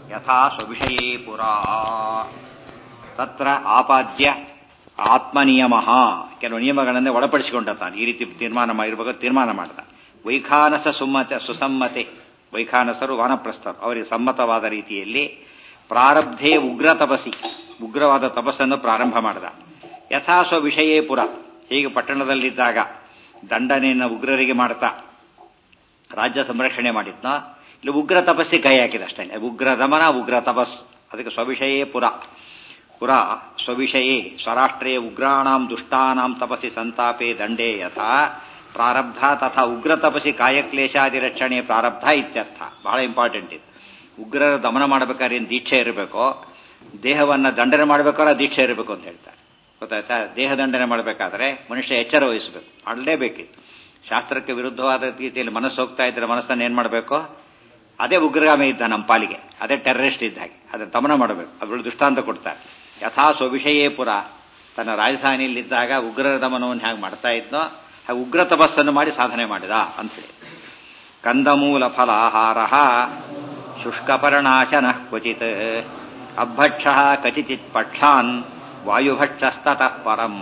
ಯಥಾ ಸ್ವವಿಷಯೇ ಪುರಾ ತತ್ರ ಆಪಾದ್ಯ ಆತ್ಮನಿಯಮ ಕೆಲವು ನಿಯಮಗಳನ್ನೇ ಒಳಪಡಿಸಿಕೊಂಡ ತಾನು ಈ ರೀತಿ ತೀರ್ಮಾನ ಮಾಡಿರ್ಬೇಕು ತೀರ್ಮಾನ ಮಾಡ್ದ ವೈಖಾನಸ ಸುಮ್ಮತೆ ಸುಸಮ್ಮತೆ ವೈಖಾನಸರು ವಾನಪ್ರಸ್ಥರು ಅವರಿಗೆ ಸಮ್ಮತವಾದ ರೀತಿಯಲ್ಲಿ ಪ್ರಾರಬ್ಧೇ ಉಗ್ರ ತಪಸಿ ಉಗ್ರವಾದ ತಪಸ್ಸನ್ನು ಪ್ರಾರಂಭ ಮಾಡಿದ ಯಥಾ ಸ್ವವಿಷಯೇ ಪುರ ಹೀಗೆ ಪಟ್ಟಣದಲ್ಲಿದ್ದಾಗ ದಂಡನೆಯನ್ನು ಉಗ್ರರಿಗೆ ಮಾಡ್ತಾ ರಾಜ್ಯ ಸಂರಕ್ಷಣೆ ಮಾಡಿದ್ನ ಇಲ್ಲಿ ಉಗ್ರ ತಪಸ್ಸಿ ಕೈ ಹಾಕಿದ ಅಷ್ಟೇ ಉಗ್ರ ದಮನ ಉಗ್ರ ತಪಸ್ ಅದಕ್ಕೆ ಸ್ವವಿಷಯೇ ಪುರ ಪುರ ಸ್ವವಿಷಯೇ ಸ್ವರಾಷ್ಟ್ರೇ ಉಗ್ರಾಣಾಂ ದುಷ್ಟಾನಾಂ ತಪಸ್ಸಿ ಸಂತಾಪೆ ದಂಡೇ ಯಥಾ ಪ್ರಾರಬ್ಧ ತಥಾ ಉಗ್ರ ತಪಸ್ಸಿ ಕಾಯಕ್ಲೇಶಾದಿ ರಕ್ಷಣೆ ಪ್ರಾರಬ್ಧ ಇತ್ಯರ್ಥ ಬಹಳ ಇಂಪಾರ್ಟೆಂಟ್ ಇದು ಉಗ್ರರ ದಮನ ಮಾಡಬೇಕಾದ್ರೆ ಏನು ದೀಕ್ಷೆ ಇರಬೇಕೋ ದೇಹವನ್ನ ದಂಡನೆ ಮಾಡಬೇಕಾದ್ರೆ ದೀಕ್ಷೆ ಇರಬೇಕು ಅಂತ ಹೇಳ್ತಾರೆ ಗೊತ್ತಾಯ್ತಾ ದೇಹ ದಂಡನೆ ಮಾಡಬೇಕಾದ್ರೆ ಮನುಷ್ಯ ಎಚ್ಚರ ವಹಿಸಬೇಕು ಮಾಡಲೇಬೇಕಿತ್ತು ಶಾಸ್ತ್ರಕ್ಕೆ ವಿರುದ್ಧವಾದ ರೀತಿಯಲ್ಲಿ ಮನಸ್ಸು ಹೋಗ್ತಾ ಇದ್ರೆ ಮನಸ್ಸನ್ನು ಏನ್ ಮಾಡಬೇಕು ಅದೇ ಉಗ್ರಗಾಮಿ ಇದ್ದ ನಮ್ಮ ಪಾಲಿಗೆ ಅದೇ ಟೆರರಿಸ್ಟ್ ಇದ್ದ ಹಾಗೆ ಅದನ್ನು ದಮನ ಮಾಡಬೇಕು ಅದ್ರಲ್ಲಿ ದೃಷ್ಟಾಂತ ಕೊಡ್ತಾರೆ ಯಥಾ ಸ್ವವಿಷಯೇ ಪುರ ತನ್ನ ರಾಜಧಾನಿಯಲ್ಲಿದ್ದಾಗ ಉಗ್ರರ ದಮನವನ್ನು ಹೇಗೆ ಮಾಡ್ತಾ ಇದ್ನೋ ಹಾಗೆ ಉಗ್ರ ತಪಸ್ಸನ್ನು ಮಾಡಿ ಸಾಧನೆ ಮಾಡಿದ ಅಂತೇಳಿ ಕಂದಮೂಲ ಫಲಾಹಾರ ಶುಷ್ಕಪರ್ಣಾಶನ ಕ್ವಚಿತ್ ಅಭಕ್ಷ ಕಚಿಚಿತ್ ಪಕ್ಷಾನ್ ವಾಯುಭಕ್ಷಸ್ತತಃ ಪರಂ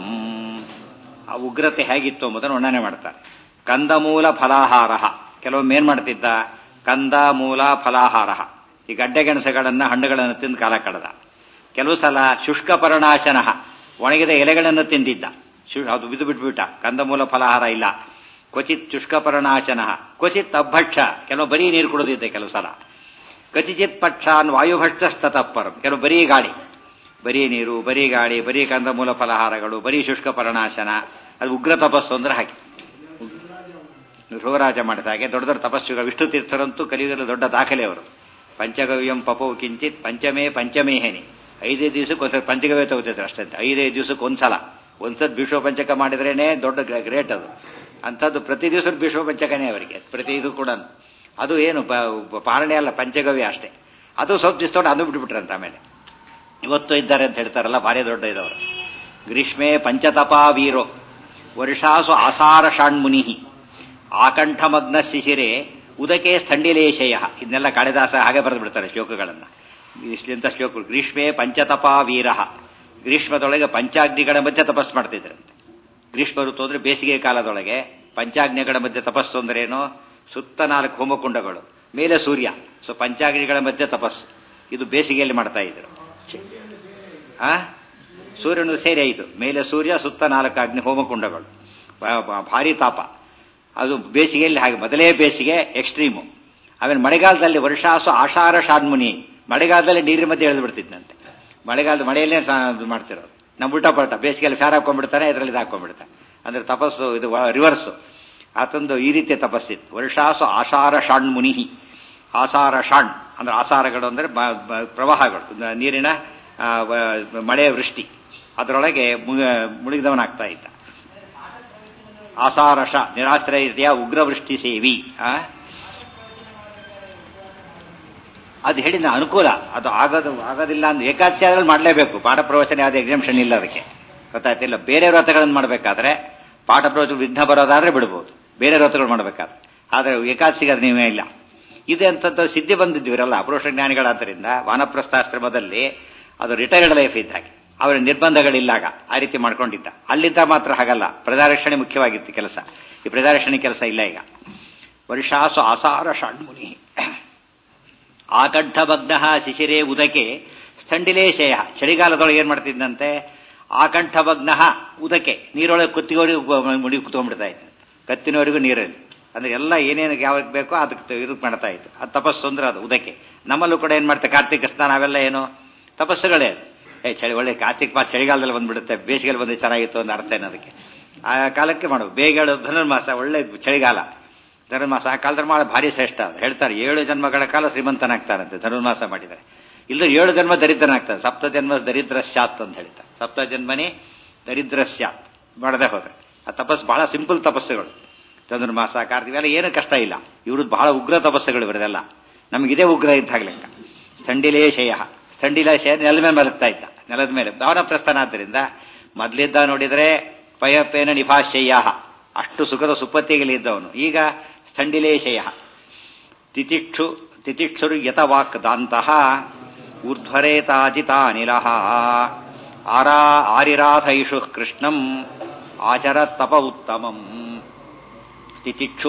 ಆ ಉಗ್ರತೆ ಹೇಗಿತ್ತು ಎಂಬುದನ್ನು ವರ್ಣನೆ ಮಾಡ್ತಾರೆ ಕಂದಮೂಲ ಫಲಾಹಾರ ಕೆಲವೊಮ್ಮೆ ಏನ್ ಮಾಡ್ತಿದ್ದ ಕಂದ ಮೂಲ ಫಲಾಹಾರ ಈ ಗಡ್ಡೆ ಗೆಣಸುಗಳನ್ನ ಹಣ್ಣುಗಳನ್ನು ತಿಂದು ಕಾಲ ಕಳೆದ ಕೆಲವು ಸಲ ಶುಷ್ಕ ಪರ್ಣಾಶನ ಒಣಗಿದ ಎಲೆಗಳನ್ನು ತಿಂದಿದ್ದ ಅದು ಬಿದ್ದು ಬಿಟ್ಬಿಟ್ಟ ಕಂದಮೂಲ ಫಲಾಹಾರ ಇಲ್ಲ ಕ್ವಚಿತ್ ಶುಷ್ಕ ಪರ್ಣಾಶನ ಕ್ವಚಿತ್ ಅಭಕ್ಷ ಕೆಲವು ಬರೀ ನೀರು ಕುಡಿದಿದ್ದೆ ಕೆಲವು ಸಲ ಕಚಿಚಿತ್ ಪಕ್ಷಾನ್ ವಾಯುಭಕ್ಷಸ್ತತಪ್ಪರಂ ಕೆಲವು ಬರೀ ಗಾಳಿ ಬರೀ ನೀರು ಬರೀ ಗಾಳಿ ಬರೀ ಕಂದಮೂಲ ಫಲಹಾರಗಳು ಬರೀ ಶುಷ್ಕ ಪರ್ಣಾಶನ ಅದು ಉಗ್ರ ತಪಸ್ಸು ಅಂದ್ರೆ ಹಾಗೆ ಧ್ರುವರಾಜ ಮಾಡಿದ ಹಾಗೆ ದೊಡ್ಡ ದೊಡ್ಡ ತಪಸ್ಸುಗಳು ವಿಷ್ಣು ತೀರ್ಥರಂತೂ ಕಲಿಯುಗದಲ್ಲಿ ದೊಡ್ಡ ದಾಖಲೆ ಅವರು ಪಂಚಗವ್ಯಂ ಪಪವು ಕಿಂಚಿತ್ ಪಂಚಮೇ ಪಂಚಮೇ ಹೇನಿ ಐದೈದು ದಿವಸಕ್ಕೆ ಒಂದ್ಸಲ ಪಂಚಗವ್ಯ ತಗೋತಿದ್ರು ಅಷ್ಟೇ ಐದೈದು ದಿವಸಕ್ಕೆ ಒಂದ್ಸಲ ಒಂದ್ಸತ್ ಭೀಷ್ಮ ಪಂಚಕ ಮಾಡಿದ್ರೇನೆ ದೊಡ್ಡ ಗ್ರೇಟ್ ಅದು ಅಂಥದ್ದು ಪ್ರತಿ ದಿವಸ ಭೀಷ್ಮ ಪಂಚಕನೇ ಅವರಿಗೆ ಪ್ರತಿ ಇದು ಕೂಡ ಅದು ಏನು ಪಾರಣೆ ಅಲ್ಲ ಪಂಚಗವ್ಯ ಅಷ್ಟೇ ಅದು ಸ್ವಲ್ಪ ದಿವಸ ಅದು ಬಿಟ್ಬಿಟ್ರಂತ ಆಮೇಲೆ ಇವತ್ತು ಇದ್ದಾರೆ ಅಂತ ಹೇಳ್ತಾರಲ್ಲ ಭಾರಿ ದೊಡ್ಡ ಇದ್ದವರು ಗ್ರೀಷ್ಮೆ ಪಂಚತಪಾ ವೀರೋ ವರ್ಷಾಸು ಆಸಾರ ಷಾಣ್ಮುನಿ ಆಕಂಠಮಗ್ನ ಶಿಶಿರೆ ಉದಕೆ ಸ್ಥಂಡಿಲೇಶಯ ಇದನ್ನೆಲ್ಲ ಕಾಳಿದಾಸ ಹಾಗೆ ಬರೆದು ಬಿಡ್ತಾರೆ ಶ್ಲೋಕಗಳನ್ನ ಇಷ್ಟಂತ ಶ್ಲೋಕಗಳು ಗ್ರೀಷ್ಮೆ ಪಂಚತಪಾ ವೀರ ಗ್ರೀಷ್ಮದೊಳಗೆ ಪಂಚಾಗ್ನಿಗಳ ಮಧ್ಯೆ ತಪಸ್ ಮಾಡ್ತಿದ್ರಂತೆ ಗ್ರೀಷ್ಮ ಋತು ಅಂದ್ರೆ ಬೇಸಿಗೆ ಕಾಲದೊಳಗೆ ಪಂಚಾಗ್ನಿಗಳ ಮಧ್ಯೆ ತಪಸ್ಸು ಅಂದ್ರೆ ಏನು ಸುತ್ತ ನಾಲ್ಕು ಹೋಮಕುಂಡಗಳು ಮೇಲೆ ಸೂರ್ಯ ಸೊ ಪಂಚಾಗ್ನಿಗಳ ಮಧ್ಯೆ ತಪಸ್ಸು ಇದು ಬೇಸಿಗೆಯಲ್ಲಿ ಮಾಡ್ತಾ ಇದ್ರು ಆ ಸೂರ್ಯನು ಸೇರಿ ಆಯಿತು ಮೇಲೆ ಸೂರ್ಯ ಸುತ್ತ ನಾಲ್ಕು ಅಗ್ನಿ ಹೋಮಕುಂಡಗಳು ಭಾರಿ ತಾಪ ಅದು ಬೇಸಿಗೆಯಲ್ಲಿ ಹಾಗೆ ಮೊದಲೇ ಬೇಸಿಗೆ ಎಕ್ಸ್ಟ್ರೀಮು ಆಮೇಲೆ ಮಳೆಗಾಲದಲ್ಲಿ ವರ್ಷಾಸು ಆಷಾಢ ಷಾಡ್ಮುನಿ ಮಳೆಗಾಲದಲ್ಲಿ ನೀರಿನ ಮಧ್ಯೆ ಎಳೆದು ಬಿಡ್ತಿದ್ದಂತೆ ಮಳೆಗಾಲದ ಮಳೆಯಲ್ಲೇ ಮಾಡ್ತಿರೋದು ನಮ್ಮ ಉಲ್ಟಾ ಪಲ್ಟ ಬೇಸಿಗೆಯಲ್ಲಿ ಫ್ಯಾರ್ ಹಾಕೊಂಡ್ಬಿಡ್ತಾನೆ ಇದರಲ್ಲಿ ಹಾಕೊಂಡ್ಬಿಡ್ತಾನೆ ಅಂದ್ರೆ ತಪಸ್ಸು ಇದು ರಿವರ್ಸು ಆತಂದು ಈ ರೀತಿಯ ತಪಸ್ಸಿತ್ತು ವರ್ಷಾಸು ಆಷಾಢ ಷಾಣ್ಮುನಿ ಆಸಾರ ಷಾಣ್ ಅಂದ್ರೆ ಆಸಾರಗಳು ಅಂದ್ರೆ ಪ್ರವಾಹಗಳು ನೀರಿನ ಮಳೆಯ ವೃಷ್ಟಿ ಅದರೊಳಗೆ ಮುಳುಗಿದವನಾಗ್ತಾ ಇದ್ದ ಆಸಾರಷ ನಿರಾಶ್ರಯ ಉಗ್ರವೃಷ್ಟಿ ಸೇವಿ ಅದು ಹೇಳಿದ ಅನುಕೂಲ ಅದು ಆಗೋದು ಆಗೋದಿಲ್ಲ ಅಂದ್ರೆ ಏಕಾದಶಿ ಆದ್ರಲ್ಲಿ ಮಾಡಲೇಬೇಕು ಪಾಠ ಪ್ರವಚನ ಯಾವ್ದು ಎಕ್ಸಾಮ್ಷನ್ ಇಲ್ಲ ಅದಕ್ಕೆ ಗೊತ್ತಾಯ್ತಿಲ್ಲ ಬೇರೆ ವ್ರತಗಳನ್ನು ಮಾಡಬೇಕಾದ್ರೆ ಪಾಠ ಪ್ರವಚನ ವಿಘ್ನ ಬರೋದಾದ್ರೆ ಬಿಡ್ಬೋದು ಬೇರೆ ವ್ರತಗಳು ಮಾಡಬೇಕಾದ್ರೆ ಆದ್ರೆ ಏಕಾದಶಿಗೆ ಅದು ನೀವೇ ಇಲ್ಲ ಇದೆ ಅಂತದ್ದು ಸಿದ್ಧಿ ಬಂದಿದ್ವಿರಲ್ಲ ಅಪುರುಷ ಜ್ಞಾನಿಗಳಾದ್ದರಿಂದ ವಾನಪ್ರಸ್ಥಾಶ್ರಮದಲ್ಲಿ ಅದು ರಿಟೈರ್ಡ್ ಲೈಫ್ ಇದ್ದ ಹಾಗೆ ಅವರ ನಿರ್ಬಂಧಗಳಿಲ್ಲಾಗ ಆ ರೀತಿ ಮಾಡ್ಕೊಂಡಿದ್ದ ಅಲ್ಲಿದ್ದ ಮಾತ್ರ ಹಾಗಲ್ಲ ಪ್ರಜಾರಕ್ಷಣೆ ಮುಖ್ಯವಾಗಿತ್ತು ಕೆಲಸ ಈ ಪ್ರಜಾರಕ್ಷಣೆ ಕೆಲಸ ಇಲ್ಲ ಈಗ ವರ್ಷಾಸು ಆಸಾರ ಷಾಣ್ಮುನಿ ಆಕಂಠಭಗ್ನ ಶಿಶಿರೇ ಉದಕೆ ಸ್ಥಂಡಿಲೇಶಯ ಚಳಿಗಾಲದೊಳಗೆ ಏನ್ ಮಾಡ್ತಿದ್ದಂತೆ ಆಕಂಠಭಗ್ನ ಉದಕೆ ನೀರೊಳಗೆ ಕುತ್ತಿಗೋರಿಗೆ ಮುಡಿ ಕುತ್ಕೊಂಡ್ಬಿಡ್ತಾ ಇತ್ತು ಕತ್ತಿನವರೆಗೂ ನೀರಲ್ಲಿ ಅಂದ್ರೆ ಎಲ್ಲ ಏನೇನು ಯಾವಾಗ ಬೇಕೋ ಅದಕ್ಕೆ ಇದಕ್ಕೆ ಮಾಡ್ತಾ ಇತ್ತು ಅದು ತಪಸ್ಸು ಅಂದ್ರೆ ಅದು ಉದಕ್ಕೆ ನಮ್ಮಲ್ಲೂ ಕೂಡ ಏನ್ ಮಾಡ್ತಾರೆ ಕಾರ್ತಿಕ ಸ್ನಾನ ಅವೆಲ್ಲ ಏನು ತಪಸ್ಸುಗಳೇ ಏ ಚಳಿ ಒಳ್ಳೆ ಕಾರ್ತಿಕ ಮಾಸ ಚಳಿಗಾಲದಲ್ಲಿ ಬಂದ್ಬಿಡುತ್ತೆ ಬೇಸಿಗೆಯಲ್ಲಿ ಬಂದು ಚೆನ್ನಾಗಿತ್ತು ಅಂತ ಅರ್ಥ ಏನು ಅದಕ್ಕೆ ಆ ಕಾಲಕ್ಕೆ ಮಾಡಬೇಕು ಬೇಗ ಧನುರ್ಮಾಸ ಒಳ್ಳೆ ಚಳಿಗಾಲ ಧನುರ್ಮಾಸ ಆ ಕಾಲದಲ್ಲಿ ಮಾಡೋ ಭಾರಿ ಶ್ರೇಷ್ಠ ಅದು ಹೇಳ್ತಾರೆ ಏಳು ಜನ್ಮಗಳ ಕಾಲ ಶ್ರೀಮಂತನಾಗ್ತಾರಂತೆ ಧನುರ್ಮಾಸ ಮಾಡಿದರೆ ಇಲ್ಲ ಏಳು ಜನ್ಮ ದರಿದ್ರನಾಗ್ತಾನೆ ಸಪ್ತ ಜನ್ಮ ದರಿದ್ರ ಶಾತ್ ಅಂತ ಹೇಳ್ತಾರೆ ಸಪ್ತ ಜನ್ಮನೇ ದರಿದ್ರ ಶಾತ್ ಮಾಡದೆ ಹೋದ್ರೆ ಆ ತಪಸ್ಸು ಬಹಳ ಸಿಂಪಲ್ ತಪಸ್ಸುಗಳು ಧನುರ್ಮಾಸ ಕಾರ್ತಿಕ ಇವೆಲ್ಲ ಏನು ಕಷ್ಟ ಇಲ್ಲ ಇವ್ರದ್ದು ಬಹಳ ಉಗ್ರ ತಪಸ್ಸುಗಳು ಇವರದೆಲ್ಲ ನಮಗಿದೇ ಉಗ್ರ ಇದ್ದಾಗ ಲೆಕ್ಕ ಸ್ಥಂಡಿಲೇಶಯ ಸ್ಥಂಡಿಲೇಶಯ ನೆಲದ ಮೇಲೆ ಮಲಗ್ತಾ ಇದ್ದ ನೆಲದ ಮೇಲೆ ಭಾವನ ಪ್ರಸ್ಥಾನ ಆದ್ದರಿಂದ ಮೊದಲಿದ್ದ ನೋಡಿದರೆ ಪಯಪೇನ ನಿಭಾಶಯ್ಯ ಅಷ್ಟು ಸುಖದ ಸುಪ್ಪತ್ತಿಗಲಿದ್ದವನು ಈಗ ಸ್ಥಂಡಿಲೇಶಯ ತಿತಿಕ್ಷು ತಿತಿಕ್ಷುರು ಯತವಾಕ್ ದಾಂತಹ ಊರ್ಧ್ವರೇತಾಜಿತಾನಿಲಃ ಆರಾ ಆರಿರಾಧೈಷು ಕೃಷ್ಣಂ ಆಚರತ್ತಪ ಉತ್ತಮಂ ತಿತಿಕ್ಷು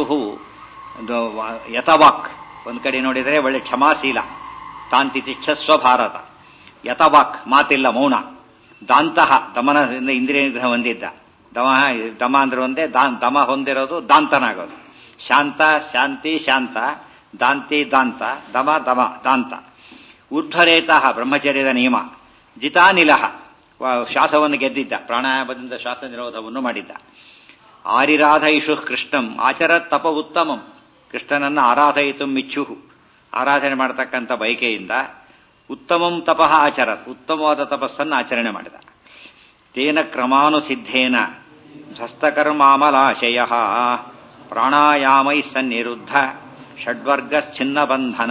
ಯತವಾಕ್ ಒಂದ್ ಕಡೆ ನೋಡಿದರೆ ಒಳ್ಳೆ ಕ್ಷಮಾಶೀಲ ತಾನ್ ತಿತಿಕ್ಷಸ್ವ ಭಾರತ ಯತವಾಕ್ ಮಾತಿಲ್ಲ ಮೌನ ದಾಂತಹ ದಮನದಿಂದ ಇಂದ್ರಿಯ ನಿಗ್ರಹ ಹೊಂದಿದ್ದ ದಮ ದಮ ಅಂದ್ರೆ ಒಂದೇ ದಾನ್ ದಮ ಹೊಂದಿರೋದು ದಾಂತನಾಗೋದು ಶಾಂತ ಶಾಂತಿ ಶಾಂತ ದಾಂತಿ ದಾಂತ ದಮ ದಮ ದಾಂತ ಊರ್ಧ್ವರೇತಃ ಬ್ರಹ್ಮಚರ್ಯದ ನಿಯಮ ಜಿತಾನಿಲಹ ಶ್ವಾಸವನ್ನು ಗೆದ್ದಿದ್ದ ಪ್ರಾಣಾಯಾಮದಿಂದ ಶ್ವಾಸ ನಿರೋಧವನ್ನು ಮಾಡಿದ್ದ ಆರಿರಾಧಯಿಷು ಕೃಷ್ಣಂ ಆಚರ ತಪ ಉತ್ತಮಂ ಕೃಷ್ಣನನ್ನು ಆರಾಧಯಿತು ಮಿಚ್ಚುಹು ಆರಾಧನೆ ಮಾಡತಕ್ಕಂಥ ಬಯಕೆಯಿಂದ ಉತ್ತಮಂ ತಪಃ ಆಚರತ್ ಉತ್ತಮವಾದ ತಪಸ್ಸನ್ನು ಆಚರಣೆ ಮಾಡಿದ ತೇನ ಕ್ರಮಾನುಸಿದ್ಧೇನ ಧ್ವಸ್ತಕರ್ಮಾಮಲಾಶಯ ಪ್ರಾಣಾಯಾಮೈ ಸನ್ನಿರುದ್ಧ ಷಡ್ವರ್ಗಶ್ಚಿನ್ನ ಬಂಧನ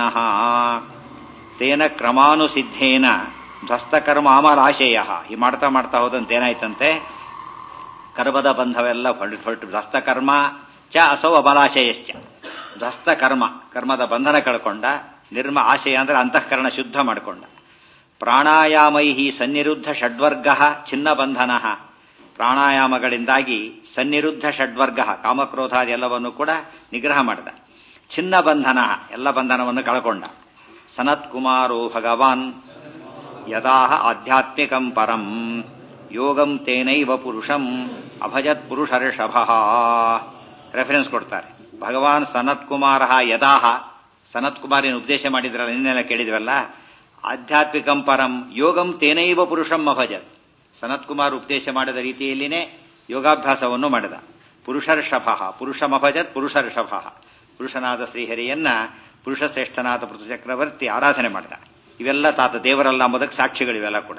ತೇನ ಕ್ರಮಾನುಸಿದ್ಧೇನ ಧ್ವಸ್ತಕರ್ಮಾಮಲಾಶಯ ಈ ಮಾಡ್ತಾ ಮಾಡ್ತಾ ಹೋದಂತೆ ಏನಾಯ್ತಂತೆ ಕರ್ಮದ ಬಂಧವೆಲ್ಲ ಹೊರಟು ಹೊರಟು ಧ್ವಸ್ತಕರ್ಮ ಚ ಅಸೌ ಅಬಲಾಶಯಶ್ಚ ಧ್ವಸ್ತಕರ್ಮ ಕರ್ಮದ ಬಂಧನ ಕಳ್ಕೊಂಡ ನಿರ್ಮ ಆಶಯ ಅಂದ್ರೆ ಅಂತಃಕರಣ ಶುದ್ಧ ಮಾಡಿಕೊಂಡ ಪ್ರಾಣಾಯಾಮೈ ಸನ್ನಿರುದ್ಧ ಷಡ್ವರ್ಗ ಛಿನ್ನ ಬಂಧನ ಪ್ರಾಣಾಯಾಮಗಳಿಂದಾಗಿ ಸನ್ನಿರುದ್ಧ ಷಡ್ವರ್ಗ ಕಾಮಕ್ರೋಧಾದಿ ಎಲ್ಲವನ್ನು ಕೂಡ ನಿಗ್ರಹ ಮಾಡಿದ ಛಿನ್ನ ಬಂಧನ ಎಲ್ಲ ಬಂಧನವನ್ನು ಕಳ್ಕೊಂಡ ಸನತ್ ಕುಮಾರೋ ಭಗವಾನ್ ಯದಾಹ ಆಧ್ಯಾತ್ಮಿಕಂ ಪರಂ ಯೋಗಂ ತೇನೈವ ಪುರುಷಂ ಅಭಜತ್ ಪುರುಷರ್ಷಭ ರೆಫರೆನ್ಸ್ ಕೊಡ್ತಾರೆ ಭಗವಾನ್ ಸನತ್ ಕುಮಾರ ಯದಾಹ ಸನತ್ ಕುಮಾರಿನ ಉಪದೇಶ ಮಾಡಿದ್ರಲ್ಲ ನಿನ್ನೆಲ್ಲ ಕೇಳಿದ್ವಲ್ಲ ಆಧ್ಯಾತ್ಮಿಕಂ ಪರಂ ಯೋಗಂ ತೇನೈವ ಪುರುಷಂ ಅಭಜತ್ ಸನತ್ ಕುಮಾರ್ ಉಪದೇಶ ಮಾಡಿದ ರೀತಿಯಲ್ಲಿನೇ ಯೋಗಾಭ್ಯಾಸವನ್ನು ಮಾಡಿದ ಪುರುಷರ್ಷಭ ಪುರುಷಮಭಜತ್ ಪುರುಷರ್ಷಭ ಪುರುಷನಾದ ಶ್ರೀಹರಿಯನ್ನ ಪುರುಷ ಶ್ರೇಷ್ಠನಾದ ಚಕ್ರವರ್ತಿ ಆರಾಧನೆ ಮಾಡಿದ ಇವೆಲ್ಲ ತಾತ ದೇವರಲ್ಲ ಎಂಬುದಕ್ಕೆ ಸಾಕ್ಷಿಗಳಿವೆಲ್ಲ ಕೂಡ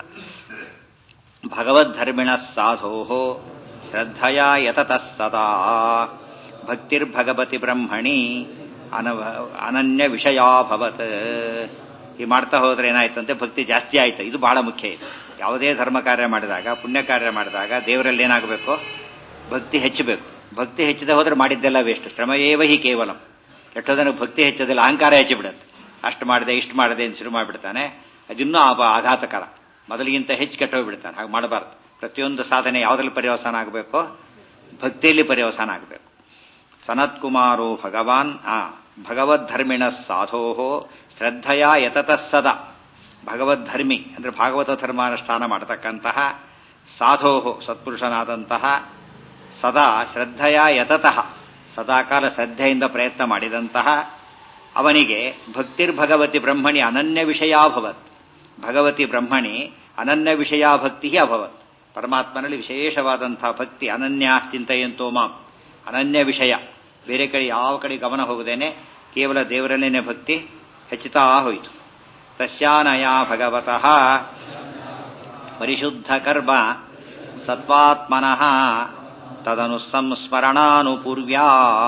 ಭಗವದ್ಧರ್ಮಿಣ ಸಾಧೋ ಶ್ರದ್ಧಯ ಯತತಃ ಸದಾ ಭಕ್ತಿರ್ಭಗವತಿ ಬ್ರಹ್ಮಣಿ ಅನ ಅನನ್ಯ ವಿಷಯಾಭವತ್ ಈ ಮಾಡ್ತಾ ಹೋದ್ರೆ ಏನಾಯ್ತಂತೆ ಭಕ್ತಿ ಜಾಸ್ತಿ ಆಯ್ತು ಇದು ಬಹಳ ಮುಖ್ಯ ಇದು ಯಾವುದೇ ಧರ್ಮ ಕಾರ್ಯ ಮಾಡಿದಾಗ ಪುಣ್ಯ ಕಾರ್ಯ ಮಾಡಿದಾಗ ದೇವರಲ್ಲಿ ಏನಾಗಬೇಕು ಭಕ್ತಿ ಹೆಚ್ಚಬೇಕು ಭಕ್ತಿ ಹೆಚ್ಚದೆ ಹೋದ್ರೆ ಮಾಡಿದ್ದೆಲ್ಲ ವೇಸ್ಟ್ ಶ್ರಮಯೇವ ಹಿ ಕೇವಲಂ ಎಷ್ಟೋ ಜನಕ್ಕೆ ಭಕ್ತಿ ಹೆಚ್ಚೋದಿಲ್ಲ ಅಹಂಕಾರ ಹೆಚ್ಚಿಬಿಡುತ್ತೆ ಅಷ್ಟು ಮಾಡಿದೆ ಇಷ್ಟು ಮಾಡಿದೆ ಅಂತ ಶುರು ಮಾಡಿಬಿಡ್ತಾನೆ ಅದಿನ್ನೂ ಆಘಾತಕರ ಮೊದಲಿಗಿಂತ ಹೆಚ್ಚು ಕೆಟ್ಟೋಗ್ಬಿಡ್ತಾನೆ ಹಾಗೆ ಮಾಡಬಾರ್ದು ಪ್ರತಿಯೊಂದು ಸಾಧನೆ ಯಾವುದ್ರಲ್ಲಿ ಪರ್ಯವಸಾನ ಆಗಬೇಕು ಭಕ್ತಿಯಲ್ಲಿ ಪರ್ಯವಸಾನ ಆಗಬೇಕು ಸನತ್ ಕುಮಾರೋ ಭಗವಾನ್ ಆ ಭಗವದ್ಧರ್ಮಿಣ ಸಾಧೋ ಶ್ರದ್ಧೆಯ ಯತತಃ ಸದಾ ಭಗವದ್ಧರ್ಮಿ ಅಂದ್ರೆ ಭಾಗವತ ಧರ್ಮಾನುಷ್ಠಾನ ಮಾಡತಕ್ಕಂತಹ ಸಾಧೋ ಸತ್ಪುರುಷನಾದಂತಹ ಸದಾ ಶ್ರದ್ಧೆಯ ಯತತಃ ಸದಾಕಾಲ ಶ್ರದ್ಧೆಯಿಂದ ಪ್ರಯತ್ನ ಮಾಡಿದಂತಹ ಅವನಿಗೆ ಭಕ್ತಿರ್ಭಗವತಿ ಬ್ರಹ್ಮಣಿ ಅನನ್ಯ ವಿಷಯಾಭವತ್ ಭಗವತಿ ಬ್ರಹ್ಮಣಿ ಅನನ್ಯ ವಿಷಯ ಭಕ್ತಿ ಅಭವತ್ ಪರಮಾತ್ಮನಲ್ಲಿ ವಿಶೇಷವಾದಂತಹ ಭಕ್ತಿ ಅನನ್ಯ ಚಿಂತೆಯಂತೋ ಮಾಂ ಅನನ್ಯ ವಿಷಯ ಬೇರೆ ಕಡೆ ಯಾವ ಕಡೆ ಗಮನ ಹೋಗದೇನೆ ಕೇವಲ ದೇವರಲ್ಲೇನೆ ಭಕ್ತಿ ಹೆಚ್ಚುತ್ತಾ ಹೋಯಿತು ತಸ್ಯಾನಯ ಭಗವತಃ ಪರಿಶುದ್ಧ ಕರ್ಮ ಸತ್ವಾತ್ಮನಃ ತದನು ಸಂಸ್ಮರಣಾನುಪೂರ್ವ್ಯಾ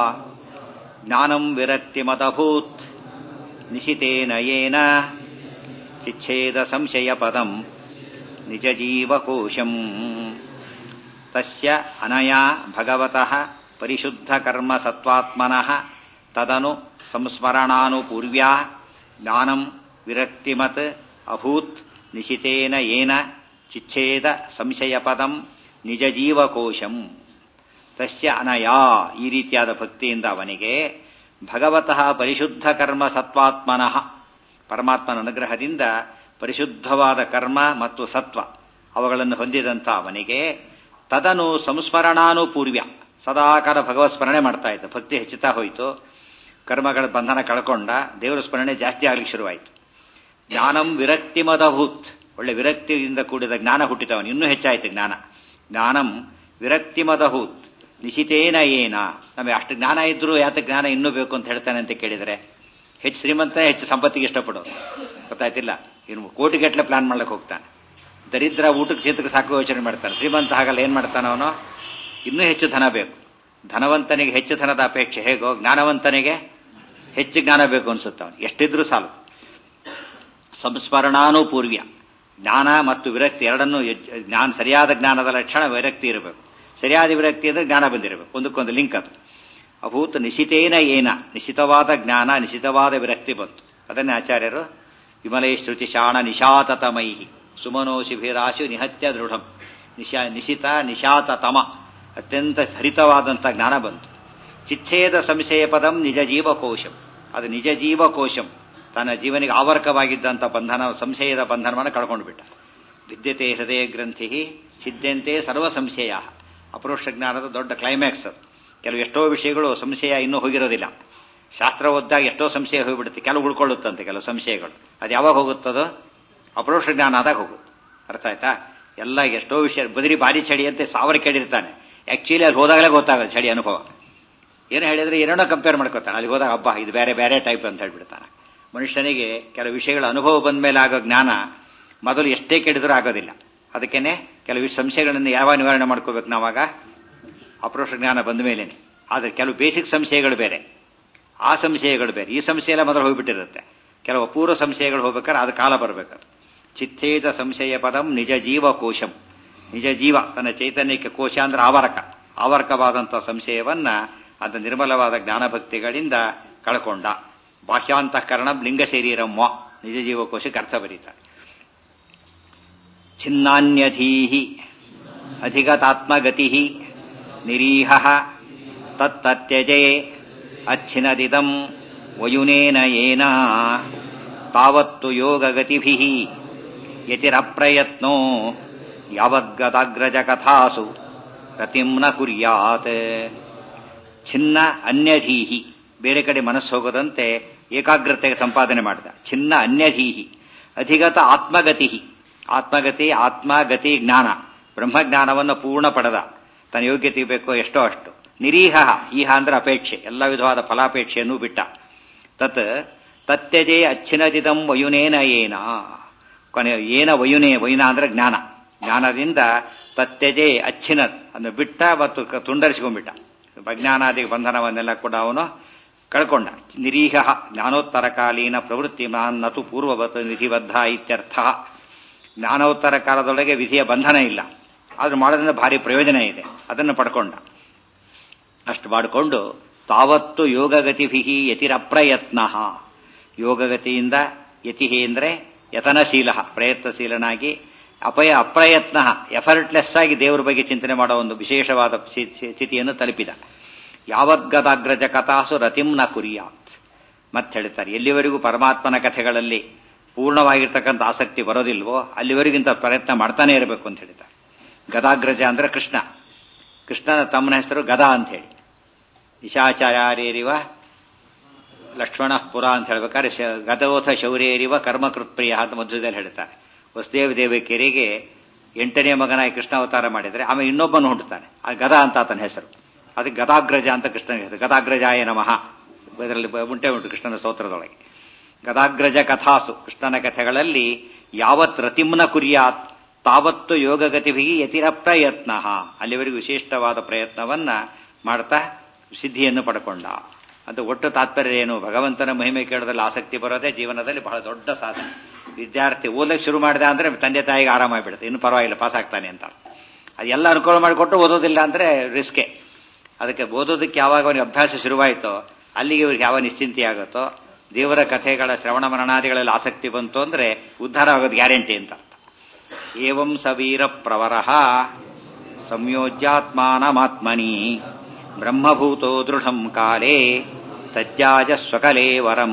ಜ್ಞಾನಂ ವಿರಕ್ತಿಮತಭೂತ್ ನಿಶಿತೇನ ಯೇನ ಚಿಚ್ಛೇದ ಸಂಶಯ ಪದಂ ನಿಜ ಜೀವಕೋಶಂ ತಸ್ಯ ಅನಯಾ ಭಗವತಃ ಪರಿಶುದ್ಧ ಕರ್ಮ ಸತ್ವಾತ್ಮನಃ ತದನು ಸಂಸ್ಮರಣಾನುಪೂರ್ವ್ಯಾ ಜ್ಞಾನಂ ವಿರಕ್ತಿಮತ್ ಅಭೂತ್ ನಿಶಿತೇನ ಯೇನ ಚಿಚ್ಛೇದ ಸಂಶಯ ಪದಂ ನಿಜ ಜೀವಕೋಶಂ ತಸ್ಯ ಅನಯಾ ಈ ರೀತಿಯಾದ ಭಕ್ತಿಯಿಂದ ಅವನಿಗೆ ಭಗವತಃ ಪರಿಶುದ್ಧ ಕರ್ಮ ಸತ್ವಾತ್ಮನಃ ಪರಮಾತ್ಮನ ಅನುಗ್ರಹದಿಂದ ಪರಿಶುದ್ಧವಾದ ಕರ್ಮ ಮತ್ತು ಸತ್ವ ಅವುಗಳನ್ನು ಹೊಂದಿದಂಥ ಅವನಿಗೆ ತದನು ಸಂಸ್ಮರಣಾನುಪೂರ್ವ್ಯ ಸದಾಕಾಲ ಭಗವತ್ ಸ್ಮರಣೆ ಮಾಡ್ತಾ ಇದ್ದ ಭಕ್ತಿ ಹೆಚ್ಚುತ್ತಾ ಹೋಯಿತು ಕರ್ಮಗಳ ಬಂಧನ ಕಳ್ಕೊಂಡ ದೇವರ ಸ್ಮರಣೆ ಜಾಸ್ತಿ ಆಗ್ಲಿಕ್ಕೆ ಶುರುವಾಯಿತು ಜ್ಞಾನಂ ವಿರಕ್ತಿಮದಭೂತ್ ಒಳ್ಳೆ ವಿರಕ್ತಿಯಿಂದ ಕೂಡಿದ ಜ್ಞಾನ ಹುಟ್ಟಿದವನು ಇನ್ನೂ ಹೆಚ್ಚಾಯಿತು ಜ್ಞಾನ ಜ್ಞಾನಂ ವಿರಕ್ತಿಮದಭೂತ್ ನಿಶಿತೇನ ಏನ ನಮಗೆ ಅಷ್ಟು ಜ್ಞಾನ ಇದ್ರೂ ಯಾತ ಜ್ಞಾನ ಇನ್ನೂ ಬೇಕು ಅಂತ ಹೇಳ್ತಾನೆ ಅಂತ ಕೇಳಿದರೆ ಹೆಚ್ಚು ಶ್ರೀಮಂತನೇ ಹೆಚ್ಚು ಸಂಪತ್ತಿಗೆ ಇಷ್ಟಪಡೋದು ಗೊತ್ತಾಯ್ತಿಲ್ಲ ಇನ್ನು ಕೋಟಿಗಟ್ಟಲೆ ಪ್ಲಾನ್ ಮಾಡ್ಲಿಕ್ಕೆ ಹೋಗ್ತಾನೆ ದರಿದ್ರ ಊಟಕ್ಕೆ ಚೇತಕ್ಕೆ ಸಾಕು ಯೋಚನೆ ಮಾಡ್ತಾನೆ ಶ್ರೀಮಂತ ಹಾಗಲ್ಲ ಏನ್ ಮಾಡ್ತಾನೆ ಅವನು ಇನ್ನೂ ಹೆಚ್ಚು ಧನ ಬೇಕು ಧನವಂತನಿಗೆ ಹೆಚ್ಚು ಧನದ ಅಪೇಕ್ಷೆ ಹೇಗೋ ಜ್ಞಾನವಂತನಿಗೆ ಹೆಚ್ಚು ಜ್ಞಾನ ಬೇಕು ಅನ್ಸುತ್ತೆ ಅವನು ಎಷ್ಟಿದ್ರೂ ಸಾಲು ಸಂಸ್ಮರಣಾನುಪೂರ್ವ್ಯ ಜ್ಞಾನ ಮತ್ತು ವಿರಕ್ತಿ ಎರಡನ್ನೂ ಜ್ಞಾನ ಸರಿಯಾದ ಜ್ಞಾನದ ಲಕ್ಷಣ ವಿರಕ್ತಿ ಇರಬೇಕು ಸರಿಯಾದ ವಿರಕ್ತಿ ಅಂದ್ರೆ ಜ್ಞಾನ ಬಂದಿರಬೇಕು ಒಂದಕ್ಕೊಂದು ಲಿಂಕ್ ಅದು ಅಭೂತ್ ನಿಶಿತೇನ ಏನ ನಿಶಿತವಾದ ಜ್ಞಾನ ನಿಶಿತವಾದ ವಿರಕ್ತಿ ಬಂತು ಅದನ್ನೇ ಆಚಾರ್ಯರು ವಿಮಲೈ ಶ್ರುತಿಶಾಣ ನಿಶಾತತಮೈ ಸುಮನೋ ಶಿಭಿರಾಶು ನಿಹತ್ಯ ದೃಢಂ ನಿಶಾ ನಿಶಿತ ನಿಶಾತತಮ ಅತ್ಯಂತ ಹರಿತವಾದಂಥ ಜ್ಞಾನ ಬಂತು ಚಿಚ್ಛೇದ ಸಂಶಯ ಪದಂ ನಿಜ ಜೀವಕೋಶಂ ಅದು ನಿಜ ಜೀವಕೋಶಂ ತನ್ನ ಜೀವನಿಗೆ ಆವರ್ಕವಾಗಿದ್ದಂಥ ಬಂಧನ ಸಂಶಯದ ಬಂಧನವನ್ನು ಕಳ್ಕೊಂಡು ಬಿಟ್ಟ ವಿದ್ಯತೆ ಹೃದಯ ಗ್ರಂಥಿ ಸಿದ್ಧಂತೆ ಸರ್ವ ಸಂಶಯ ಅಪರೋಕ್ಷ ಜ್ಞಾನದ ದೊಡ್ಡ ಕ್ಲೈಮ್ಯಾಕ್ಸ್ ಅದು ಕೆಲವು ಎಷ್ಟೋ ವಿಷಯಗಳು ಸಂಶಯ ಇನ್ನೂ ಹೋಗಿರೋದಿಲ್ಲ ಶಾಸ್ತ್ರ ಓದಿದಾಗ ಎಷ್ಟೋ ಸಂಶಯ ಹೋಗಿಬಿಡುತ್ತೆ ಕೆಲವು ಉಳ್ಕೊಳ್ಳುತ್ತಂತೆ ಕೆಲವು ಸಂಶಯಗಳು ಅದು ಯಾವಾಗ ಹೋಗುತ್ತದೋ ಅಪರೋಕ್ಷ ಜ್ಞಾನ ಆದಾಗ ಹೋಗುತ್ತೆ ಅರ್ಥ ಆಯ್ತಾ ಎಲ್ಲ ಎಷ್ಟೋ ವಿಷಯ ಬದರಿ ಭಾರಿ ಚಳಿ ಅಂತ ಸಾವಿರ ಕೇಳಿರ್ತಾನೆ ಆ್ಯಕ್ಚುಲಿ ಅಲ್ಲಿ ಹೋದಾಗಲೇ ಗೊತ್ತಾಗುತ್ತೆ ಚಳಿ ಅನುಭವ ಏನು ಹೇಳಿದ್ರೆ ಏನೇನೋ ಕಂಪೇರ್ ಮಾಡ್ಕೋತಾನೆ ಅಲ್ಲಿ ಹೋದಾಗ ಹಬ್ಬ ಇದು ಬೇರೆ ಬೇರೆ ಟೈಪ್ ಅಂತ ಹೇಳ್ಬಿಡ್ತಾನೆ ಮನುಷ್ಯನಿಗೆ ಕೆಲವು ವಿಷಯಗಳ ಅನುಭವ ಬಂದ ಮೇಲೆ ಆಗೋ ಜ್ಞಾನ ಮೊದಲು ಎಷ್ಟೇ ಕೇಳಿದ್ರೂ ಆಗೋದಿಲ್ಲ ಅದಕ್ಕೇನೆ ಕೆಲವು ಸಂಶಯಗಳನ್ನು ಯಾವ ನಿವಾರಣೆ ಮಾಡ್ಕೋಬೇಕು ನಾವಾಗ ಅಪರೋಕ್ಷ ಜ್ಞಾನ ಬಂದ ಮೇಲೇನೆ ಆದರೆ ಕೆಲವು ಬೇಸಿಕ್ ಸಂಶಯಗಳು ಬೇರೆ ಆ ಸಂಶಯಗಳು ಬೇರೆ ಈ ಸಂಶಯ ಎಲ್ಲ ಮೊದಲು ಹೋಗ್ಬಿಟ್ಟಿರುತ್ತೆ ಕೆಲವು ಅಪೂರ್ವ ಸಂಶಯಗಳು ಹೋಗ್ಬೇಕಾದ್ರೆ ಅದು ಕಾಲ ಬರಬೇಕಾದ್ರೆ ಚಿತ್ತೇತ ಸಂಶಯ ಪದಂ ನಿಜ ಜೀವ ಕೋಶಂ ನಿಜ ಜೀವ ತನ್ನ ಚೈತನ್ಯಕ್ಕೆ ಕೋಶ ಅಂದ್ರೆ ಆವರಕ ಆವರಕವಾದಂಥ ಸಂಶಯವನ್ನ ಅದು ನಿರ್ಮಲವಾದ ಜ್ಞಾನಭಕ್ತಿಗಳಿಂದ ಕಳ್ಕೊಂಡ ಬಾಹ್ಯಾಂತಃಕರಣ ಲಿಂಗ ಶರೀರಮ್ಮ ನಿಜ ಜೀವಕೋಶಕ್ಕೆ ಅರ್ಥ ಬರೀತಾರೆ ಛಿನ್ನಾನ್ಯಧೀಹಿ ಅಧಿಗತಾತ್ಮಗತಿ ನಿರೀಹ ತತ್ತತ್ಯಜೆ ಅಚ್ಛಿನದಿದಂ ವಯುನೇನ ಏನ ತಾವತ್ತು ಯೋಗಗತಿಭಿ ಯತಿರಪ್ರಯತ್ನೋ ಯಾವದ್ಗದಾಗ್ರಜ ಕಥಾಸು ರತಿಂ ನ ಕುರ್ಯಾತ್ ಛಿನ್ನ ಅನ್ಯಧೀಹಿ ಬೇರೆ ಕಡೆ ಮನಸ್ಸು ಹೋಗದಂತೆ ಏಕಾಗ್ರತೆ ಸಂಪಾದನೆ ಮಾಡಿದ ಛಿನ್ನ ಅನ್ಯಧೀಹಿ ಅಧಿಗತ ಆತ್ಮಗತಿ ಆತ್ಮಗತಿ ಆತ್ಮಗತಿ ಜ್ಞಾನ ಬ್ರಹ್ಮಜ್ಞಾನವನ್ನು ಪೂರ್ಣ ಪಡೆದ ತನ್ನ ಯೋಗ್ಯತೆ ಬೇಕೋ ಎಷ್ಟೋ ಅಷ್ಟು ನಿರೀಹ ಈಹ ಅಂದ್ರೆ ಅಪೇಕ್ಷೆ ಎಲ್ಲ ವಿಧವಾದ ಫಲಾಪೇಕ್ಷೆಯನ್ನು ಬಿಟ್ಟ ತತ್ ತತ್ಯಜೆ ಅಚ್ಛಿನದಿದಂ ವಯುನೇನ ಏನ ಕೊನೆ ಏನ ವಯುನೇ ವಯುನ ಅಂದ್ರೆ ಜ್ಞಾನ ಜ್ಞಾನದಿಂದ ತತ್ಯಜೆ ಅಚ್ಛಿನ ಅನ್ನು ಬಿಟ್ಟ ಮತ್ತು ತುಂಡರಿಸಿಕೊಂಡ್ಬಿಟ್ಟ ಅಜ್ಞಾನಾದಿ ಬಂಧನವನ್ನೆಲ್ಲ ಕೂಡ ಅವನು ಕಳ್ಕೊಂಡ ನಿರೀಹ ಜ್ಞಾನೋತ್ತರ ಕಾಲೀನ ಪ್ರವೃತ್ತಿ ನತು ಪೂರ್ವವತ್ ನಿಧಿಬದ್ಧ ಇತ್ಯರ್ಥ ಜ್ಞಾನೋತ್ತರ ಕಾಲದೊಳಗೆ ವಿಧಿಯ ಬಂಧನ ಇಲ್ಲ ಆದ್ರೂ ಮಾಡೋದ್ರಿಂದ ಭಾರಿ ಪ್ರಯೋಜನ ಇದೆ ಅದನ್ನು ಪಡ್ಕೊಂಡ ಅಷ್ಟು ಮಾಡಿಕೊಂಡು ತಾವತ್ತು ಯೋಗಗತಿಭಿ ಯತಿರಪ್ರಯತ್ನ ಯೋಗಗತಿಯಿಂದ ಯತಿ ಅಂದರೆ ಯತನಶೀಲ ಪ್ರಯತ್ನಶೀಲನಾಗಿ ಅಪಯ ಅಪ್ರಯತ್ನ ಎಫರ್ಟ್ಲೆಸ್ ಆಗಿ ದೇವರ ಬಗ್ಗೆ ಚಿಂತನೆ ಮಾಡೋ ಒಂದು ವಿಶೇಷವಾದ ಸ್ಥಿತಿಯನ್ನು ತಲುಪಿದ ಯಾವದ್ಗದಾಗ್ರಜ ಕಥಾಸು ರತಿಂ ನ ಕುರಿಯಾತ್ ಮತ್ತೆ ಹೇಳ್ತಾರೆ ಎಲ್ಲಿವರೆಗೂ ಪರಮಾತ್ಮನ ಕಥೆಗಳಲ್ಲಿ ಪೂರ್ಣವಾಗಿರ್ತಕ್ಕಂಥ ಆಸಕ್ತಿ ಬರೋದಿಲ್ವೋ ಅಲ್ಲಿವರೆಗಿಂತ ಪ್ರಯತ್ನ ಮಾಡ್ತಾನೆ ಇರಬೇಕು ಅಂತ ಹೇಳ್ತಾರೆ ಗದಾಗ್ರಜ ಅಂದ್ರೆ ಕೃಷ್ಣ ಕೃಷ್ಣನ ತಮ್ಮನ ಹೆಸರು ಗದಾ ಅಂತ ಹೇಳಿ ನಿಶಾಚಾರ್ಯರಿವ ಲಕ್ಷ್ಮಣ ಪುರ ಅಂತ ಹೇಳ್ಬೇಕಾದ್ರೆ ಗದೋಥ ಶೌರ್ಯರಿವ ಕರ್ಮಕೃತ್ಪ್ರಿಯ ಅಂತ ಮಧ್ಯದಲ್ಲಿ ಹೇಳ್ತಾರೆ ವಸುದೇವ ದೇವಕಿಯರಿಗೆ ಎಂಟನೇ ಮಗನಾಗಿ ಕೃಷ್ಣ ಅವತಾರ ಮಾಡಿದರೆ ಆಮೇಲೆ ಇನ್ನೊಬ್ಬನು ಹುಟ್ಟುತ್ತಾನೆ ಆ ಗದಾ ಅಂತ ಆತನ ಹೆಸರು ಅದಕ್ಕೆ ಗದಾಗ್ರಜ ಅಂತ ಕೃಷ್ಣನ ಹೆಸರು ಗದಾಗ್ರಜಾಯ ನಮಃ ಇದರಲ್ಲಿ ಉಂಟೆ ಉಂಟು ಕೃಷ್ಣನ ಸ್ತೋತ್ರದೊಳಗೆ ಗದಾಗ್ರಜ ಕಥಾಸು ಕೃಷ್ಣನ ಕಥೆಗಳಲ್ಲಿ ಯಾವತ್ ರತಿಮ್ನ ಕುರಿಯಾತ್ ತಾವತ್ತು ಯೋಗಗತಿಭಿ ಯತಿರಪ್ರಯತ್ನ ಅಲ್ಲಿವರೆಗೂ ವಿಶಿಷ್ಟವಾದ ಪ್ರಯತ್ನವನ್ನ ಮಾಡ್ತಾ ಸಿದ್ಧಿಯನ್ನು ಪಡ್ಕೊಂಡ ಅದು ಒಟ್ಟು ತಾತ್ಪರ್ಯ ಏನು ಭಗವಂತನ ಮಹಿಮೆ ಕೇಳೋದ್ರಲ್ಲಿ ಆಸಕ್ತಿ ಬರೋದೇ ಜೀವನದಲ್ಲಿ ಬಹಳ ದೊಡ್ಡ ಸಾಧನೆ ವಿದ್ಯಾರ್ಥಿ ಓದಕ್ಕೆ ಶುರು ಮಾಡಿದ ಅಂದ್ರೆ ತಂದೆ ತಾಯಿಗೆ ಆರಾಮಾಗ್ಬಿಡುತ್ತೆ ಇನ್ನು ಪರವಾಗಿಲ್ಲ ಪಾಸ್ ಆಗ್ತಾನೆ ಅಂತ ಅದೆಲ್ಲ ಅನುಕೂಲ ಮಾಡಿಕೊಟ್ಟು ಓದೋದಿಲ್ಲ ಅಂದ್ರೆ ರಿಸ್ಕೆ ಅದಕ್ಕೆ ಓದೋದಕ್ಕೆ ಯಾವಾಗ ಅವನಿಗೆ ಅಭ್ಯಾಸ ಶುರುವಾಯಿತೋ ಅಲ್ಲಿಗೆ ಇವ್ರಿಗೆ ಯಾವ ನಿಶ್ಚಿಂತೆ ಆಗುತ್ತೋ ದೇವರ ಕಥೆಗಳ ಶ್ರವಣ ಮರಣಾದಿಗಳಲ್ಲಿ ಆಸಕ್ತಿ ಬಂತು ಅಂದ್ರೆ ಉದ್ಧಾರ ಆಗೋದು ಗ್ಯಾರಂಟಿ ಅಂತ ಅರ್ಥ ಏವಂ ಸವೀರ ಪ್ರವರ ಸಂಯೋಜ್ಯಾತ್ಮಾನಮಾತ್ಮನಿ ಬ್ರಹ್ಮಭೂತೋ ದೃಢಂ ಕಾಲೇ ತಜ್ಜಾಜ ಸ್ವಕಲೇ ವರಂ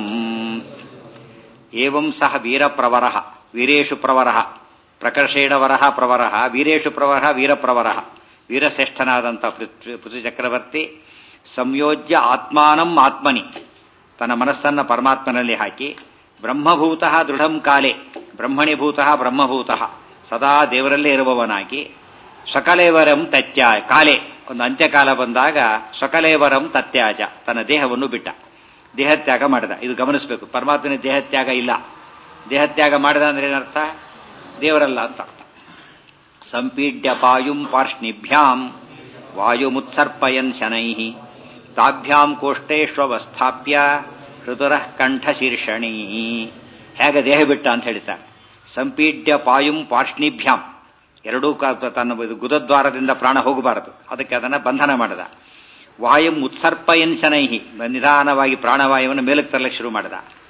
ಏವಂ ಸಹ ವೀರಪ್ರವರ ವೀರೇಶು ಪ್ರವರ ಪ್ರಕರ್ಷೇಣ ವರಹ ಪ್ರವರ ವೀರೇಶು ಪ್ರವರ ವೀರಪ್ರವರ ವೀರಶ್ರೇಷ್ಠನಾದಂಥ ಪೃಥ್ವಿ ಚಕ್ರವರ್ತಿ ಸಂಯೋಜ್ಯ ಆತ್ಮಾನಂ ಆತ್ಮನಿ ತನ್ನ ಮನಸ್ಸನ್ನ ಪರಮಾತ್ಮನಲ್ಲಿ ಹಾಕಿ ಬ್ರಹ್ಮಭೂತ ದೃಢಂ ಕಾಲೇ ಬ್ರಹ್ಮಣಿಭೂತ ಬ್ರಹ್ಮಭೂತ ಸದಾ ದೇವರಲ್ಲೇ ಇರುವವನಾಗಿ ಸಕಲೇವರಂ ತತ್ಯಾಯ ಕಾಲೇ ಒಂದು ಅಂತ್ಯಕಾಲ ಬಂದಾಗ ಸಕಲೇವರಂ ತತ್ಯಾಜ ತನ್ನ ದೇಹವನ್ನು ಬಿಟ್ಟ ದೇಹತ್ಯಾಗ ಮಾಡಿದ ಇದು ಗಮನಿಸಬೇಕು ಪರಮಾತ್ಮನ ದೇಹತ್ಯಾಗ ಇಲ್ಲ ದೇಹತ್ಯಾಗ ಮಾಡಿದ ಅಂದ್ರೆ ಏನರ್ಥ ದೇವರಲ್ಲ ಅಂತ ಅರ್ಥ ಸಂಪೀಡ್ಯ ಪಾಯುಂ ಪಾರ್ಷ್ಣಿಭ್ಯಾಂ ವಾಯುಮುತ್ಸರ್ಪಯನ್ ಶನೈ ತಾಭ್ಯಾಂ ಕೋಷ್ಟೇಶ್ವಸ್ಥಾಪ್ಯ ಹೃದುರ ಕಂಠಶೀರ್ಷಣಿ ಹೇಗೆ ದೇಹ ಬಿಟ್ಟ ಅಂತ ಹೇಳ್ತಾರೆ ಸಂಪೀಡ್ಯ ಪಾಯುಂ ಪಾರ್ಷ್ಣಿಭ್ಯಾಂ ಎರಡೂ ತನ್ನ ಗುದದ್ವಾರದಿಂದ ಪ್ರಾಣ ಹೋಗಬಾರದು ಅದಕ್ಕೆ ಅದನ್ನ ಬಂಧನ ಮಾಡಿದ ವಾಯುಂ ಉತ್ಸರ್ಪಯನ್ ಶನೈಹಿ ನಿಧಾನವಾಗಿ ಪ್ರಾಣವಾಯುವನ್ನು ಮೇಲಕ್ಕೆ ತರಲಿಕ್ಕೆ ಶುರು ಮಾಡಿದ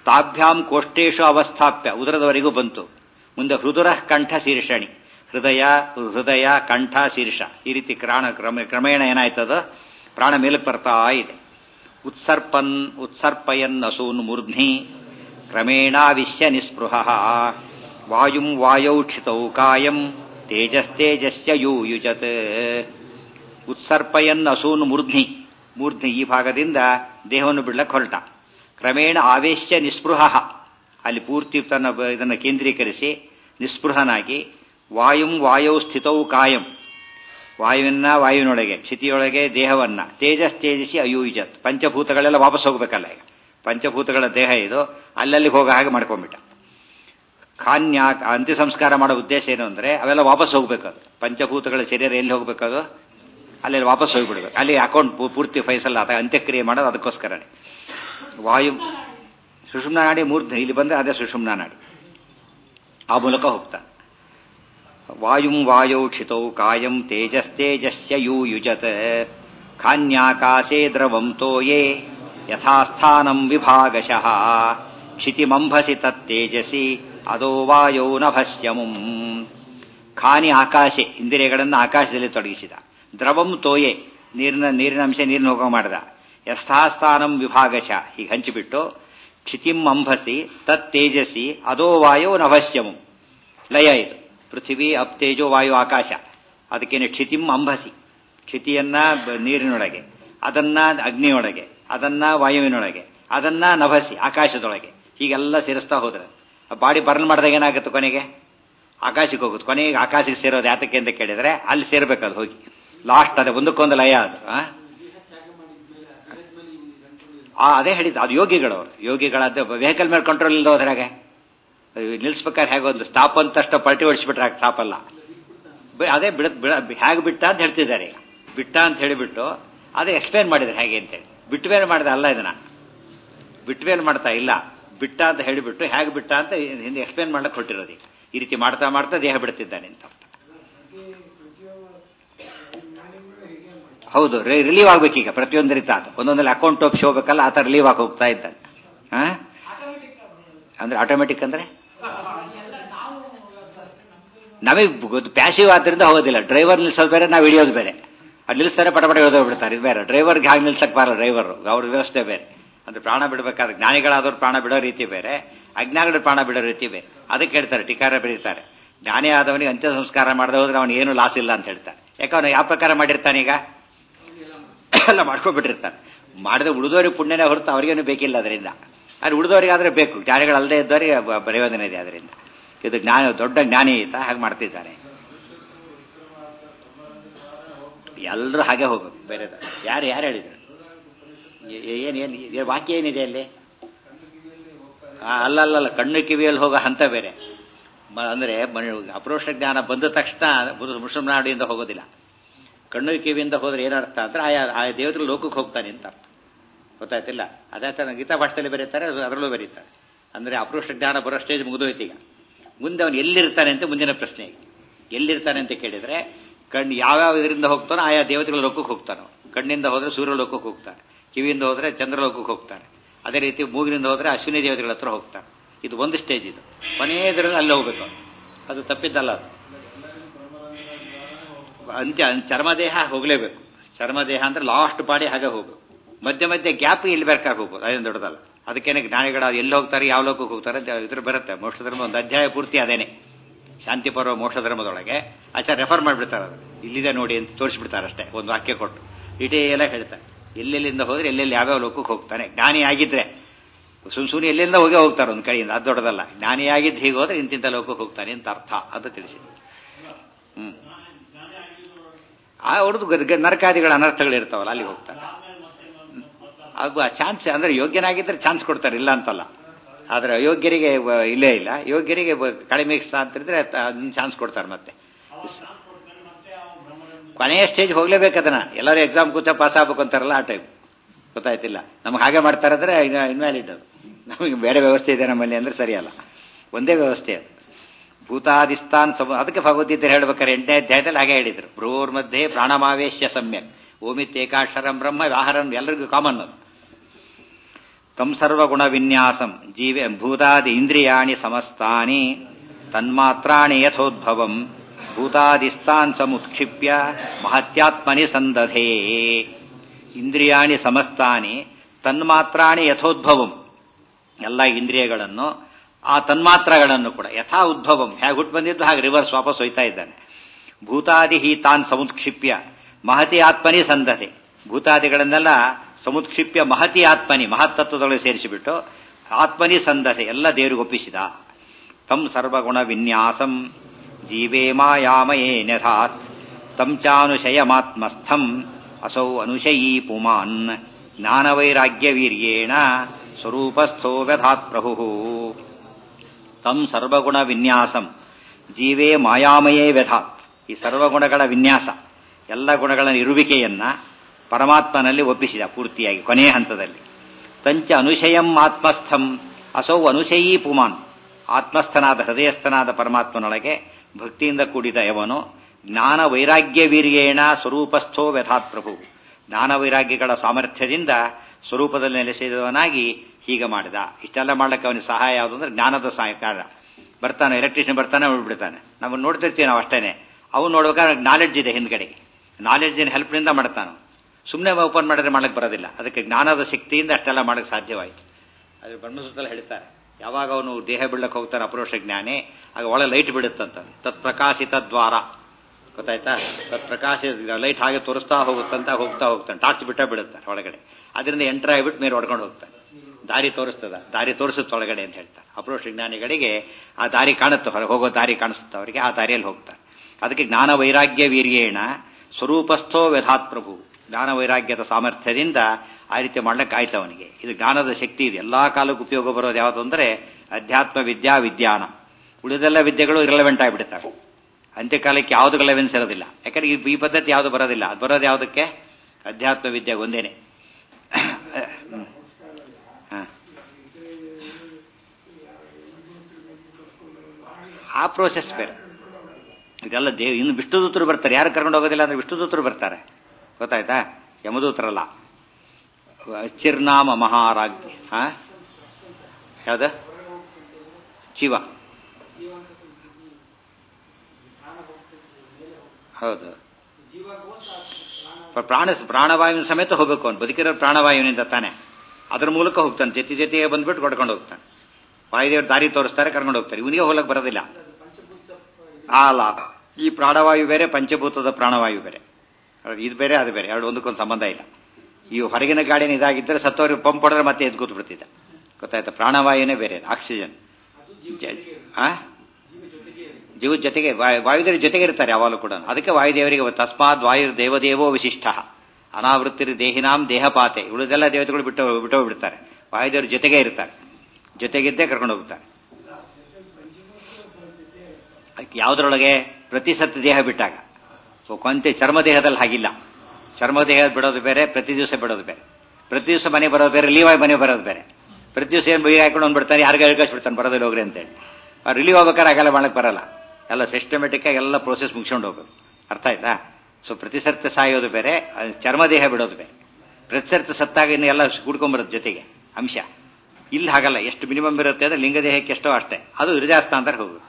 ತಾಭ್ಯಾಂ ಕೋಷ್ಟೇಶು ಅವಸ್ಥಾಪ್ಯ ಉದರದವರೆಗೂ ಬಂತು ಮುಂದೆ ಹೃದುರ ಕಂಠ ಶೀರ್ಷಣಿ ಹೃದಯ ಹೃದಯ ಕಂಠ ಶೀರ್ಷ ಈ ರೀತಿ ಕ್ರಾಣ ಕ್ರಮ ಕ್ರಮೇಣ ಏನಾಯ್ತದ ಪ್ರಾಣ ಮೇಲಕ್ಕೆ ಬರ್ತಾ ಇದೆ ಉತ್ಸರ್ಪನ್ ಉತ್ಸರ್ಪಯನ್ ಅಸೂನ್ ಮೂರ್ಧ್ನಿ ಕ್ರಮೇಣಾವಿಶ್ಯ ನಿಸ್ಪೃಹ ವಾಯುಂ ವಾಯೌಕ್ಷಿತೌ ಕಾಯಂ ತೇಜಸ್ತೇಜಸ್ಯ ಯೂಯುಜತ್ ಉತ್ಸರ್ಪಯನ್ ಅಸೂನ್ ಮೂರ್ಧ್ನಿ ಮೂರ್ಧ್ನಿ ಈ ಭಾಗದಿಂದ ದೇಹವನ್ನು ಬಿಡ್ಲಕ್ಕೆ ಹೊರಟ ಕ್ರಮೇಣ ಆವೇಶ್ಯ ನಿಸ್ಪೃಹ ಅಲ್ಲಿ ಪೂರ್ತಿ ತನ್ನ ಬ- ಇದನ್ನು ಕೇಂದ್ರೀಕರಿಸಿ ನಿಸ್ಪೃಹನಾಗಿ ವಾಯುಂ ವಾಯೌ ಸ್ಥಿತೌ ಕಾಯಂ ವಾಯುವನ್ನ ವಾಯುವಿನೊಳಗೆ ಕ್ಷಿತಿಯೊಳಗೆ ದೇಹವನ್ನ ತೇಜಸ್ ತೇಜಸಿ ಅಯೂಜತ್ ಪಂಚಭೂತಗಳೆಲ್ಲ ವಾಪಸ್ ಹೋಗ್ಬೇಕಲ್ಲ ಈಗ ಪಂಚಭೂತಗಳ ದೇಹ ಇದು ಅಲ್ಲಲ್ಲಿ ಹೋಗೋ ಹಾಗೆ ಮಾಡ್ಕೊಂಡ್ಬಿಟ್ಟ ಖಾನ್ಯ ಅಂತ್ಯ ಸಂಸ್ಕಾರ ಮಾಡೋ ಉದ್ದೇಶ ಏನು ಅಂದ್ರೆ ಅವೆಲ್ಲ ವಾಪಸ್ ಹೋಗ್ಬೇಕು ಅದು ಪಂಚಭೂತಗಳ ಶರೀರ ಎಲ್ಲಿ ಹೋಗ್ಬೇಕದು ಅಲ್ಲಿ ವಾಪಸ್ ಹೋಗ್ಬಿಡ್ಬೇಕು ಅಲ್ಲಿ ಅಕೌಂಟ್ ಪೂರ್ತಿ ಫೈಸಲ್ಲ ಅದ ಅಂತ್ಯಕ್ರಿಯೆ ಮಾಡೋದು ಅದಕ್ಕೋಸ್ಕರನೇ ವಾಯು ಸುಷುಮ್ನ ನಾಡಿ ಮೂರ್ಧ ಇಲ್ಲಿ ಬಂದ್ರೆ ಅದೇ ಸುಷುಮ್ನ ನಾಡಿ ಆ ಮೂಲಕ ಹೋಗ್ತಾನೆ ವಾಯುಂ ವಾಯೌಕ್ಷಿತೌ ಕಾಯಂ ತೇಜಸ್ತೇಜಸ್ಯ ಯೂಯುಜತ್ ಖಾನ್ಯಾಕಾಶೇ ದ್ರವಂ ತೋಯೇ ಯಥಾಸ್ಥಾನಂ ವಿಭಾಗಶಃ ಕ್ಷಿತಿಮಂಭಸಿ ತತ್ತೇಜಸಿ ಅದೋ ವಾಯೋ ನಭಸ್ಯಮುಂ ಖಾನಿ ಆಕಾಶೆ ಇಂದ್ರಿಯಗಳನ್ನು ಆಕಾಶದಲ್ಲಿ ತೊಡಗಿಸಿದ ದ್ರವಂ ತೋಯೆ ನೀರಿನ ನೀರಿನ ಅಂಶ ನೀರಿನ ಹೋಗ ಮಾಡಿದ ಯಥಾಸ್ಥಾನಂ ವಿಭಾಗಶ ಹೀಗೆ ಹಂಚಿಬಿಟ್ಟು ಕ್ಷಿತಿಂ ಅಂಭಸಿ ತತ್ ತೇಜಸಿ ಅದೋ ವಾಯೋ ನಭಸ್ಯಮು ಲಯ ಇದು ಪೃಥ್ವಿ ಅಪ್ ತೇಜೋ ವಾಯು ಆಕಾಶ ಅದಕ್ಕೇನೆ ಕ್ಷಿತಿಂ ಅಂಭಸಿ ಕ್ಷಿತಿಯನ್ನ ಬ- ನೀರಿನೊಳಗೆ ಅದನ್ನ ಅಗ್ನಿಯೊಳಗೆ ಅದನ್ನ ವಾಯುವಿನೊಳಗೆ ಅದನ್ನ ನಭಸಿ ಆಕಾಶದೊಳಗೆ ಹೀಗೆಲ್ಲ ಸೇರಿಸ್ತಾ ಹೋದ್ರೆ ಬಾಡಿ ಬರ್ನ್ ಮಾಡಿದಾಗ ಏನಾಗುತ್ತೆ ಕೊನೆಗೆ ಆಕಾಶಕ್ಕೆ ಹೋಗುತ್ತೆ ಕೊನೆಗೆ ಆಕಾಶಕ್ಕೆ ಸೇರೋದು ಯಾತಕ್ಕೆ ಅಂತ ಕೇಳಿದ್ರೆ ಅಲ್ಲಿ ಸೇರ್ಬೇಕದು ಹೋಗಿ ಲಾಸ್ಟ್ ಅದೇ ಒಂದಕ್ಕೊಂದು ಲಯ ಅದು ಆ? ಆ ಅದೇ ಹೇಳಿದ್ದು ಅದು ಯೋಗಿಗಳು ಅವರು ಯೋಗಿಗಳದ್ದು ವೆಹಿಕಲ್ ಮೇಲೆ ಕಂಟ್ರೋಲ್ ಇಲ್ಲದ ಹೋದ್ರೆ ಹಾಗೆ ನಿಲ್ಸ್ಬೇಕಾದ್ರೆ ಹೇಗೆ ಒಂದು ಸ್ಟಾಪ್ ಅಂತಷ್ಟು ಪಲ್ಟಿ ಹೊಡಿಸ್ಬಿಟ್ರೆ ಸ್ಟಾಪ್ ಅಲ್ಲ ಬಿ- ಅದೇ ಬಿಡ ಬಿಡ ಹೇಗೆ ಬಿಟ್ಟ ಅಂತ ಹೇಳ್ತಿದ್ದಾರೆ ಈಗ ಬಿಟ್ಟ ಅಂತ ಹೇಳಿಬಿಟ್ಟು ಅದೇ ಎಕ್ಸ್ಪ್ಲೇನ್ ಮಾಡಿದ್ರು ಹೇಗೆ ಅಂತೇಳಿ ಬಿಟ್ಟ ಮೇಲೆ ಮಾಡಿದ ಅಲ್ಲ ಇದನ್ನ ಬಿಟ್ಟ ಮೇಲೆ ಮಾಡ್ತಾ ಇಲ್ಲ ಬಿಟ್ಟ ಅಂತ ಹೇಳಿಬಿಟ್ಟು ಹೇಗೆ ಬಿಟ್ಟ ಅಂತ ಹಿಂದೆ ಎಕ್ಸ್ಪ್ಲೇನ್ ಮಾಡ್ಲಿಕ್ಕೆ ಹೊಟ್ಟಿರೋದು ಈಗ ಈ ರೀತಿ ಮಾಡ್ತಾ ಮಾಡ್ತಾ ದೇಹ ಬಿಡುತ್ತಿದ್ದಾನೆ ಅಂತ ಅರ್ಥ ಹೌದು ರಿಲೀವ್ ಆಗ್ಬೇಕೀಗ ಪ್ರತಿಯೊಂದು ರೀತಿ ಅದು ಒಂದೊಂದಲ್ಲಿ ಅಕೌಂಟ್ ಆಫ್ ಹೋಗ್ಬೇಕಲ್ಲ ಆ ಥರ ರಿಲೀವ್ ಆಗಿ ಹೋಗ್ತಾ ಇದ್ದಾನೆ ಹಾ ಅಂದ್ರೆ ಆಟೋಮೆಟಿಕ್ ಅಂದ್ರೆ ನಮಗೆ ಗೊತ್ತು ಪ್ಯಾಸಿವ್ ಆದ್ರಿಂದ ಹೋಗೋದಿಲ್ಲ ಡ್ರೈವರ್ ನಿಲ್ಸೋದು ಬೇರೆ ನಾವು ಹಿಡಿಯೋದು ಬೇರೆ ಅದು ನಿಲ್ಲಿಸ್ತಾರೆ ಪಟ ಪಟ ಹಿಡಿದು ಬಿಡ್ತಾರೆ ಇದು ಬೇರೆ ಡ್ರೈವರ್ಗೆ ಹಾಗೆ ನಿಲ್ಸಕ್ ಬರಲ್ಲ ಡ್ರೈವರ್ ಅವ್ರ ವ್ಯವಸ್ಥೆ ಬೇರೆ ಅಂದ್ರೆ ಪ್ರಾಣ ಬಿಡಬೇಕಾದ್ರೆ ಜ್ಞಾನಿಗಳಾದವ್ರು ಪ್ರಾಣ ಬಿಡೋ ರೀತಿ ಬೇರೆ ಅಜ್ಞಾನಿಗಳ ಪ್ರಾಣ ಬಿಡೋ ರೀತಿ ಬೇರೆ ಅದಕ್ಕೆ ಹೇಳ್ತಾರೆ ಟಿಕಾರ ಬರೀತಾರೆ ಜ್ಞಾನಿ ಆದವನಿಗೆ ಅಂತ್ಯ ಸಂಸ್ಕಾರ ಮಾಡದೆ ಹೋದ್ರೆ ಅವನು ಏನು ಲಾಸ್ ಇಲ್ಲ ಅಂತ ಹೇಳ್ತಾರೆ ಯಾಕೆ ಅವನು ಯಾವ ಪ್ರಕಾರ ಮಾಡಿರ್ತಾನೆ ಈಗ ಎಲ್ಲ ಮಾಡ್ಕೊಂಡ್ಬಿಟ್ಟಿರ್ತಾನೆ ಮಾಡಿದ್ರೆ ಉಳಿದವರಿಗೆ ಪುಣ್ಯನೇ ಹೊರತು ಅವ್ರಿಗೇನು ಬೇಕಿಲ್ಲ ಅದರಿಂದ ಅದು ಉಳಿದವರಿಗಾದ್ರೆ ಬೇಕು ಜ್ಞಾನಿಗಳಲ್ಲದೆ ಇದ್ದವರಿಗೆ ಬ- ಪ್ರಯೋಜನ ಇದೆ ಅದರಿಂದ ಇದು ಜ್ಞಾನ ದೊಡ್ಡ ಜ್ಞಾನಿ ಈತ ಹಾಗೆ ಮಾಡ್ತಿದ್ದಾನೆ ಎಲ್ಲರೂ ಹಾಗೆ ಹೋಗ್ಬೇಕು ಬೇರೆ ಯಾರು ಯಾರು ಹೇಳಿದ್ರು ಏ- ಏನ್ ಏನ್ ಏನ್ ವಾಕ್ಯ ಏನಿದೆ ಅಲ್ಲಿ ಆ, ಅಲ್ಲ ಅಲ್ಲ ಅಲ್ಲ ಕಣ್ಣು ಕಿವಿಯಲ್ಲಿ ಹೋಗೋ ಹಂತ ಬೇರೆ ಮ- ಅಂದ್ರೆ ಮನೆ- ಅಪರೋಕ್ಷ ಜ್ಞಾನ ಬಂದ ತಕ್ಷಣ ಮುಸ್ಲಿಂ ನಾಡಿಯಿಂದ ಹೋಗೋದಿಲ್ಲ ಕಣ್ಣು ಕಿವಿಯಿಂದ ಹೋದ್ರೆ ಏನರ್ಥ ಅಂದ್ರೆ ಆಯಾ ಆಯಾ ದೇವತರ ಲೋಕಕ್ಕೆ ಹೋಗ್ತಾನೆ ಅಂತ ಅರ್ಥ ಗೊತ್ತಾಯ್ತಿಲ್ಲ ಅದೇ ತರ ಗೀತಾ ಭಾಷೆಯಲ್ಲಿ ಬರೀತಾರೆ ಅದು ಅದರಲ್ಲೂ ಬರೀತಾರೆ ಅಂದ್ರೆ ಅಪರೋಕ್ಷ ಜ್ಞಾನ ಬರೋ ಸ್ಟೇಜ್ ಮುಗಿದೋಯ್ತು ಈಗ ಮುಂದೆ ಅವನು ಎಲ್ಲಿರ್ತಾನೆ ಅಂತ ಮುಂದಿನ ಪ್ರಶ್ನೆ ಈಗ. ಎಲ್ಲಿರ್ತಾನೆ ಅಂತ ಕೇಳಿದ್ರೆ ಕಣ್ಣು ಯಾವ್ಯಾವ ಇದರಿಂದ ಹೋಗ್ತಾನೋ ಆಯಾ ದೇವತೆಗಳ ಲೋಕಕ್ಕೆ ಹೋಗ್ತಾನೋ ಕಣ್ಣಿಂದ ಹೋದ್ರೆ ಸೂರ್ಯ ಲೋಕಕ್ಕೆ ಹೋಗ್ತಾನೆ ಕಿವಿಯಿಂದ ಹೋದ್ರೆ ಚಂದ್ರ ಲೋಕಕ್ಕೆ ಹೋಗ್ತಾನೆ ಅದೇ ರೀತಿ ಮೂಗಿನಿಂದ ಹೋದ್ರೆ ಅಶ್ವಿನಿ ದೇವತೆಗಳ ಹತ್ರ ಹೋಗ್ತಾನೆ ಇದು ಒಂದು ಸ್ಟೇಜ್ ಇದು ಕೊನೆಯದ್ರಲ್ಲಿ ಅಲ್ಲಿ ಹೋಗ್ಬೇಕು ಅವ್ನು. ಅದು ತಪ್ಪಿದ್ದಲ್ಲ ಅದು ಅಂತ್ಯ ಚರ್ಮದೇಹ ಹೋಗ್ಲೇಬೇಕು ಚರ್ಮದೇಹ ಅಂದ್ರೆ ಲಾಸ್ಟ್ ಬಾಡಿ ಹಾಗೆ ಹೋಗ್ಬೇಕು ಮಧ್ಯ ಮಧ್ಯೆ ಗ್ಯಾಪ್ ಇಲ್ಲಿ ಬೇಕಾಗಿ ಹೋಗ್ಬೋದು ಅದೇನು ದೊಡ್ಡದಲ್ಲ ಅದಕ್ಕೇನೆ ಜ್ಞಾನಿಗಳು ಎಲ್ಲಿ ಹೋಗ್ತಾರೆ ಯಾವ ಲೋಕಕ್ಕೆ ಹೋಗ್ತಾರೆ ಅಂತ ಇದ್ರ ಬರುತ್ತೆ ಮೋಕ್ಷ ಧರ್ಮ ಒಂದು ಅಧ್ಯಾಯ ಪೂರ್ತಿ ಅದೇನೆ ಶಾಂತಿ ಪರ್ವ ಮೋಕ್ಷ ಧರ್ಮದೊಳಗೆ ಆಚಾರ ರೆಫರ್ ಮಾಡಿಬಿಡ್ತಾರೆ ಅದು ಇಲ್ಲಿದೆ ನೋಡಿ ಅಂತ ತೋರಿಸ್ಬಿಡ್ತಾರೆ ಅಷ್ಟೇ ಒಂದು ವಾಕ್ಯ ಕೊಟ್ಟು ಡೀಟೇಲ್ ಆಗಿ ಹೇಳ್ತಾರೆ ಎಲ್ಲೆಲ್ಲಿಂದ ಹೋದ್ರೆ ಎಲ್ಲೆಲ್ಲಿ ಯಾವ್ಯಾವ ಲೋಕಕ್ಕೆ ಹೋಗ್ತಾನೆ ಜ್ಞಾನಿ ಆಗಿದ್ರೆ ಸುಮ್ ಸುಮ್ಮನೆ ಎಲ್ಲಿಂದ ಹೋಗೇ ಹೋಗ್ತಾರೆ ಒಂದು ಕಡೆಯಿಂದ ಅದು ದೊಡ್ಡದಲ್ಲ ಜ್ಞಾನಿಯಾಗಿದ್ದು ಹೀಗೆ ಹೋದ್ರೆ ಇಂತಿಂತ ಲೋಕಕ್ಕೆ ಹೋಗ್ತಾನೆ ಅಂತ ಅರ್ಥ ಅಂತ ತಿಳಿಸಿದೆ ಹ್ಮ್ ಆ ಅವ್ರದ್ದು ನರಕಾದಿಗಳ ಅನರ್ಥಗಳು ಇರ್ತಾವಲ್ಲ ಅಲ್ಲಿ ಹೋಗ್ತಾರೆ ಅದು ಆ ಚಾನ್ಸ್ ಅಂದ್ರೆ ಯೋಗ್ಯನಾಗಿದ್ರೆ ಚಾನ್ಸ್ ಕೊಡ್ತಾರೆ ಇಲ್ಲ ಅಂತಲ್ಲ ಆದ್ರೆ ಅಯೋಗ್ಯರಿಗೆ ವ- ಇಲ್ಲೇ ಇಲ್ಲ ಯೋಗ್ಯರಿಗೆ ವ- ಕಡಿಮೆ ಅಂತ ಇದ್ರೆ ಅದನ್ನ ಚಾನ್ಸ್ ಕೊಡ್ತಾರೆ ಮತ್ತೆ ಕೊನೆಯ ಸ್ಟೇಜ್ ಹೋಗ್ಲೇಬೇಕು ಅದನ್ನ ಎಲ್ಲರೂ ಎಕ್ಸಾಮ್ ಕೂತ ಪಾಸ್ ಆಗ್ಬೇಕು ಅಂತಾರಲ್ಲ ಆ ಟೈಮ್ ಗೊತ್ತಾಯ್ತಿಲ್ಲ ನಮ್ಗೆ ಹಾಗೆ ಮಾಡ್ತಾರಂದ್ರೆ ಇನ್ವ್ಯಾಲಿಡ್ ಅದು ನಮಗೆ ಬೇರೆ ವ್ಯವಸ್ಥೆ ಇದೆ ನಮ್ಮಲ್ಲಿ ಅಂದ್ರೆ ಸರಿಯಲ್ಲ ಒಂದೇ ವ್ಯವಸ್ಥೆ ಅದು ಭೂತಾದಿಸ್ತಾನ್ ಸಮ ಅದಕ್ಕೆ ಭಗವದ್ಗೀತೆ ಹೇಳ್ಬೇಕಾದ್ರೆ ಎಂಟನೇ ಅಧ್ಯಾಯದಲ್ಲಿ ಹಾಗೆ ಹೇಳಿದ್ರು ಭ್ರೂರ್ ಮಧ್ಯೆ ಪ್ರಾಣಮಾವೇಶ್ಯ ಸಮ್ಯಕ್ ಓಮಿತ್ ಏಕಾಕ್ಷರಂ ಬ್ರಹ್ಮ ವ್ಯಾಹರಂ ಎಲ್ಲರಿಗೂ ಕಾಮನ್ ಅದು ತಂ ಸರ್ವಗುಣ ವಿನ್ಯಾಸಂ ಜೀವ ಭೂತಾದಿ ಇಂದ್ರಿಯಾಣಿ ಸಮಸ್ತಾನಿ ತನ್ಮಾತ್ರಾಣಿ ಯಥೋದ್ಭವಂ ಭೂತಾದಿಸ್ತಾನ್ ಸಮುತ್ಕ್ಷಿಪ್ಯ ಮಹತ್ಯಾತ್ಮನಿ ಸಂದಧೇ ಇಂದ್ರಿಯಾಣಿ ಸಮಸ್ತಾನಿ ತನ್ಮಾತ್ರಾಣಿ ಯಥೋದ್ಭವಂ ಎಲ್ಲ ಇಂದ್ರಿಯಗಳನ್ನು ಆ ತನ್ಮಾತ್ರಗಳನ್ನು ಕೂಡ ಯಥಾ ಉದ್ಭವಂ ಹೇಗೆ ಹುಟ್ಟು ಬಂದಿದ್ದು ಹಾಗೆ ರಿವರ್ಸ್ ವಾಪಸ್ ಹೋಯ್ತಾ ಇದ್ದಾನೆ ಭೂತಾದಿ ಹಿ ತಾನ್ ಸಮುತ್ಕ್ಷಿಪ್ಯ ಮಹತಿ ಆತ್ಮನಿ ಸಂದತೆ ಭೂತಾದಿಗಳನ್ನೆಲ್ಲ ಸಮುತ್ಕ್ಷಿಪ್ಯ ಮಹತಿ ಆತ್ಮನಿ ಮಹತ್ತತ್ವದೊಳಗೆ ಸೇರಿಸಿಬಿಟ್ಟು ಆತ್ಮನಿ ಸಂದತೆ ಎಲ್ಲ ದೇವರಿಗೆ ಒಪ್ಪಿಸಿದ ತಂ ಸರ್ವಗುಣ ವಿನ್ಯಾಸಂ ಜೀವೇ ಮಾಯಾಮಯೇ ನಥಾತ್ ತಂ ಚಾನುಶಯಮಾತ್ಮಸ್ಥಂ ಅಸೌ ಅನುಶಯೀ ಪುಮಾನ್ ಜ್ಞಾನವೈರಾಗ್ಯ ವೀರ್ಯೇಣ ಸ್ವರೂಪಸ್ಥೋ ವ್ಯಧಾತ್ ಪ್ರಭು ತಂ ಸರ್ವಗುಣ ವಿನ್ಯಾಸಂ ಜೀವೇ ಮಾಯಾಮಯೇ ವ್ಯಧಾತ್ ಈ ಸರ್ವಗುಣಗಳ ವಿನ್ಯಾಸ ಎಲ್ಲ ಗುಣಗಳ ಇರುವಿಕೆಯನ್ನ ಪರಮಾತ್ಮನಲ್ಲಿ ಒಪ್ಪಿಸಿದ ಪೂರ್ತಿಯಾಗಿ ಕೊನೆಯ ಹಂತದಲ್ಲಿ ತಂಚ ಅನುಶಯಂ ಆತ್ಮಸ್ಥಂ ಅಸೌ ಅನುಶಯೀ ಪುಮಾನ್ ಆತ್ಮಸ್ಥನಾದ ಹೃದಯಸ್ಥನಾದ ಪರಮಾತ್ಮನೊಳಗೆ ಭಕ್ತಿಯಿಂದ ಕೂಡಿದ ಯವನು ಜ್ಞಾನ ವೈರಾಗ್ಯ ವೀರ್ಯೇಣ ಸ್ವರೂಪಸ್ಥೋ ವ್ಯಥಾತ್ ಪ್ರಭು ಜ್ಞಾನ ವೈರಾಗ್ಯಗಳ ಸಾಮರ್ಥ್ಯದಿಂದ ಸ್ವರೂಪದಲ್ಲಿ ನೆಲೆಸಿದವನಾಗಿ ಹೀಗೆ ಮಾಡಿದ ಇಷ್ಟೆಲ್ಲ ಮಾಡ್ಲಿಕ್ಕೆ ಅವನಿಗೆ ಸಹಾಯ ಯಾವುದು ಅಂದ್ರೆ ಜ್ಞಾನದ ಸಹಾಯಕಾರ ಬರ್ತಾನೆ ಎಲೆಕ್ಟ್ರಿಷಿಯನ್ ಬರ್ತಾನೆ ಬಿಡ್ತಾನೆ ನಾವು ನೋಡ್ತಿರ್ತೀವಿ ನಾವು ಅಷ್ಟೇನೆ ಅವ್ನು ನೋಡ್ಬೇಕಾದ್ರೆ ನಾಲೆಡ್ಜ್ ಇದೆ ಹಿಂದ್ಗಡೆ ನಾಲೆಡ್ಜಿನ ಹೆಲ್ಪ್ನಿಂದ ಮಾಡ್ತಾನೆ ಸುಮ್ಮನೆ ಓಪನ್ ಮಾಡಿದ್ರೆ ಮಾಡಕ್ಕೆ ಬರೋದಿಲ್ಲ ಅದಕ್ಕೆ ಜ್ಞಾನದ ಶಕ್ತಿಯಿಂದ ಅಷ್ಟೆಲ್ಲ ಮಾಡಕ್ಕೆ ಸಾಧ್ಯವಾಯಿತು ಅದು ಬ್ರಹ್ಮಸೂತ್ರದಲ್ಲಿ ಹೇಳ್ತಾರೆ ಯಾವಾಗ ಅವನು ದೇಹ ಬೀಳಕ್ಕೆ ಹೋಗ್ತಾನೆ ಅಪರೋಷ ಜ್ಞಾನಿ ಆಗ ಒಳಗೆ ಲೈಟ್ ಬಿಡುತ್ತಂತ ತತ್ ಪ್ರಕಾಶಿತ ದ್ವಾರ ಗೊತ್ತಾಯ್ತಾ ತತ್ ಪ್ರಕಾಶಿತ ಲೈಟ್ ಹಾಗೆ ತೋರಿಸ್ತಾ ಹೋಗುತ್ತಂತ ಹೋಗ್ತಾ ಹೋಗ್ತಾನೆ ಟಾರ್ಚ್ ಬಿಟ್ಟ ಬಿಡುತ್ತಾರೆ ಒಳಗಡೆ ಅದರಿಂದ ಎಂಟರ್ ಆಗಿಬಿಟ್ಟು ಮೇಲೆ ಹೊಡ್ಕೊಂಡು ಹೋಗ್ತಾನೆ ದಾರಿ ತೋರಿಸ್ತದ ದಾರಿ ತೋರಿಸುತ್ತೆ ಒಳಗಡೆ ಅಂತ ಹೇಳ್ತಾರೆ ಅಪರೋಷ ಜ್ಞಾನಿಗಳಿಗೆ ಆ ದಾರಿ ಕಾಣುತ್ತೆ ಹೊರಗೆ ಹೋಗೋ ದಾರಿ ಕಾಣಿಸುತ್ತೆ ಅವರಿಗೆ ಆ ದಾರಿಯಲ್ಲಿ ಹೋಗ್ತಾರೆ ಅದಕ್ಕೆ ಜ್ಞಾನ ವೈರಾಗ್ಯ ವೀರ್ಯೇಣ ಸ್ವರೂಪಸ್ಥೋ ವ್ಯಧಾತ್ ಪ್ರಭು ಜ್ಞಾನ ವೈರಾಗ್ಯದ ಸಾಮರ್ಥ್ಯದಿಂದ ಆ ರೀತಿ ಮಾಡ್ಲಿಕ್ಕೆ ಆಯ್ತು ಅವನಿಗೆ ಇದು ಜ್ಞಾನದ ಶಕ್ತಿ ಇದೆ ಎಲ್ಲಾ ಕಾಲಕ್ಕೂ ಉಪಯೋಗ ಬರೋದು ಯಾವುದು ಅಂದ್ರೆ ಅಧ್ಯಾತ್ಮ ವಿದ್ಯಾ ವಿಜ್ಞಾನ ಉಳಿದೆಲ್ಲ ವಿದ್ಯೆಗಳು ಇರಲೆವೆಂಟ್ ಆಗಿಬಿಡ್ತವೆ ಅಂತ್ಯಕಾಲಕ್ಕೆ ಯಾವುದು ರಿಲೆವೆನ್ಸ್ ಇರೋದಿಲ್ಲ ಯಾಕಂದ್ರೆ ಈ- ಈ ಪದ್ಧತಿ ಯಾವುದು ಬರೋದಿಲ್ಲ ಅದು ಬರೋದು ಯಾವುದಕ್ಕೆ ಅಧ್ಯಾತ್ಮ ವಿದ್ಯೆ ಒಂದೇನೆ ಹ. ಆ ಪ್ರೋಸೆಸ್ ಬೇರೆ ಇದೆಲ್ಲ ದೇವ್ ಇನ್ನು ವಿಷ್ಣುದೂತರು ಬರ್ತಾರೆ ಯಾರು ಕರ್ಕೊಂಡು ಹೋಗೋದಿಲ್ಲ ಅಂದ್ರೆ ವಿಷ್ಣುದೂತರು ಬರ್ತಾರೆ ಗೊತ್ತಾಯ್ತಾ ಯಮದೂತರಲ್ಲ ಚಿರ್ನಾಮ ಮಹಾರಾಜ್ಞಿ ಹಾ ಯಾವ್ದ ಶಿವ ಹೌದು ಪ್ರ- ಪ್ರಾಣ ಪ್ರಾಣವಾಯುವಿನ ಸಮೇತ ಹೋಗ್ಬೇಕು ಅವನು ಬದುಕಿರೋ ಪ್ರಾಣವಾಯುವಿನಿಂದ ತಾನೆ ಅದ್ರ ಮೂಲಕ ಹೋಗ್ತಾನೆ ಜೊತೆ ಜೊತೆಗೆ ಬಂದ್ಬಿಟ್ಟು ಕೊಡ್ಕೊಂಡು ಹೋಗ್ತಾನೆ ವಾಯುದೇವರು ದಾರಿ ತೋರಿಸ್ತಾರೆ ಕರ್ಕೊಂಡು ಹೋಗ್ತಾರೆ ಇವನಿಗೆ ಹೋಗಕ್ ಬರೋದಿಲ್ಲ ಅಲ್ಲ ಈ ಪ್ರಾಣವಾಯು ಬೇರೆ ಪಂಚಭೂತದ ಪ್ರಾಣವಾಯು ಬೇರೆ ಹೌದು, ಇದು ಬೇರೆ ಅದು ಬೇರೆ ಎರಡು ಒಂದಕ್ಕೊಂದು ಸಂಬಂಧ ಇಲ್ಲ ಈ ಹೊರಗಿನ ಗಾಡಿನ ಇದಾಗಿದ್ದರೆ ಸತ್ತವರಿಗೆ ಪಂಪ್ ಹೊಡೆದ್ರೆ ಮತ್ತೆ ಎದ್ದು ಕೂತು ಬಿಡ್ತಿದ್ದ ಗೊತ್ತಾಯ್ತಾ ಪ್ರಾಣವಾಯುನೇ ಬೇರೆ ಆಕ್ಸಿಜನ್ ಜ- ಆ ಜೀವದ ಜೊತೆಗೆ ವಾಯು- ವಾಯುದೇವರ ಜೊತೆಗೆ ಇರ್ತಾರೆ ಯಾವಾಗಲೂ ಕೂಡ ಅದಕ್ಕೆ ವಾಯುದೇವರಿಗೆ ತಸ್ಮಾತ್ ವಾಯು ದೇವದೇವೋ ವಿಶಿಷ್ಟ ಅನಾವೃತ್ತಿರಿ ದೇಹಿನಾಂ ದೇಹಪಾತೆ ಉಳಿದೆಲ್ಲ ದೇವತೆಗಳು ಬಿಟ್ಟು ಬಿಟ್ಟು ಬಿಡ್ತಾರೆ ವಾಯುದೇವರ ಜೊತೆಗೆ ಇರ್ತಾರೆ ಜೊತೆಗಿದ್ದೇ ಕರ್ಕೊಂಡು ಹೋಗ್ತಾರೆ ಅದಕ್ಕೆ ಯಾವುದ್ರೊಳಗೆ ಪ್ರತಿ ಸತ್ತು ದೇಹ ಬಿಟ್ಟಾಗ ಸೊ ಕೊಂತೆ ಚರ್ಮ ದೇಹದಲ್ಲಿ ಹಾಗಿಲ್ಲ ಚರ್ಮ ದೇಹ ಬಿಡೋದು ಬೇರೆ ಪ್ರತಿ ದಿವಸ ಬಿಡೋದು ಬೇರೆ ಪ್ರತಿ ದಿವಸ ಮನೆ ಬರೋದು ಬೇರೆ ಲೀವ್ ಆಗಿ ಮನೆ ಬರೋದು ಬೇರೆ ಪ್ರತಿ ದಿವಸ ಏನು ಬೈಗೆ ಹಾಕೊಂಡು ಬಂದ್ಬಿಡ್ತಾನೆ ಯಾರಿಗ ಬಿಡ್ತಾನೆ ಬರೋದಿಲ್ಲ ಹೋಗ್ರಿ ಅಂತೇಳಿ ಅವ್ರು ರಿಲೀವ್ ಆಗ್ಬೇಕಾದ್ರೆ ಆಗಲ್ಲ ಮಾಡಕ್ ಬರಲ್ಲ ಎಲ್ಲ ಸಿಸ್ಟಮೆಟಿಕ್ ಆಗಿ ಎಲ್ಲ ಪ್ರೋಸೆಸ್ ಮುಗಿಸ್ಕೊಂಡು ಹೋಗ್ಬೇಕು ಅರ್ಥ ಆಯ್ತಾ ಸೊ ಪ್ರತಿ ಸರ್ತಿ ಸಾಯೋದು ಬೇರೆ ಅದು ಚರ್ಮ ದೇಹ ಬಿಡೋದು ಬೇರೆ ಪ್ರತಿ ಸರ್ತಿ ಸತ್ತಾಗ ಇನ್ನು ಎಲ್ಲ ಕೂಡ್ಕೊಂಬರೋದು ಜೊತೆಗೆ ಅಂಶ ಇಲ್ಲಿ ಹಾಗಲ್ಲ ಎಷ್ಟು ಮಿನಿಮಮ್ ಇರುತ್ತೆ ಅಂದ್ರೆ ಲಿಂಗ ದೇಹಕ್ಕೆ ಎಷ್ಟೋ ಅಷ್ಟೇ ಅದು ಇರ್ಜಾಸ್ತ ಅಂತ ಹೋಗುತ್ತೆ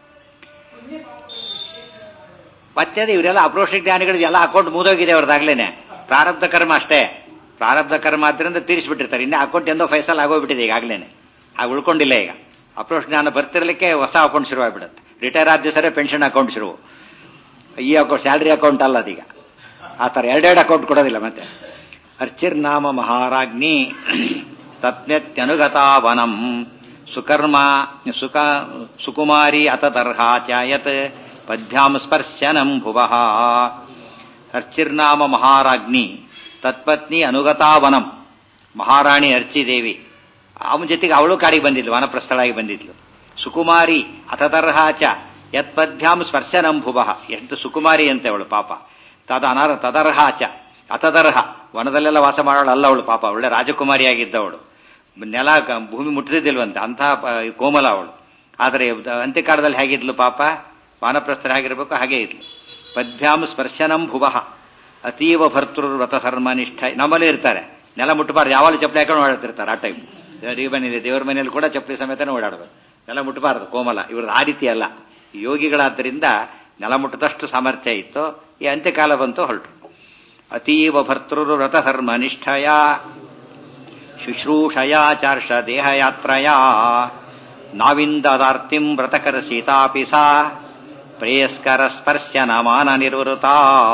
ಮತ್ತೆ ಅದು ಇವರೆಲ್ಲ ಅಪ್ರೋಷ ಜ್ಞಾನಿಗಳು ಎಲ್ಲ ಅಕೌಂಟ್ ಮುಗಿದೋಗಿದೆ ಅವ್ರದ್ದಾಗ್ಲೇನೆ ಪ್ರಾರಬ್ಧ ಕರ್ಮ ಅಷ್ಟೇ ಪ್ರಾರಬ್ಧ ಕರ್ಮ ಆದ್ರಿಂದ ತೀರಿಸ್ಬಿಟ್ಟಿರ್ತಾರೆ ಇನ್ನೇ ಅಕೌಂಟ್ ಎಂದೋ ಫೈಸಲ್ ಆಗೋಗ್ಬಿಟ್ಟಿದೆ ಈಗಾಗ್ಲೇನೆ ಆಗ ಉಳ್ಕೊಂಡಿಲ್ಲ ಈಗ ಅಪ್ರೋಷ ಜ್ಞಾನ ಬರ್ತಿರ್ಲಿಕ್ಕೆ ಹೊಸ ಅಕೌಂಟ್ ಶುರುವಾಗ್ಬಿಡುತ್ತೆ ರಿಟೈರ್ ಆದ ದಿವಸರೇ ಪೆನ್ಷನ್ ಅಕೌಂಟ್ ಶುರು ಈ ಅಕೌಂಟ್ ಸ್ಯಾಲ್ರಿ ಅಕೌಂಟ್ ಅಲ್ಲ ಅದೀಗ ಆ ಥರ ಎರಡೆರಡು ಅಕೌಂಟ್ ಕೊಡೋದಿಲ್ಲ ಮತ್ತೆ ಅರ್ಚಿರ್ನಾಮ ಮಹಾರಾಜ್ಞಿ ತತ್ನ್ಯತ್ಯನುಗತಾವನಂ ಸುಕರ್ಮ ಸುಕ ಸುಕುಮಾರಿ ಅತತರ್ಹಾಚಾಯತ್ ಪದ್ಭ್ಯಾಂ ಸ್ಪರ್ಶನಂ ಭುವಃ ಅರ್ಚಿರ್ನಾಮ ಮಹಾರಾಜ್ಞಿ ತತ್ಪತ್ನಿ ಅನುಗತಾವನಂ ಮಹಾರಾಣಿ ಅರ್ಚಿದೇವಿ ಅವನ ಜೊತೆಗೆ ಅವಳು ಕಾಡಿಗೆ ಬಂದಿದ್ಲು ವನಪ್ರಸ್ಥಳಾಗಿ ಬಂದಿದ್ಲು ಸುಕುಮಾರಿ ಅತತರ್ಹಾಚ ಯತ್ಪದ್ಭ್ಯಾಂ ಸ್ಪರ್ಶನಂ ಭುವಃ ಎಷ್ಟು ಸುಕುಮಾರಿ ಅಂತೆ ಅವಳು ಪಾಪ ತದ ಅನರ್ ತದರ್ಹಾಚ ಅತದರ್ಹ ವನದಲ್ಲೆಲ್ಲ ವಾಸ ಮಾಡೋಳು ಅಲ್ಲ ಅವಳು ಪಾಪ ಒಳ್ಳೆ ರಾಜಕುಮಾರಿಯಾಗಿದ್ದವಳು ನೆಲ ಕ- ಭೂಮಿ ಮುಟ್ಟಿದಿಲ್ವಂತೆ ಅಂಥ ಪ- ಕೋಮಲ ಅವಳು ಆದರೆ ಅಂತ್ಯಕಾಲದಲ್ಲಿ ಹೇಗಿದ್ಲು ಪಾಪ ವಾನಪ್ರಸ್ಥರಾಗಿರ್ಬೇಕು ಹಾಗೆ ಇದ್ಲು ಪದ್ಭ್ಯಾಂ ಸ್ಪರ್ಶನಂ ಭುವಃ ಅತೀವ ಭರ್ತೃ ವ್ರತ ಧರ್ಮನಿಷ್ಠ ನಮ್ಮಲ್ಲೇ ಇರ್ತಾರೆ ನೆಲ ಮುಟ್ಟಬಾರ್ದು ಯಾವಾಗಲೂ ಚಪ್ಪಲಿ ಹಾಕೊಂಡು ಓಡಾಡ್ತಿರ್ತಾರೆ ಆ ಟೈಮ್ ದೇವರಿಗೆ ಮನೆಯಲ್ಲಿ ದೇವರ ಮನೆಯಲ್ಲಿ ಕೂಡ ಚಪ್ಪಲಿ ಸಮೇತನೇ ಓಡಾಡಬೇಕು ನೆಲ ಮುಟ್ಟಬಾರದು ಕೋಮಲ ಇವ್ರದ್ದು ಆ ರೀತಿ ಅಲ್ಲ ಯೋಗಿಗಳಾದ್ದರಿಂದ ನೆಲ ಮುಟ್ಟದಷ್ಟು ಸಾಮರ್ಥ್ಯ ಇತ್ತು ಈ ಅಂತ್ಯಕಾಲ ಬಂತು ಹೊರಟು ಅತೀವ ಭರ್ತೃರು ವ್ರತಧರ್ಮ ನಿಷ್ಠಯ ಶುಶ್ರೂಷಯಾಚಾರ್ಷ ದೇಹಯಾತ್ರಯ ನಾವಿಂದದಾರ್ತಿಂ ವ್ರತಕರ ಸೀತಾಪಿ ಸಾ ಪ್ರೇಯಸ್ಕರ ಸ್ಪರ್ಶನ ಮಾನ ನಿರ್ವೃತ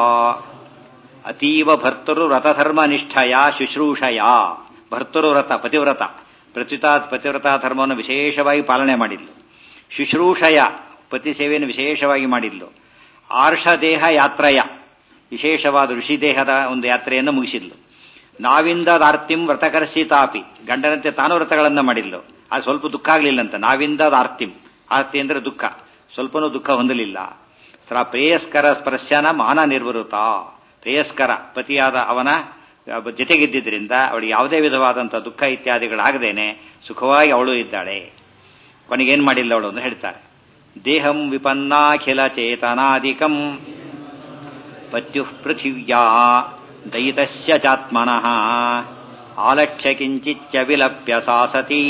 ಅತೀವ ಭರ್ತೃರು ವ್ರತಧರ್ಮ ನಿಷ್ಠಯ ಶುಶ್ರೂಷಯ ಭರ್ತೃರು ವ್ರತ ಪತಿವ್ರತ ಪ್ರತ್ಯುತ ಪತಿವ್ರತ ಧರ್ಮವನ್ನು ವಿಶೇಷವಾಗಿ ಪಾಲನೆ ಮಾಡಿದ್ಲು ಶುಶ್ರೂಷಯ ಪತಿ ಸೇವೆಯನ್ನು ವಿಶೇಷವಾಗಿ ಮಾಡಿದ್ಲು ಆರ್ಷದೇಹ ಯಾತ್ರಯ ವಿಶೇಷವಾದ ಋಷಿದೇಹದ ಒಂದು ಯಾತ್ರೆಯನ್ನು ಮುಗಿಸಿದ್ಲು ನಾವಿಂದದಾರ್ತಿಂ ವ್ರತಕರ ಸೀತಾಪಿ ಗಂಡನಂತೆ ತಾನು ವ್ರತಗಳನ್ನು ಮಾಡಿದ್ಲು ಅದು ಸ್ವಲ್ಪ ದುಃಖ ಆಗಲಿಲ್ಲಂತ ನಾವಿಂದದಾರ್ತಿಂ ಆರ್ತಿ ಅಂದ್ರೆ ದುಃಖ ಸ್ವಲ್ಪನೂ ದುಃಖ ಹೊಂದಲಿಲ್ಲ ಪ್ರೇಯಸ್ಕರ ಸ್ಪರ್ಶನ ಮಾನ ನಿರ್ವೃತ ಪ್ರೇಯಸ್ಕರ ಪತಿಯಾದ ಅವನ ಜೊತೆಗಿದ್ದರಿಂದ ಅವಳಿಗೆ ಯಾವುದೇ ವಿಧವಾದಂತಹ ದುಃಖ ಇತ್ಯಾದಿಗಳಾಗದೇನೆ ಸುಖವಾಗಿ ಅವಳು ಇದ್ದಾಳೆ ಕೊನೆಗೇನ್ ಮಾಡಿಲ್ಲ ಅವಳು ಅಂತ ಹೇಳ್ತಾರೆ ದೇಹಂ ವಿಪನ್ನಾಖಿಲ ಚೇತನಾದಿಕಂ ಪತ್ಯು ಪೃಥಿವ್ಯಾ ದಯಿತಸ್ಯ ಚಾತ್ಮನಃ ಆಲಕ್ಷ್ಯ ಕಿಂಚಿಚ್ಚ ವಿಲಪ್ಯ ಸಾಸತಿ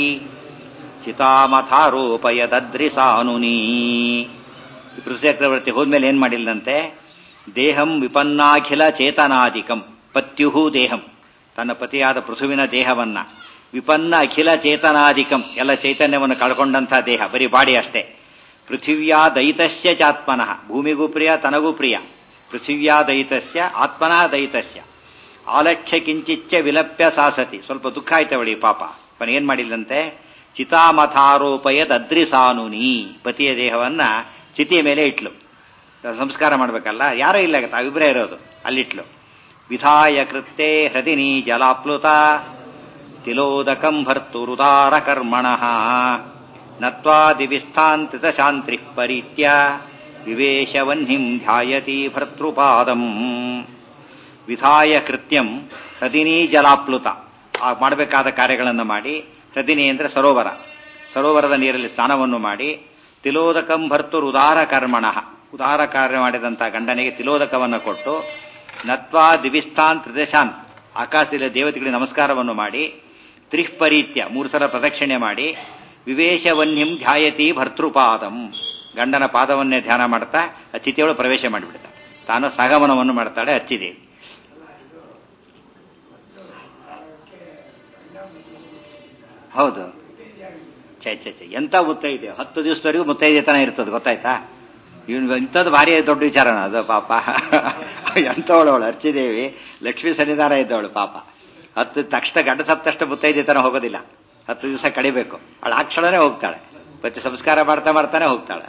ಚಿತಾಮಥಾರೋಪಯದದ್ರಿಸಾನುನಿ ಪೃಥ್ವಿ ಹೋದ್ಮೇಲೆ ಏನ್ ಮಾಡಿಲ್ಲಂತೆ ದೇಹಂ ವಿಪನ್ನಾಖಿಲ ಚೇತನಾದಿಕಂ ಪತ್ಯುಹು ದೇಹಂ ತನ್ನ ಪತಿಯಾದ ಪೃಥುವಿನ ದೇಹವನ್ನ ವಿಪನ್ನ ಅಖಿಲ ಚೇತನಾದಿಕಂ ಎಲ್ಲ ಚೈತನ್ಯವನ್ನು ಕಳ್ಕೊಂಡಂತಹ ದೇಹ ಬರೀ ಬಾಡಿ ಅಷ್ಟೇ ಪೃಥಿವ್ಯಾ ದಯಿತಸ್ಯ ಚಾತ್ಮನಃ ಭೂಮಿಗೂ ಪ್ರಿಯ ತನಗೂ ಪ್ರಿಯ ಪೃಥಿವ್ಯಾ ದಯಿತಸ್ಯ ಆತ್ಮನಃ ದಯಿತಸ್ಯ ಆಲಕ್ಷ್ಯ ಕಿಂಚಿಚ್ಚ ವಿಲಪ್ಯ ಸಾಸತಿ ಸ್ವಲ್ಪ ದುಃಖ ಆಯ್ತವಳಿ ಪಾಪ ಅವನು ಏನ್ ಮಾಡಿಲ್ಲಂತೆ ಚಿತಾಮಥಾರೋಪಯದ ಅದ್ರಿಸಾನುನಿ ಪತಿಯ ದೇಹವನ್ನ ಚಿತಿಯ ಮೇಲೆ ಇಟ್ಲು ಸಂಸ್ಕಾರ ಮಾಡ್ಬೇಕಲ್ಲ ಯಾರೂ ಇಲ್ಲ ತಾವಿಬ್ಬರೇ ಇರೋದು ಅಲ್ಲಿಟ್ಲು ವಿಧಾಯ ಕೃತ್ಯೆ ಹೃದಿನಿ ಜಲಾಪ್ಲುತ ತಿಲೋದಕಂ ಭರ್ತುರುದಾರ ಕರ್ಮಣ ನತ್ವಾದಿವಿಸ್ಥಾಂತ್ರಿತ ಶಾಂತ್ರಿ ಪರೀತ್ಯ ವಿವೇಶವನ್ನಿಂ ಧ್ಯಾಯತಿ ಭರ್ತೃಪಾದಂ ವಿಧಾಯ ಕೃತ್ಯಂ ಹೃದಿನಿ ಜಲಾಪ್ಲುತ ಆ ಮಾಡಬೇಕಾದ ಕಾರ್ಯಗಳನ್ನು ಮಾಡಿ ಹೃದಿನಿ ಅಂದ್ರೆ ಸರೋವರ ಸರೋವರದ ನೀರಲ್ಲಿ ಸ್ನಾನವನ್ನು ಮಾಡಿ ತಿಲೋದಕಂ ಭರ್ತುರು ಉದಾರ ಕರ್ಮಣ ಉದಾರ ಕಾರ್ಯ ಮಾಡಿದಂತಹ ಗಂಡನಿಗೆ ತಿಲೋದಕವನ್ನು ಕೊಟ್ಟು ನತ್ವಾ ದಿವಿಸ್ಥಾನ್ ತ್ರಿದಶಾನ್ ಆಕಾಶದಲ್ಲಿ ದೇವತೆಗಳಿಗೆ ನಮಸ್ಕಾರವನ್ನು ಮಾಡಿ ತ್ರಿಹ್ಪರೀತ್ಯ ಮೂರು ಸಲ ಪ್ರದಕ್ಷಿಣೆ ಮಾಡಿ ವಿವೇಶವನ್ಯಂ ಧ್ಯಾಯತಿ ಭರ್ತೃಪಾದಂ ಗಂಡನ ಪಾದವನ್ನೇ ಧ್ಯಾನ ಮಾಡ್ತಾ ಅತಿಥಿಯೊಳು ಪ್ರವೇಶ ಮಾಡಿಬಿಡ್ತಾಳೆ ತಾನು ಸಗಮನವನ್ನು ಮಾಡ್ತಾಳೆ ಅಚ್ಚಿದೇವಿ ಹೌದು ಛೇ ಛೇ ಛೇ ಎಂತ ಮುತ್ತೈದೆ ಹತ್ತು ದಿವಸದವರೆಗೂ ಮುತ್ತೈದೆತನ ಇರ್ತದೆ ಗೊತ್ತಾಯ್ತಾ ಇವನು ಇಂಥದ್ದು ಭಾರಿ ದೊಡ್ಡ ವಿಚಾರನ ಅದು ಪಾಪ ಎಂಥವಳು ಅವಳು ಅರ್ಚಿದೇವಿ ಲಕ್ಷ್ಮೀ ಸನ್ನಿಧಾನ ಇದ್ದವಳು ಪಾಪ ಹತ್ತು ತಕ್ಷಣ ಗಂಡ ಸತ್ತ ತಕ್ಷಣ ಮುತ್ತೈದೆತನ ಹೋಗೋದಿಲ್ಲ ಹತ್ತು ದಿವಸ ಕಡಿಬೇಕು ಅವಳು ಆ ಕ್ಷಣನೇ ಹೋಗ್ತಾಳೆ ಪತಿ ಸಂಸ್ಕಾರ ಮಾಡ್ತಾ ಮಾಡ್ತಾನೆ ಹೋಗ್ತಾಳೆ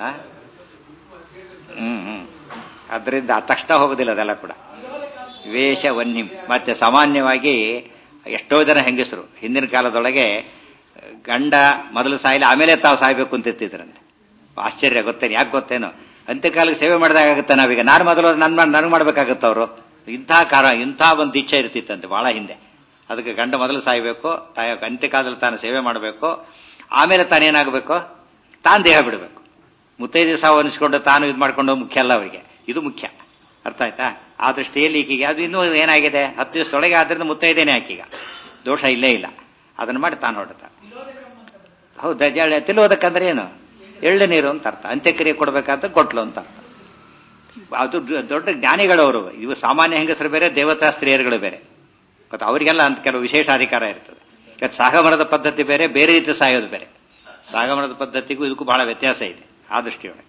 ಹ್ಮ್ ಹ್ಮ್ ಅದರಿಂದ ತಕ್ಷಣ ಹೋಗೋದಿಲ್ಲ ಅದೆಲ್ಲ ಕೂಡ ವೇಷ ವನ್ಯಂ ಮತ್ತೆ ಸಾಮಾನ್ಯವಾಗಿ ಎಷ್ಟೋ ಜನ ಹೆಂಗಸರು ಹಿಂದಿನ ಕಾಲದೊಳಗೆ ಗಂಡ ಮೊದಲು ಸಾಯಲಿ ಆಮೇಲೆ ತಾವು ಸಾಯ್ಬೇಕು ಅಂತಿರ್ತಿದ್ರಂತೆ ಆಶ್ಚರ್ಯ ಗೊತ್ತೇನು ಯಾಕೆ ಗೊತ್ತೇನು ಅಂತ್ಯಕಾಲಕ್ಕೆ ಸೇವೆ ಮಾಡಿದಾಗುತ್ತೆ ನಾವೀಗ ನಾನು ಮೊದಲು ನನ್ ನನಗೆ ಮಾಡ್ಬೇಕಾಗತ್ತೆ ಅವರು ಇಂಥ ಕಾರ ಇಂಥ ಒಂದು ಇಚ್ಛೆ ಇರ್ತಿತ್ತಂತೆ ಬಹಳ ಹಿಂದೆ ಅದಕ್ಕೆ ಗಂಡ ಮೊದಲು ಸಾಯ್ಬೇಕು ತಾಯ ಅಂತ್ಯಕಾಲದಲ್ಲಿ ತಾನು ಸೇವೆ ಮಾಡಬೇಕು ಆಮೇಲೆ ತಾನೇನಾಗಬೇಕು ತಾನು ದೇಹ ಬಿಡಬೇಕು ಮುತ್ತೈದೆ ಸಾವು ಅನಿಸ್ಕೊಂಡು ತಾನು ಇದು ಮಾಡ್ಕೊಂಡು ಮುಖ್ಯ ಅಲ್ಲ ಅವರಿಗೆ ಇದು ಮುಖ್ಯ ಅರ್ಥ ಆಯ್ತಾ ಆ ದೃಷ್ಟಿಯಲ್ಲಿ ಈಗೀಗ ಅದು ಇನ್ನೂ ಏನಾಗಿದೆ ಹತ್ತು ದಿವಸದೊಳಗೆ ಆದ್ರಿಂದ ಮುತ್ತೈದೇನೆ ಆಕೀಗ ದೋಷ ಇಲ್ಲೇ ಇಲ್ಲ ಅದನ್ನ ಮಾಡಿ ತಾನು ಹೊರಡ್ತಾ ಹೌದಾ ಜಳ ತಿಳುವುದಕ್ಕಂದ್ರೆ ಏನು ಎಳ್ಳು ನೀರು ಅಂತ ಅರ್ಥ ಅಂತ್ಯಕ್ರಿಯೆ ಕೊಡ್ಬೇಕಂತ ಕೊಟ್ಲು ಅಂತ ಅರ್ಥ ಅದು ದೊಡ್ಡ ಜ್ಞಾನಿಗಳವರು ಇವು ಸಾಮಾನ್ಯ ಹೆಂಗಸರು ಬೇರೆ ದೇವತಾ ಸ್ತ್ರೀಯರುಗಳು ಬೇರೆ ಮತ್ತು ಅವರಿಗೆಲ್ಲ ಅಂತ ಕೆಲವು ವಿಶೇಷ ಅಧಿಕಾರ ಇರ್ತದೆ ಇವತ್ತು ಸಾಗಮನದ ಪದ್ಧತಿ ಬೇರೆ ಬೇರೆ ರೀತಿ ಸಾಯೋದು ಬೇರೆ ಸಾಗಮನದ ಪದ್ಧತಿಗೂ ಇದಕ್ಕೂ ಬಹಳ ವ್ಯತ್ಯಾಸ ಇದೆ ಆ ದೃಷ್ಟಿಯೊಳಗೆ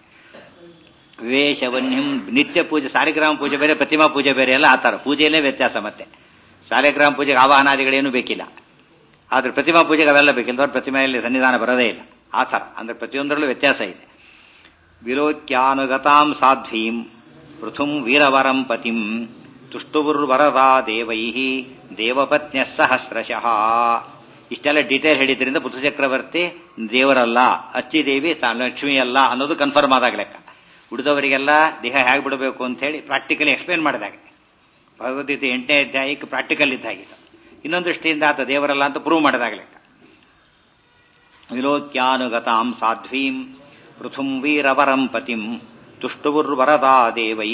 ವಿವೇಶವನ್ಯಂ ನಿತ್ಯ ಪೂಜೆ ಸಾಲಿಗ್ರಾಮ ಪೂಜೆ ಬೇರೆ ಪ್ರತಿಮಾ ಪೂಜೆ ಬೇರೆ ಎಲ್ಲ ಆ ಥರ ಪೂಜೆಯಲ್ಲೇ ವ್ಯತ್ಯಾಸ ಮತ್ತೆ ಸಾಲಿಗ್ರಾಮ ಪೂಜೆಗೆ ಆವಾಹನಾದಿಗಳೇನು ಬೇಕಿಲ್ಲ ಆದ್ರೆ ಪ್ರತಿಮಾ ಪೂಜೆಗೆ ಅವೆಲ್ಲ ಬೇಕಿಲ್ಲ ಪ್ರತಿಮೆಯಲ್ಲಿ ಸನ್ನಿಧಾನ ಬರೋದೇ ಇಲ್ಲ ಆ ಥರ ಅಂದ್ರೆ ಪ್ರತಿಯೊಂದರಲ್ಲೂ ವ್ಯತ್ಯಾಸ ಇದೆ ವಿಲೋಕ್ಯಾನುಗತಾಂ ಸಾಧ್ವೀಂ ಪೃಥುಂ ವೀರವರಂ ಪತಿಂ ತುಷ್ಟುಬುರ್ವರದಾ ದೇವೈ ದೇವಪತ್ನ್ಯ ಸಹಸ್ರಶಃ ಇಷ್ಟೆಲ್ಲ ಡೀಟೇಲ್ ಹೇಳಿದ್ರಿಂದ ಪುತ್ರ ಚಕ್ರವರ್ತಿ ದೇವರಲ್ಲ ಅಚ್ಚಿದೇವಿ ಲಕ್ಷ್ಮಿ ಅಲ್ಲ ಅನ್ನೋದು ಕನ್ಫರ್ಮ್ ಆದಾಗ ಲೆಕ್ಕ ಉಳಿದವರಿಗೆಲ್ಲ ದೇಹ ಹೇಗೆ ಬಿಡಬೇಕು ಅಂತ ಹೇಳಿ ಪ್ರಾಕ್ಟಿಕಲಿ ಎಕ್ಸ್ಪ್ಲೇನ್ ಮಾಡಿದಾಗ ಭಗವದ್ಗೀತೆ ಎಂಟನೇ ಅಧ್ಯಾಯಕ್ಕೆ ಪ್ರಾಕ್ಟಿಕಲ್ ಇದ್ದಾಗಿತ್ತು ಇನ್ನೊಂದು ದೃಷ್ಟಿಯಿಂದ ಆತ ದೇವರಲ್ಲ ಅಂತ ಪ್ರೂವ್ ಮಾಡಿದಾಗ ಲೆಕ್ಕ ವಿಲೋಕ್ಯಾನುಗತಾಂ ಸಾಧ್ವೀಂ ಪೃಥುಂ ವೀರವರಂ ಪತಿಂ ತುಷ್ಟುಬುರ್ವರದಾ ದೇವೈ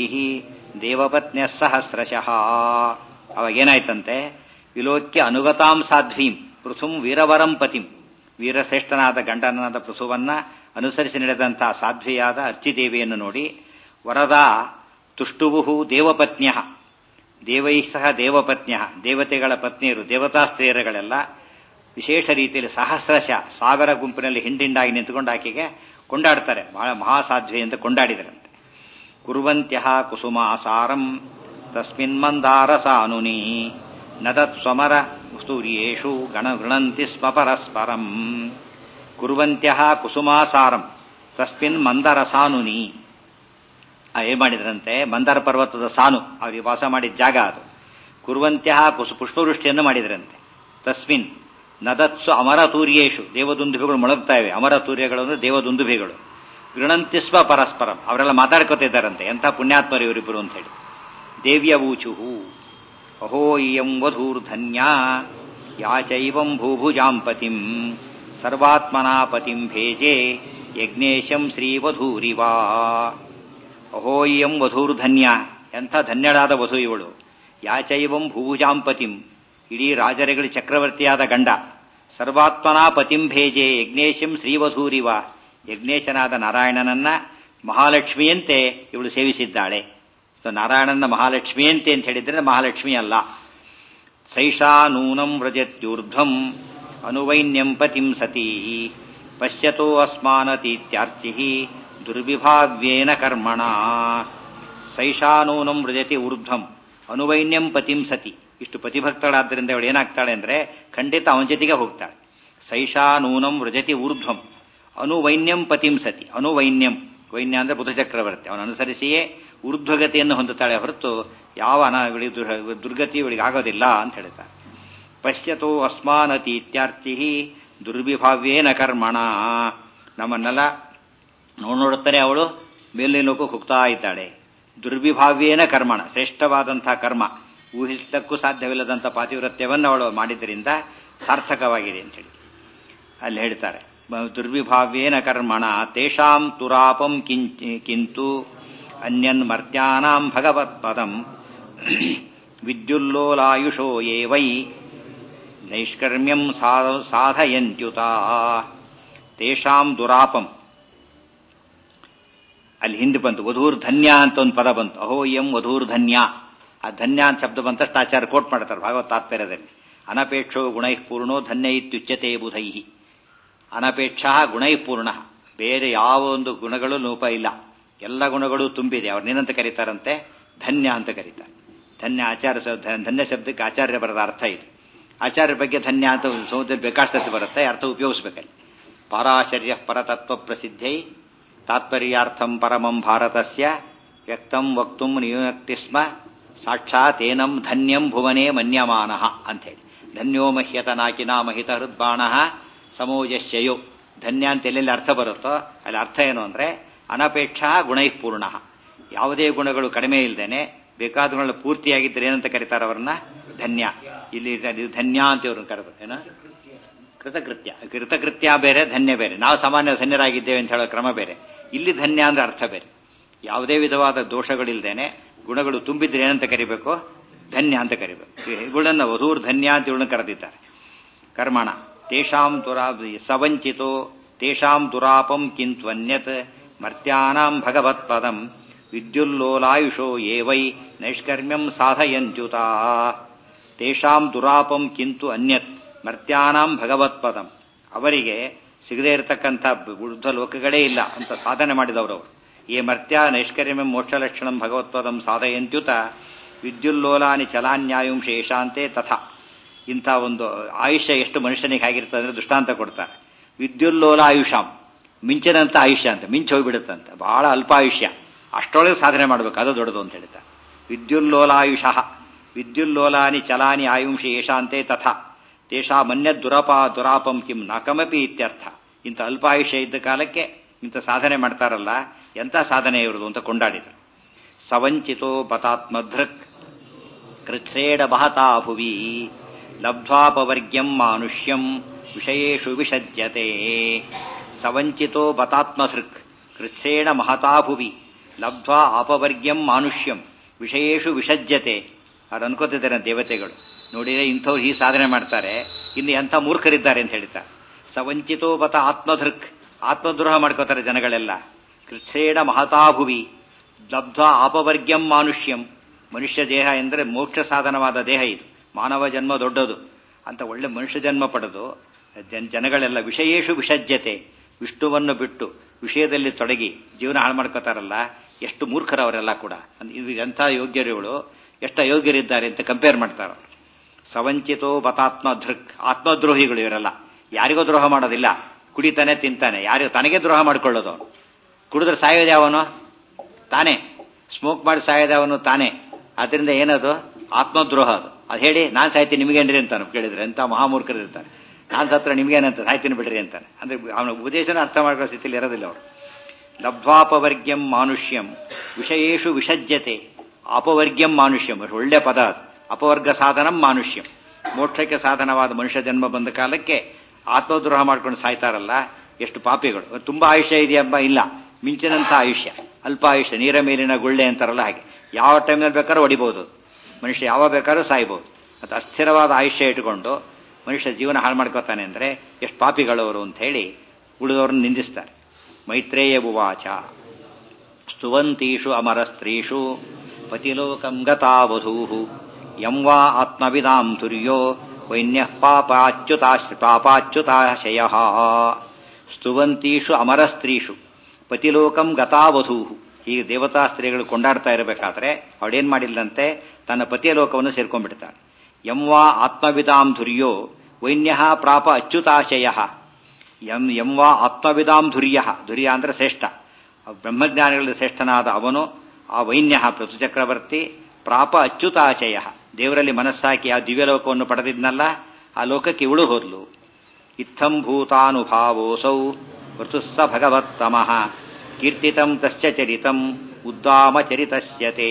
ದೇವಪತ್ನ್ಯ ಸಹಸ್ರಶಃ ಅವಾಗ ಏನಾಯ್ತಂತೆ ವಿಲೋಕ್ಯ ಅನುಗತಾಂ ಸಾಧ್ವೀಂ ಪೃಥುಂ ವೀರವರಂ ಪತಿಂ ವೀರಶ್ರೇಷ್ಠನಾದ ಗಂಡನಾದ ಪೃಥುವನ್ನ ಅನುಸರಿಸಿ ನಡೆದಂತಹ ಸಾಧ್ವಿಯಾದ ಅರ್ಚಿದೇವಿಯನ್ನು ನೋಡಿ ವರದ ತುಷ್ಟುವು ದೇವಪತ್ನ್ಯ ದೇವೈ ಸಹ ದೇವಪತ್ನ್ಯ ದೇವತೆಗಳ ಪತ್ನಿಯರು ದೇವತಾ ಸ್ತ್ರೀಯರುಗಳೆಲ್ಲ ವಿಶೇಷ ರೀತಿಯಲ್ಲಿ ಸಹಸ್ರಶ ಸಾವಿರ ಗುಂಪಿನಲ್ಲಿ ಹಿಂಡಿಂಡಾಗಿ ನಿಂತುಕೊಂಡು ಆಕೆಗೆ ಕೊಂಡಾಡ್ತಾರೆ ಬಹಳ ಮಹಾಸಾಧ್ವಿ ಅಂತ ಕೊಂಡಾಡಿದರಂತೆ ಕುರುವಂತ್ಯ ಕುಸುಮಾಸಾರಂ ತಸ್ಮಿನ್ ಮಂದಾರ ಸಾನುನಿ ನದತ್ ಸ್ವಮರ ಸ್ತೂರ್ಯೇಷು ಗಣ ಗೃಣಂತಿ ಸ್ಮ ಪರಸ್ಪರಂ ಕುರುವಂತ್ಯ ಕುಸುಮಾಸಾರಂ ತಸ್ಮಿನ್ ಮಂದರ ಸಾನುನಿ ಏನ್ ಮಾಡಿದ್ರಂತೆ ಮಂದಾರ ಪರ್ವತದ ಸಾನು ಅವರಿಗೆ ವಾಸ ಮಾಡಿದ ಜಾಗ ಅದು ಕುರುವಂತ್ಯ ಕುಸು ಪುಷ್ಪವೃಷ್ಟಿಯನ್ನು ಮಾಡಿದ್ರಂತೆ ತಸ್ಮಿನ್ ನದತ್ಸು ಅಮರತೂರ್ಯೇಶು ದೇವದುಂದುಭಿಗಳು ಮೊಳಗ್ತಾ ಇವೆ ಅಮರತೂರ್ಯಗಳು ಅಂದ್ರೆ ದೇವದುಂದುಭಿಗಳು ಗೃಣಂತಿಸ್ವ ಪರಸ್ಪರಂ ಅವರೆಲ್ಲ ಮಾತಾಡ್ಕೊತಿದ್ದಾರಂತೆ ಎಂಥ ಪುಣ್ಯಾತ್ಮರು ಇವರಿಬ್ಬರು ಅಂತ ಹೇಳಿ ದೇವ್ಯ ಊಚುಹು ಅಹೋ ಇಯಂ ವಧೂರ್ಧನ್ಯ ಯಾಚೈವಂ ಭೂಭುಜಾಂ ಪತಿಂ ಸರ್ವಾತ್ಮನಾ ಪತಿಂ ಭೇಜೆ ಯಜ್ಞೇಶಂ ಶ್ರೀವಧೂರಿವಾ ಅಹೋ ಇಯಂ ವಧೂರ್ಧನ್ಯ ಎಂಥ ಧನ್ಯಳಾದ ವಧು ಇವಳು ಯಾಚೈವಂ ಭೂಭುಜಾಂ ಪತಿಂ ಇಡೀ ರಾಜರುಗಳ ಚಕ್ರವರ್ತಿಯಾದ ಗಂಡ ಸರ್ವಾತ್ಮನಾ ಪತಿಂ ಭೇಜೆ ಯಜ್ಞೇಶಂ ಶ್ರೀವಧೂರಿವ ಯಜ್ಞೇಶನಾದ ನಾರಾಯಣನನ್ನ ಮಹಾಲಕ್ಷ್ಮಿಯಂತೆ ಇವಳು ಸೇವಿಸಿದ್ದಾಳೆ ಸೊ ನಾರಾಯಣನ ಮಹಾಲಕ್ಷ್ಮಿಯಂತೆ ಅಂತ ಹೇಳಿದ್ರೆ ಮಹಾಲಕ್ಷ್ಮಿ ಅಲ್ಲ ಸೈಷಾ ನೂನಂ ವ್ರಜತ್ಯೂರ್ಧ್ವಂ ಅನುವೈನ್ಯಂ ಪತಿಂ ಸತೀ ಪಶ್ಯತೋ ಅಸ್ಮಾನತೀತ್ಯಾರ್ಚಿ ದುರ್ವಿಭಾವ್ಯೇನ ಕರ್ಮಣ ಸೈಷಾ ನೂನಂ ವ್ರಜತಿ ಊರ್ಧ್ವಂ ಅನುವೈನ್ಯಂ ಪತಿಂ ಸತಿ ಇಷ್ಟು ಪತಿಭಕ್ತಳಾದ್ದರಿಂದ ಅವಳು ಏನಾಗ್ತಾಳೆ ಅಂದ್ರೆ ಖಂಡಿತ ಅವನ ಜೊತೆಗೆ ಹೋಗ್ತಾಳೆ ಸೈಷಾ ನೂನಂ ವ್ರಜತಿ ಊರ್ಧ್ವಂ ಅನುವೈನ್ಯಂ ಪತಿಂ ಸತಿ ಅನುವೈನ್ಯಂ ವೈನ್ಯ ಅಂದ್ರೆ ಬುಧ ಚಕ್ರವರ್ತಿ ಅವನ ಅನುಸರಿಸಿಯೇ ಊರ್ಧ್ವಗತಿಯನ್ನು ಹೊಂದುತ್ತಾಳೆ ಹೊರತು ಯಾವ ಅನ ಇವಳಿಗೆ ದುರ್- ದುರ್ಗತಿ ಇವಳಿಗೆ ಆಗೋದಿಲ್ಲ ಅಂತ ಹೇಳ್ತಾರೆ ಪಶ್ಯತೋ ಅಸ್ಮಾನತಿ ಇತ್ಯಾರ್ಚಿ ದುರ್ವಿಭಾವ್ಯೇನ ಕರ್ಮಣ ನಮ್ಮನ್ನೆಲ್ಲ ನೋಡ್ ನೋಡುತ್ತಾನೆ ಅವಳು ಮೇಲಿನ ಲೋಕಕ್ಕೆ ಹೋಗ್ತಾ ಇದ್ದಾಳೆ ದುರ್ವಿಭಾವ್ಯೇನ ಕರ್ಮಣ ಶ್ರೇಷ್ಠವಾದಂತಹ ಕರ್ಮ ಊಹಿಸಕ್ಕೂ ಸಾಧ್ಯವಿಲ್ಲದಂಥ ಪಾತಿವ್ರತ್ಯವನ್ನು ಅವಳು ಮಾಡಿದ್ದರಿಂದ ಸಾರ್ಥಕವಾಗಿದೆ ಅಂತ ಹೇಳಿ ಅಲ್ಲಿ ಹೇಳ್ತಾರೆ ಮ- ದುರ್ವಿಭಾವ್ಯೇನ ಕರ್ಮಣ ತೇಷಾಂ ತುರಾಪಂ ಕಿಂಚ- ಕಿಂತು ಅನ್ಯನ್ ಮರ್ತ್ಯಾನಾಂ ಭಗವತ್ಪದಂ ವಿದ್ಯುಲ್ಲೋಲಾಯುಷೋ ಯೇ ವೈ ನೈಷ್ಕರ್ಮ್ಯಂ ಸಾ- ಸಾಧಯಂತ್ಯುತಾ ತೇಷಾಂ ದುರಾಪಂ ಅಲ್ಲಿ ಹಿಂದೆ ಬಂತು ವಧೂರ್ ಧನ್ಯ ಅಂತ ಒಂದು ಪದ ಬಂತು ಅಹೋ ಎಂ ವಧೂರ್ ಧನ್ಯ ಆ ಧನ್ಯ ಅಂತ ಶಬ್ದ ಬಂತಷ್ಟು ಆಚಾರ್ಯ ಕೋಟ್ ಮಾಡ್ತಾರೆ ಭಾಗವತ ತಾತ್ಪರ್ಯದಲ್ಲಿ ಅನಪೇಕ್ಷೋ ಗುಣೈ ಪೂರ್ಣೋ ಧನ್ಯ ಇತ್ಯುಚ್ಯತೆ ಬುಧೈ ಅನಪೇಕ್ಷ ಗುಣೈ ಪೂರ್ಣ ಬೇರೆ ಯಾವ ಒಂದು ಗುಣಗಳು ಲೋಪ ಇಲ್ಲ ಎಲ್ಲ ಗುಣಗಳು ತುಂಬಿದೆ ಅವ್ರು ಏನಂತ ಕರೀತಾರಂತೆ ಧನ್ಯ ಅಂತ ಕರೀತಾರೆ ಧನ್ಯ ಆಚಾರ್ಯ ಸ- ಧ- ಧನ್ಯ ಶಬ್ದಕ್ಕೆ ಆಚಾರ್ಯ ಬರದ ಅರ್ಥ ಇದು ಆಚಾರ್ಯ ಬಗ್ಗೆ ಧನ್ಯ ಅಂತ ಸಮುದ್ರದಲ್ಲಿ ಬೇಕಾಷ್ಟಕ್ಕೆ ಬರುತ್ತೆ ಅರ್ಥ ಉಪಯೋಗಿಸ್ಬೇಕಲ್ಲಿ ಪಾರಾಶರ್ಯ ಪರತತ್ವ ಪ್ರಸಿದ್ಧೈ ತಾತ್ಪರ್ಯಾರ್ಥಂ ಪರಮಂ ಭಾರತಸ್ಯ ವ್ಯಕ್ತಂ ವಕ್ತು ನಿಯುಕ್ತಿ ಸ್ಮ ಸಾಕ್ಷಾತ್ ಏನಂ ಧನ್ಯಂ ಭುವನೇ ಮನ್ಯಮಾನ ಅಂಥೇಳಿ ಧನ್ಯೋ ಮಹ್ಯತನಾಕಿನ ಮಹಿತ ಹೃದ್ಬಾಣ ಸಮೋಜಸ್ಯಯೋ ಧನ್ಯ ಅಂತ ಎಲ್ಲೆಲ್ಲಿ ಅರ್ಥ ಬರುತ್ತೋ ಅಲ್ಲಿ ಅರ್ಥ ಏನು ಅಂದ್ರೆ ಅನಪೇಕ್ಷ ಗುಣೈಪೂರ್ಣ ಯಾವುದೇ ಗುಣಗಳು ಕಡಿಮೆ ಇಲ್ದೇನೆ ಬೇಕಾದ ಗುಣಗಳು ಪೂರ್ತಿಯಾಗಿದ್ದರೆ ಏನಂತ ಕರೀತಾರೆ ಅವರನ್ನ ಧನ್ಯ ಇಲ್ಲಿ ಇದು ಧನ್ಯ ಅಂತ ಇವ್ರನ್ನ ಕರೆದ್ರು ಏನ ಕೃತಕೃತ್ಯ ಕೃತಕೃತ್ಯ ಬೇರೆ ಧನ್ಯ ಬೇರೆ ನಾವು ಸಾಮಾನ್ಯ ಧನ್ಯರಾಗಿದ್ದೇವೆ ಅಂತ ಹೇಳೋ ಕ್ರಮ ಬೇರೆ ಇಲ್ಲಿ ಧನ್ಯ ಅಂದ್ರೆ ಅರ್ಥ ಬೇರೆ ಯಾವುದೇ ವಿಧವಾದ ದೋಷಗಳಿಲ್ದೇನೆ ಗುಣಗಳು ತುಂಬಿದ್ರೆ ಏನಂತ ಕರಿಬೇಕು ಧನ್ಯ ಅಂತ ಕರಿಬೇಕು ಇವುಗಳನ್ನ ವಧೂರ್ ಧನ್ಯ ಅಂತ ಇವಳನ್ನ ಕರೆದಿದ್ದಾರೆ ಕರ್ಮಣ ತೇಷಾಂ ದುರಾ ಸವಂಚಿತೋ ತೇಷಾಂ ದುರಾಪಂ ಕಿಂತ್ವನ್ಯತ್ ಮರ್ತ್ಯಾನಾಂ ಭಗವತ್ಪದಂ ವಿದ್ಯುಲ್ಲೋಲಾಯುಷೋ ಯೇ ವೈ ನೈಷ್ಕರ್ಮ್ಯಂ ಸಾಧಯಂತ್ಯುತಾ ತೇಷಾಂ ದುರಾಪಂ ಕಿಂತು ಅನ್ಯತ್ ಮರ್ತ್ಯಾನಾಂ ಭಗವತ್ಪದಂ ಅವರಿಗೆ ಸಿಗದೇ ಇರತಕ್ಕಂಥ ಬುದ್ಧ ಲೋಕಗಳೇ ಇಲ್ಲ ಅಂತ ಸಾಧನೆ ಮಾಡಿದವರು ಅವರು ಈ ಮರ್ತ್ಯ ನೈಷ್ಕರ್ಮ್ಯಂ ಮೋಕ್ಷಲಕ್ಷಣಂ ಭಗವತ್ಪದಂ ಸಾಧಯಂತ್ಯುತ ವಿದ್ಯುಲ್ಲೋಲಾನಿ ಚಲಾನ್ಯಾಯುಂ ಶೇಷಾಂತೆ ತಥಾ ಇಂಥ ಒಂದು ಆಯುಷ್ಯ ಎಷ್ಟು ಮನುಷ್ಯನಿಗೆ ಆಗಿರ್ತದೆ ಅಂದ್ರೆ ದೃಷ್ಟಾಂತ ಕೊಡ್ತಾರೆ ವಿದ್ಯುಲ್ಲೋಲ ಆಯುಷಾಂ ಮಿಂಚಿನಂತ ಆಯುಷ್ಯ ಅಂತ ಮಿಂಚು ಹೋಗ್ಬಿಡುತ್ತಂತ ಬಹಳ ಅಲ್ಪಾಯುಷ್ಯ ಅಷ್ಟೊಳಗೆ ಸಾಧನೆ ಮಾಡಬೇಕು ಅದು ದೊಡ್ಡದು ಅಂತ ಹೇಳ್ತಾರೆ ವಿದ್ಯುಲ್ಲೋಲಾಯುಷ ವಿದ್ಯುಲ್ಲೋಲಾನಿ ಚಲಾನಿ ಆಯುಂಷಿ ಯಶಾಂತೆ ತಥಾ ತೇಷಾ ಮನ್ಯ ದುರಪ ದುರಾಪಂ ಕಿಂ ನಕಮಪಿ ಇತ್ಯರ್ಥ ಇಂಥ ಅಲ್ಪಾಯುಷ್ಯ ಇದ್ದ ಕಾಲಕ್ಕೆ ಇಂಥ ಸಾಧನೆ ಮಾಡ್ತಾರಲ್ಲ ಎಂಥ ಸಾಧನೆ ಇವ್ರದು ಅಂತ ಕೊಂಡಾಡಿದರು ಸವಂಚಿತೋ ಬತಾತ್ಮಧೃಕ್ ಕೃಚ್ಛ್ರೇಡ ಮಹತಾ ಭುವಿ ಲಬ್ಧ್ವಾಪವರ್ಗ್ಯಂ ಮಾನುಷ್ಯಂ ವಿಷಯೇಷು ವಿಷಜ್ಯತೆ ಸವಂಚಿತೋ ಬತಾತ್ಮಧೃಕ್ ಕೃಚ್ಛ್ರೇಣ ಮಹತಾ ಭುವಿ ಲಬ್ಧ್ವಾ ಅಪವರ್ಗ್ಯಂ ಮಾನುಷ್ಯಂ ವಿಷಯೇಷು ವಿಷಜ್ಯತೆ ಅವ್ರು ಅನ್ಕೋತಿದ್ದಾರೆ ದೇವತೆಗಳು ನೋಡಿದ್ರೆ ಇಂಥವ್ರು ಈ ಸಾಧನೆ ಮಾಡ್ತಾರೆ ಇನ್ನು ಎಂಥ ಮೂರ್ಖರಿದ್ದಾರೆ ಅಂತ ಹೇಳ್ತಾರೆ ಸವಂಚಿತೋ ಬತ ಆತ್ಮಧೃಕ್ ಆತ್ಮದ್ರೋಹ ಮಾಡ್ಕೋತಾರೆ ಜನಗಳೆಲ್ಲ ಕೃಚ್ಛೇಡ ಮಹತಾಭುವಿ ಲಬ್ಧ ಆಪವರ್ಗ್ಯಂ ಮಾನುಷ್ಯಂ ಮನುಷ್ಯ ದೇಹ ಎಂದರೆ ಮೋಕ್ಷ ಸಾಧನವಾದ ದೇಹ ಇದು ಮಾನವ ಜನ್ಮ ದೊಡ್ಡದು ಅಂತ ಒಳ್ಳೆ ಮನುಷ್ಯ ಜನ್ಮ ಪಡೆದು ಜನ್ ಜನಗಳೆಲ್ಲ ವಿಷಯೇಶು ವಿಷಜ್ಯತೆ ವಿಷ್ಣುವನ್ನು ಬಿಟ್ಟು ವಿಷಯದಲ್ಲಿ ತೊಡಗಿ ಜೀವನ ಹಾಳು ಮಾಡ್ಕೋತಾರಲ್ಲ ಎಷ್ಟು ಮೂರ್ಖರವರೆಲ್ಲ ಕೂಡ ಇದು ಎಂಥ ಯೋಗ್ಯರುಗಳು ಎಷ್ಟು ಅಯೋಗ್ಯರಿದ್ದಾರೆ ಅಂತ ಕಂಪೇರ್ ಮಾಡ್ತಾರೆ ಸವಂಚಿತೋ ಬತಾತ್ಮ ಧೃಕ್ ಆತ್ಮದ್ರೋಹಿಗಳು ಇವರೆಲ್ಲ ಯಾರಿಗೋ ದ್ರೋಹ ಮಾಡೋದಿಲ್ಲ ಕುಡಿತಾನೆ ತಿಂತಾನೆ ಯಾರಿಗೂ ತನಗೆ ದ್ರೋಹ ಮಾಡ್ಕೊಳ್ಳೋದು ಅವನು ಕುಡಿದ್ರೆ ಸಾಯೋದು ಯಾವನು ತಾನೇ ಸ್ಮೋಕ್ ಮಾಡಿ ಸಾಯೋದು ಅವನು ತಾನೇ ಅದರಿಂದ ಏನದು ಆತ್ಮದ್ರೋಹ ಅದು ಅದು ಹೇಳಿ ನಾನು ಸಾಯ್ತೀನಿ ನಿಮಗೇನ್ರಿ ಅಂತಾನೆ ಕೇಳಿದ್ರೆ ಎಂತ ಮಹಾಮೂರ್ಖರು ಇರ್ತಾರೆ ನಾನು ಸತ್ರ ನಿಮ್ಗೇನಂತ ಸಾಯ್ತೀನಿ ಬಿಡ್ರಿ ಅಂತಾನೆ ಅಂದ್ರೆ ಅವನ ಉದ್ದೇಶನ ಅರ್ಥ ಮಾಡ್ಕೊಳ್ಳೋ ಸ್ಥಿತಿಯಲ್ಲಿ ಇರೋದಿಲ್ಲ ಅವರು ಲಬ್ಧ್ವಾಪವರ್ಗ್ಯಂ ಮಾನುಷ್ಯಂ ವಿಷಯೇಶು ವಿಷಜ್ಯತೆ ಅಪವರ್ಗ್ಯಂ ಮಾನುಷ್ಯಂ ಒಳ್ಳೆ ಪದ ಅದು ಅಪವರ್ಗ ಸಾಧನಂ ಮಾನುಷ್ಯಂ ಮೋಕ್ಷಕ್ಕೆ ಸಾಧನವಾದ ಮನುಷ್ಯ ಜನ್ಮ ಬಂದ ಕಾಲಕ್ಕೆ ಆತ್ಮದ್ರೋಹ ಮಾಡ್ಕೊಂಡು ಸಾಯ್ತಾರಲ್ಲ ಎಷ್ಟು ಪಾಪಿಗಳು ತುಂಬಾ ಆಯುಷ್ಯ ಇದೆಯಪ್ಪ ಇಲ್ಲ ಮಿಂಚಿನಂಥ ಆಯುಷ್ಯ ಅಲ್ಪ ಆಯುಷ್ಯ ನೀರ ಮೇಲಿನ ಗುಳ್ಳೆ ಅಂತಾರಲ್ಲ ಹಾಗೆ ಯಾವ ಟೈಮ್ನಲ್ಲಿ ಬೇಕಾದ್ರೂ ಹೊಡಿಬಹುದು ಮನುಷ್ಯ ಯಾವ ಬೇಕಾದ್ರೂ ಸಾಯ್ಬೋದು ಮತ್ತು ಅಸ್ಥಿರವಾದ ಆಯುಷ್ಯ ಇಟ್ಕೊಂಡು ಮನುಷ್ಯ ಜೀವನ ಹಾಳು ಮಾಡ್ಕೋತಾನೆ ಅಂದರೆ ಎಷ್ಟು ಪಾಪಿಗಳವರು ಅಂತ ಹೇಳಿ ಉಳಿದವ್ರನ್ನ ನಿಂದಿಸ್ತಾರೆ ಮೈತ್ರೇಯ ಉವಾಚ ಸ್ತುವಂತೀಷು ಅಮರ ಸ್ತ್ರೀಷು ಪತಿಲೋಕಂ ಗತಾ ವಧೂ ಯಂ ವಾ ಆತ್ಮವಿದಾಂ ತುರ್ಯೋ ವೈನ್ಯ ಪಾಪಾಚ್ಯುತಾಶ್ ಪಾಪಾಚ್ಯುತಾಶಯ ಸ್ತುವಂತೀಷು ಅಮರ ಸ್ತ್ರೀಷು ಪತಿಲೋಕಂ ಗತಾ ವಧೂ ಹೀಗೆ ದೇವತಾ ಸ್ತ್ರೀಗಳು ಕೊಂಡಾಡ್ತಾ ಇರಬೇಕಾದ್ರೆ ಅವಳೇನ್ ಮಾಡಿಲ್ಲಂತೆ ತನ್ನ ಪತಿಯ ಲೋಕವನ್ನು ಸೇರ್ಕೊಂಡ್ಬಿಡ್ತಾಳೆ ಯಂವಾ ಆತ್ಮವಿದಾಂ ಧುರ್ಯೋ ವೈನ್ಯ ಪ್ರಾಪ ಅಚ್ಯುತಾಶಯ ಯಂ ಯಂವಾ ಆತ್ಮವಿದಾಂ ಧುರ್ಯ ಧುರ್ಯ ಅಂದ್ರೆ ಶ್ರೇಷ್ಠ ಬ್ರಹ್ಮಜ್ಞಾನಿಗಳಲ್ಲಿ ಶ್ರೇಷ್ಠನಾದ ಅವನು ಆ ವೈನ್ಯ ಪೃಥು ಚಕ್ರವರ್ತಿ ಪ್ರಾಪ ಅಚ್ಯುತಾಶಯ ದೇವರಲ್ಲಿ ಮನಸ್ಸಾಕಿ ಆ ದಿವ್ಯಲೋಕವನ್ನು ಪಡೆದಿದ್ನಲ್ಲ ಆ ಲೋಕಕ್ಕೆ ಇವಳು ಹೋದ್ಲು ಇತ್ತಂ ಭೂತಾನುಭಾವೋಸೌ ಋತುಸ್ಸ ಭಗವತ್ತಮಃ ಕೀರ್ತಿತಂ ತಸ್ಯ ಚರಿತಂ ಉದ್ದಾಮ ಚರಿತಸ್ಯತೆ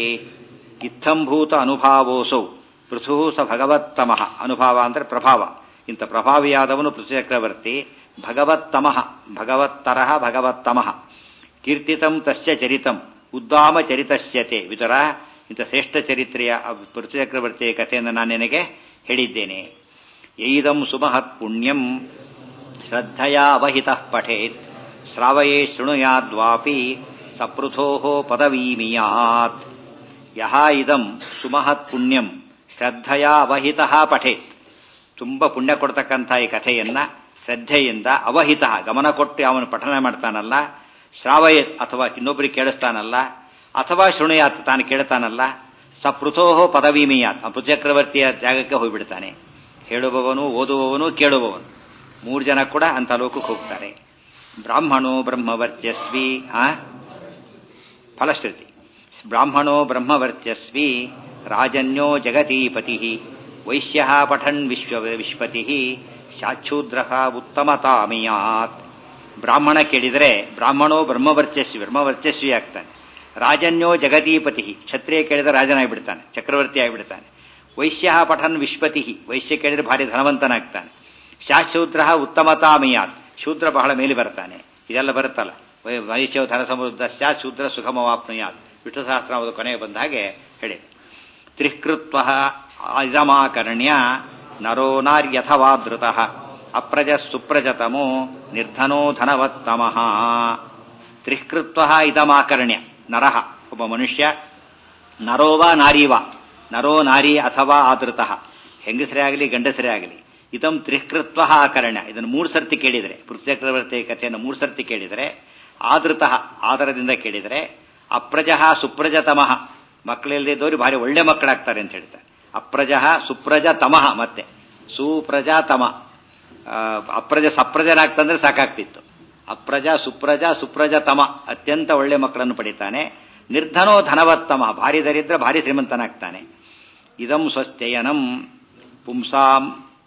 ಇತ್ತಂಭೂತ ಅನುಭಾವೋಸೌ ಪೃಥು ಸ ಭಗವತ್ತಮಃ ಅನುಭಾವ ಅಂದ್ರೆ ಪ್ರಭಾವ ಇಂಥ ಪ್ರಭಾವಿಯಾದವನು ಪೃಥು ಚಕ್ರವರ್ತಿ ಭಗವತ್ತಮಃ ಭಗವತ್ತರಹ ಭಗವತ್ತಮಃ ಕೀರ್ತಿತಂ ತಸ್ಯ ಚರಿತಂ ಉದ್ದಾಮ ಚರಿತಸ್ಯತೆ ವಿತರ ಇಂಥ ಶ್ರೇಷ್ಠ ಚರಿತ್ರೆಯ ಪೃಥು ಚಕ್ರವರ್ತಿಯ ಕಥೆಯನ್ನು ನಾನು ನಿನಗೆ ಹೇಳಿದ್ದೇನೆ ಯೈದಂ ಸುಮಹತ್ ಪುಣ್ಯಂ ಶ್ರದ್ಧೆಯ ಅವಹಿತ ಪಠೇತ್ ಶ್ರಾವಯೇ ಶೃಣುಯಾದ್ವಾಪಿ ಸಪೃಥೋ ಪದವೀಮಿಯಾತ್ ಯಹ ಇದಂ ಸುಮಹತ್ ಪುಣ್ಯಂ ಶ್ರದ್ಧೆಯ ಅವಹಿತ ಪಠೇತ್ ತುಂಬ ಪುಣ್ಯ ಕೊಡ್ತಕ್ಕಂಥ ಈ ಕಥೆಯನ್ನ ಶ್ರದ್ಧೆಯಿಂದ ಅವಹಿತ ಗಮನ ಕೊಟ್ಟು ಅವನು ಪಠನ ಮಾಡ್ತಾನಲ್ಲ ಶ್ರಾವಯತ್ ಅಥವಾ ಇನ್ನೊಬ್ಬರಿಗೆ ಕೇಳಿಸ್ತಾನಲ್ಲ ಅಥವಾ ಶೃಣುಯಾತ್ ತಾನು ಕೇಳ್ತಾನಲ್ಲ ಸಪೃಥೋಹೋ ಪದವೀಮಿಯಾತ್ ಆ ಚಕ್ರವರ್ತಿಯ ಜಾಗಕ್ಕೆ ಹೋಗ್ಬಿಡ್ತಾನೆ ಹೇಳುವವನು ಓದುವವನು ಕೇಳುವವನು ಮೂರು ಜನ ಕೂಡ ಅಂತ ಲೋಕಕ್ಕೆ ಹೋಗ್ತಾರೆ ಬ್ರಾಹ್ಮಣೋ ಬ್ರಹ್ಮವರ್ಚಸ್ವಿ ಆ ಫಲಶ್ರುತಿ ಬ್ರಾಹ್ಮಣೋ ಬ್ರಹ್ಮವರ್ಚಸ್ವಿ ರಾಜನ್ಯೋ ಜಗತೀಪತಿ ವೈಶ್ಯ ಪಠನ್ ವಿಶ್ವ ವಿಶ್ವತಿ ಶಾಚ್ಛೂದ್ರ ಉತ್ತಮತಾಮಿಯಾತ್ ಬ್ರಾಹ್ಮಣ ಕೇಳಿದರೆ ಬ್ರಾಹ್ಮಣೋ ಬ್ರಹ್ಮವರ್ಚಸ್ವಿ ಬ್ರಹ್ಮವರ್ಚಸ್ವಿ ಆಗ್ತಾನೆ ರಾಜನ್ಯೋ ಜಗತೀಪತಿ ಕ್ಷತ್ರಿಯ ಕೇಳಿದರೆ ರಾಜನಾಗಿಬಿಡ್ತಾನೆ ಚಕ್ರವರ್ತಿ ಆಗಿಬಿಡ್ತಾನೆ ವೈಶ್ಯ ಪಠನ್ ವಿಶ್ವತಿ ವೈಶ್ಯ ಕೇಳಿದರೆ ಭಾರಿ ಧನವಂತನಾಗ್ತಾನೆ ಶಾಶೂದ್ರ ಉತ್ತಮತಾಮಿಯಾತ್ ಶೂದ್ರ ಬಹಳ ಮೇಲೆ ಬರ್ತಾನೆ ಇದೆಲ್ಲ ಬರುತ್ತಲ್ಲ ವೈಶ್ಯ ಧನ ಸಮೃದ್ಧ ಶಾ ಶೂದ್ರ ಸುಖಮವಾಪ್ನುಯಾತ್ ವಿಷ್ಣು ಸಹಸ್ರಾಮದ ಕೊನೆಗೆ ಬಂದ ಹಾಗೆ ಹೇಳಿ ತ್ರಿಕೃತ್ವ ಇದಮಾಕರ್ಣ್ಯ ನರೋ ನಾರ್ಯಥವಾ ಧೃತಃ ಅಪ್ರಜ ಸುಪ್ರಜತಮೋ ನಿರ್ಧನೋ ಧನವತ್ತಮಃ ತ್ರಿಕೃತ್ವ ಇದಮಾಕರ್ಣ್ಯ ನರಃ ಒಬ್ಬ ಮನುಷ್ಯ ನರೋವ ನಾರೀವ ನರೋ ನಾರಿ ಅಥವಾ ಆದೃತಃ ಹೆಂಗಸರೇ ಆಗಲಿ ಗಂಡಸರೇ ಆಗಲಿ ಇದಂ ತ್ರಿಕೃತ್ವ ಆಕರ್ಣ್ಯ ಇದನ್ನು ಮೂರು ಸರ್ತಿ ಕೇಳಿದರೆ ಪೃಥ್ವಚಕ್ರವರ್ತಿ ಕಥೆಯನ್ನು ಮೂರು ಸರ್ತಿ ಕೇಳಿದರೆ ಆದೃತಃ ಆದರದಿಂದ ಕೇಳಿದರೆ ಅಪ್ರಜಃ ಸುಪ್ರಜತಮಃ ಮಕ್ಕಳಿಲ್ಲದಿದ್ದವರು ಭಾರಿ ಒಳ್ಳೆ ಮಕ್ಕಳಾಗ್ತಾರೆ ಅಂತ ಹೇಳ್ತಾರೆ ಅಪ್ರಜಃ ಸುಪ್ರಜ ತಮಃ ಮತ್ತೆ ಸುಪ್ರಜಾತಮ ಅಪ್ರಜ ಸಪ್ರಜನಾಗ್ತಂದ್ರೆ ಸಾಕಾಗ್ತಿತ್ತು ಅಪ್ರಜ ಸುಪ್ರಜ ಸುಪ್ರಜ ತಮ ಅತ್ಯಂತ ಒಳ್ಳೆ ಮಕ್ಕಳನ್ನು ಪಡಿತಾನೆ ನಿರ್ಧನೋ ಧನವತ್ತಮ ಭಾರಿ ದರಿದ್ರ ಭಾರಿ ಶ್ರೀಮಂತನಾಗ್ತಾನೆ ಇದಂ ಸ್ವಸ್ಥಯನಂ ಪುಂಸಾಂ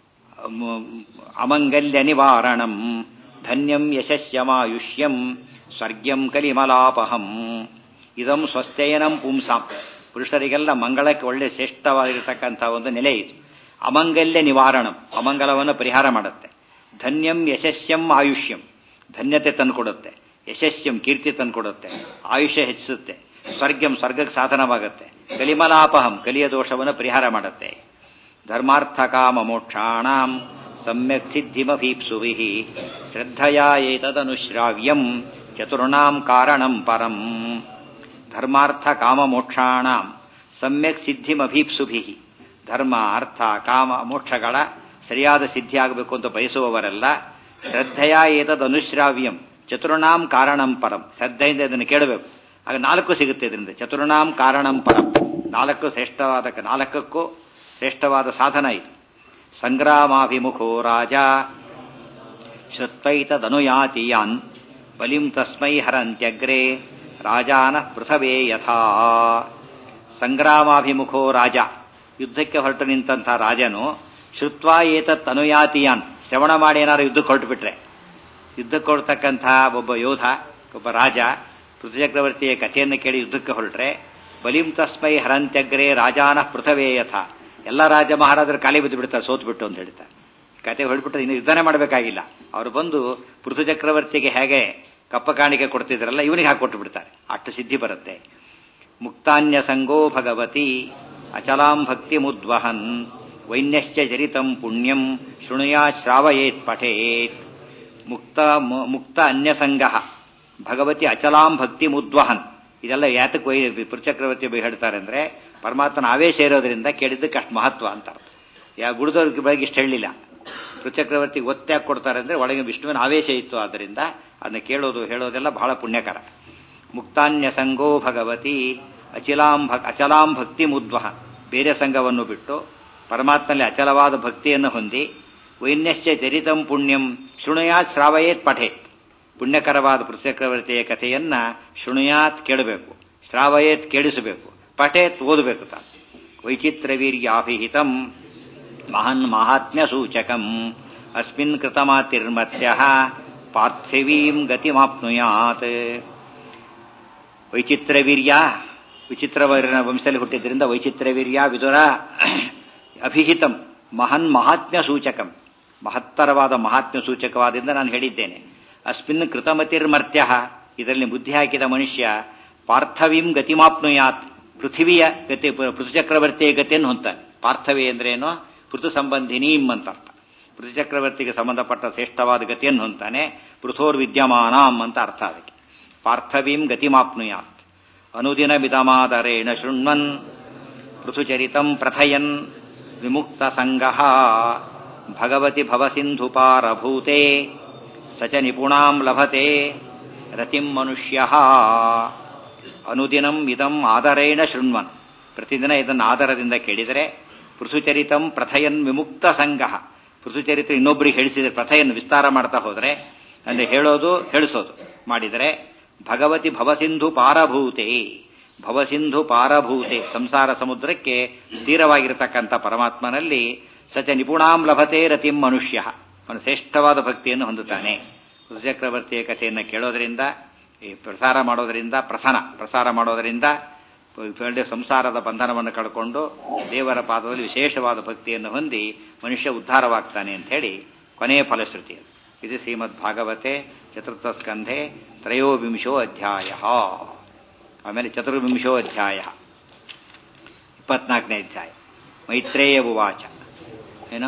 ಅಮಂಗಲ್ಯ ನಿವಾರಣಂ ಧನ್ಯಂ ಯಶಸ್ಯಮಾಯುಷ್ಯಂ ಸ್ವರ್ಗ್ಯಂ ಕಲಿಮಲಾಪಹಂ ಇದಂ ಸ್ವಸ್ಥಯನಂ ಪುಂಸಾಂ ಪುರುಷರಿಗೆಲ್ಲ ಮಂಗಳಕ್ಕೆ ಒಳ್ಳೆ ಶ್ರೇಷ್ಠವಾಗಿರತಕ್ಕಂಥ ಒಂದು ನೆಲೆ ಇದು ಅಮಂಗಲ್ಯ ನಿವಾರಣಂ ಅಮಂಗಲವನ್ನು ಪರಿಹಾರ ಮಾಡುತ್ತೆ ಧನ್ಯಂ ಯಶಸ್ಯಂ ಆಯುಷ್ಯಂ ಧನ್ಯತೆ ತಂದುಕೊಡುತ್ತೆ ಯಶಸ್ಯಂ ಕೀರ್ತಿ ತಂದುಕೊಡುತ್ತೆ ಆಯುಷ್ಯ ಹೆಚ್ಚಿಸುತ್ತೆ ಸ್ವರ್ಗಂ ಸ್ವರ್ಗಕ್ಕೆ ಸಾಧನವಾಗುತ್ತೆ ಕಲಿಮಲಾಪಹಂ ಕಲಿಯ ದೋಷವನ್ನು ಪರಿಹಾರ ಮಾಡುತ್ತೆ ಧರ್ಮಾರ್ಥಕಾಮಮೋಕ್ಷಾಣಾಂ ಸಮ್ಯಕ್ ಸಿದ್ಧಿಮಭೀಪ್ಸುಭಿಃ ಶ್ರದ್ಧಯಾ ಏತದನುಶ್ರಾವ್ಯಂ ಚತುರ್ಣಾಂ ಕಾರಣಂ ಪರಂ ಧರ್ಮಾರ್ಥ ಕಾಮಮೋಕ್ಷಾಣಾಂ ಸಮ್ಯಕ್ ಸಿದ್ಧಿಮಭೀಪ್ಸುಭಿಃ ಧರ್ಮ ಅರ್ಥ ಕಾಮ ಮೋಕ್ಷಗಳ ಸರಿಯಾದ ಸಿದ್ಧಿ ಆಗಬೇಕು ಅಂತ ಬಯಸುವವರೆಲ್ಲ ಶ್ರದ್ಧೆಯ ಏತದ್ ಅನುಶ್ರಾವ್ಯಂ ಚತುರ್ಣಾಂ ಕಾರಣಂ ಪರಂ ಶ್ರದ್ಧೆಯಿಂದ ಇದನ್ನು ಕೇಳಬೇಕು ಆಗ ನಾಲ್ಕು ಸಿಗುತ್ತೆ ಇದರಿಂದ ಚತುರ್ಣಾಂ ಕಾರಣಂ ಪರಂ ನಾಲ್ಕು ಶ್ರೇಷ್ಠವಾದ ನಾಲ್ಕಕ್ಕೂ ಶ್ರೇಷ್ಠವಾದ ಸಾಧನ ಇದು ಸಂಗ್ರಾಮಾಭಿಮುಖೋ ರಾಜ ಶ್ರುತ್ವೈತದನುಯಾತಿ ಯಾನ್ ಬಲಿಂ ತಸ್ಮೈ ಹರಂತ್ಯಗ್ರೆ ರಾಜಾನ ಪೃಥವೇ ಯಥಾ ಸಂಗ್ರಾಮಾಭಿಮುಖೋ ರಾಜ ಯುದ್ಧಕ್ಕೆ ಹೊರಟು ನಿಂತಹ ರಾಜನು ಶ್ರುತ್ವ ಏತತ್ ಅನುಯಾತಿಯಾನ್ ಶ್ರವಣ ಮಾಡಿ ಏನಾದ್ರು ಯುದ್ಧಕ್ಕೆ ಹೊರಟು ಬಿಟ್ರೆ ಯುದ್ಧಕ್ಕೆ ಹೊರತಕ್ಕಂಥ ಒಬ್ಬ ಯೋಧ ಒಬ್ಬ ರಾಜ ಪೃಥ್ವಿಚಕ್ರವರ್ತಿಯ ಕಥೆಯನ್ನು ಕೇಳಿ ಯುದ್ಧಕ್ಕೆ ಹೊರಟ್ರೆ ಬಲಿಂ ತಸ್ಮೈ ಹರಂತ್ಯಗ್ರೆ ರಾಜಾನ ಪೃಥವೇ ಯಥ ಎಲ್ಲ ರಾಜ ಮಹಾರಾಜರು ಖಾಲಿ ಬಿದ್ದು ಬಿಡ್ತಾರೆ ಸೋತು ಬಿಟ್ಟು ಅಂತ ಹೇಳ್ತಾರೆ ಕತೆ ಹೊರಡ್ಬಿಟ್ರೆ ಇನ್ನು ಯುದ್ಧನೇ ಮಾಡಬೇಕಾಗಿಲ್ಲ ಅವರು ಬಂದು ಪೃಥ್ವಿಚಕ್ರವರ್ತಿಗೆ ಹೇಗೆ ಕಪ್ಪ ಕಾಣಿಕೆ ಕೊಡ್ತಿದ್ರಲ್ಲ ಇವನಿಗೆ ಹಾಕೊಟ್ಟು ಬಿಡ್ತಾರೆ ಅಷ್ಟು ಸಿದ್ಧಿ ಬರುತ್ತೆ ಮುಕ್ತಾನ್ಯ ಸಂಗೋ ಭಗವತಿ ಅಚಲಾಂ ಭಕ್ತಿ ಮುದ್ವಹನ್ ವೈನ್ಯಶ್ಚ ಚರಿತಂ ಪುಣ್ಯಂ ಶೃಣುಯಾ ಶ್ರಾವಯೇತ್ ಪಠೇತ್ ಮುಕ್ತ ಮುಕ್ತ ಅನ್ಯಸಂಗ ಭಗವತಿ ಅಚಲಾಂ ಭಕ್ತಿ ಮುದ್ವಹನ್ ಇದೆಲ್ಲ ಯಾತಕ್ಕೆ ವೈ ಪುರಚಕ್ರವರ್ತಿ ಹೇಳ್ತಾರೆ ಅಂದ್ರೆ ಪರಮಾತ್ಮನ ಆವೇಶ ಇರೋದ್ರಿಂದ ಕೇಳಿದ್ದಕ್ಕೆ ಅಷ್ಟು ಮಹತ್ವ ಅಂತ ಅರ್ಥ ಯಾ ಗುಡಿದವ್ರಿಗೆ ಬೆಳಗ್ಗೆ ಇಷ್ಟು ಹೇಳಲಿಲ್ಲ ಪುರಚಕ್ರವರ್ತಿಗೆ ಒತ್ತಾಗಿ ಕೊಡ್ತಾರೆ ಅಂದ್ರೆ ಒಳಗೆ ವಿಷ್ಣುವಿನ ಆವೇಶ ಇತ್ತು ಆದ್ದರಿಂದ ಅದನ್ನ ಕೇಳೋದು ಹೇಳೋದೆಲ್ಲ ಬಹಳ ಪುಣ್ಯಕರ ಮುಕ್ತಾನ್ಯ ಸಂಗೋ ಭಗವತಿ ಅಚಿಲಾಂ ಭಕ್ ಅಚಲಾಂ ಭಕ್ತಿ ಮುದ್ವಹ ಬೇರೆ ಸಂಘವನ್ನು ಬಿಟ್ಟು ಪರಮಾತ್ಮನಲ್ಲಿ ಅಚಲವಾದ ಭಕ್ತಿಯನ್ನು ಹೊಂದಿ ವೈನ್ಯಶ್ಚ ಚರಿತಂ ಪುಣ್ಯಂ ಶೃಣುಯಾತ್ ಶ್ರಾವಯೇತ್ ಪಠೇತ್ ಪುಣ್ಯಕರವಾದ ಪೃಥ್ಚಕ್ರವರ್ತಿಯ ಕಥೆಯನ್ನ ಶೃಣುಯಾತ್ ಕೇಳಬೇಕು ಶ್ರಾವಯೇತ್ ಕೇಳಿಸಬೇಕು ಪಠೇತ್ ಓದಬೇಕು ತಾನು ವೈಚಿತ್ರವೀರ್ಯಾಭಿಹಿತಂ ಮಹನ್ ಮಹಾತ್ಮ್ಯ ಸೂಚಕಂ ಅಸ್ಮಿನ್ ಕೃತಮಾತಿರ್ಮತ್ಯ ಪಾರ್ಥಿವೀಂ ಗತಿಮಾಪ್ನುಯಾತ್ ವೈಚಿತ್ರವೀರ್ಯ ವಿಚಿತ್ರವರ್ಣ ವಂಶದಲ್ಲಿ ಹುಟ್ಟಿದ್ರಿಂದ ವೈಚಿತ್ರವೀರ್ಯ ವಿದುರ ಅಭಿಹಿತಂ ಮಹನ್ ಮಹಾತ್ಮ್ಯ ಸೂಚಕಂ ಮಹತ್ತರವಾದ ಮಹಾತ್ಮ್ಯ ಸೂಚಕವಾದಿಂದ ನಾನು ಹೇಳಿದ್ದೇನೆ ಅಸ್ಮಿನ್ ಕೃತಮತಿರ್ಮರ್ತ್ಯ ಇದರಲ್ಲಿ ಬುದ್ಧಿ ಹಾಕಿದ ಮನುಷ್ಯ ಪಾರ್ಥವೀಂ ಗತಿಮಾಪ್ನುಯಾತ್ ಪೃಥಿವಿಯ ಗತಿ ಪೃಥುಚಕ್ರವರ್ತಿಯ ಗತಿಯನ್ನು ಹೊಂತಾನೆ ಪಾರ್ಥವಿ ಅಂದ್ರೇನು ಪೃಥು ಸಂಬಂಧಿನೀಂ ಅಂತ ಅರ್ಥ ಪೃಥುಚಕ್ರವರ್ತಿಗೆ ಸಂಬಂಧಪಟ್ಟ ಶ್ರೇಷ್ಠವಾದ ಗತಿಯನ್ನು ಹೊಂತಾನೆ ಪೃಥೋರ್ ವಿದ್ಯಮಾನಾಂ ಅಂತ ಅರ್ಥ ಅದಕ್ಕೆ ಪಾರ್ಥವೀಂ ಗತಿಮಾಪ್ನುಯಾತ್ ಅನುದಿನ ವಿಧಮಾದರೇಣ ಶೃಣ್ವನ್ ಪೃಥುಚರಿತಂ ಪ್ರಥಯನ್ ವಿಮುಕ್ತ ಸಂಗ ಭಗವತಿ ಭವಸಿಂಧುಪಾರಭೂತೆ ಸ ಚ ನಿಪುಣಾಂ ಲಭತೆ ರತಿಂ ಮನುಷ್ಯ ಅನುದಿನಂ ಇದಂ ಆದರೇಣ ಶೃಣ್ವನ್ ಪ್ರತಿದಿನ ಇದನ್ನು ಆಧಾರದಿಂದ ಕೇಳಿದರೆ ಪೃಥುಚರಿತಂ ಪ್ರಥಯನ್ ವಿಮುಕ್ತ ಸಂಘ ಪೃಥುಚರಿತ ಇನ್ನೊಬ್ಬರಿಗೆ ಹೇಳಿಸಿದರೆ ಪ್ರಥೆಯನ್ನು ವಿಸ್ತಾರ ಮಾಡ್ತಾ ಹೋದರೆ ಅಂದರೆ ಹೇಳೋದು ಹೇಳಿಸೋದು ಮಾಡಿದರೆ ಭಗವತಿ ಭವಸಿಂಧು ಪಾರಭೂತೆ ಭವಸಿಂಧು ಪಾರಭೂತೆ ಸಂಸಾರ ಸಮುದ್ರಕ್ಕೆ ತೀರವಾಗಿರತಕ್ಕಂಥ ಪರಮಾತ್ಮನಲ್ಲಿ ಸಚ ನಿಪುಣಾಂ ಲಭತೆ ರತಿಂ ಮನುಷ್ಯ ಅವನು ಶ್ರೇಷ್ಠವಾದ ಭಕ್ತಿಯನ್ನು ಹೊಂದುತ್ತಾನೆ ಚಕ್ರವರ್ತಿಯ ಕಥೆಯನ್ನು ಕೇಳೋದರಿಂದ ಈ ಪ್ರಸಾರ ಮಾಡೋದರಿಂದ ಪ್ರಸನ ಪ್ರಸಾರ ಮಾಡೋದರಿಂದ ಒಳ್ಳೆ ಸಂಸಾರದ ಬಂಧನವನ್ನು ಕಳ್ಕೊಂಡು ದೇವರ ಪಾದದಲ್ಲಿ ವಿಶೇಷವಾದ ಭಕ್ತಿಯನ್ನು ಹೊಂದಿ ಮನುಷ್ಯ ಉದ್ಧಾರವಾಗ್ತಾನೆ ಅಂತ ಹೇಳಿ ಕೊನೆಯ ಫಲಶ್ರುತಿ ಇದು ಶ್ರೀಮದ್ ಭಾಗವತೆ ಚತುರ್ಥ ಸ್ಕಂಧೆ ತ್ರಯೋವಿಂಶೋ ಅಧ್ಯಾಯ ಆಮೇಲೆ ಚತುರ್ವಿಂಶೋ ಅಧ್ಯಾಯ ಇಪ್ಪತ್ನಾಲ್ಕನೇ ಅಧ್ಯಾಯ ಮೈತ್ರೇಯ ಉವಾಚ ಏನ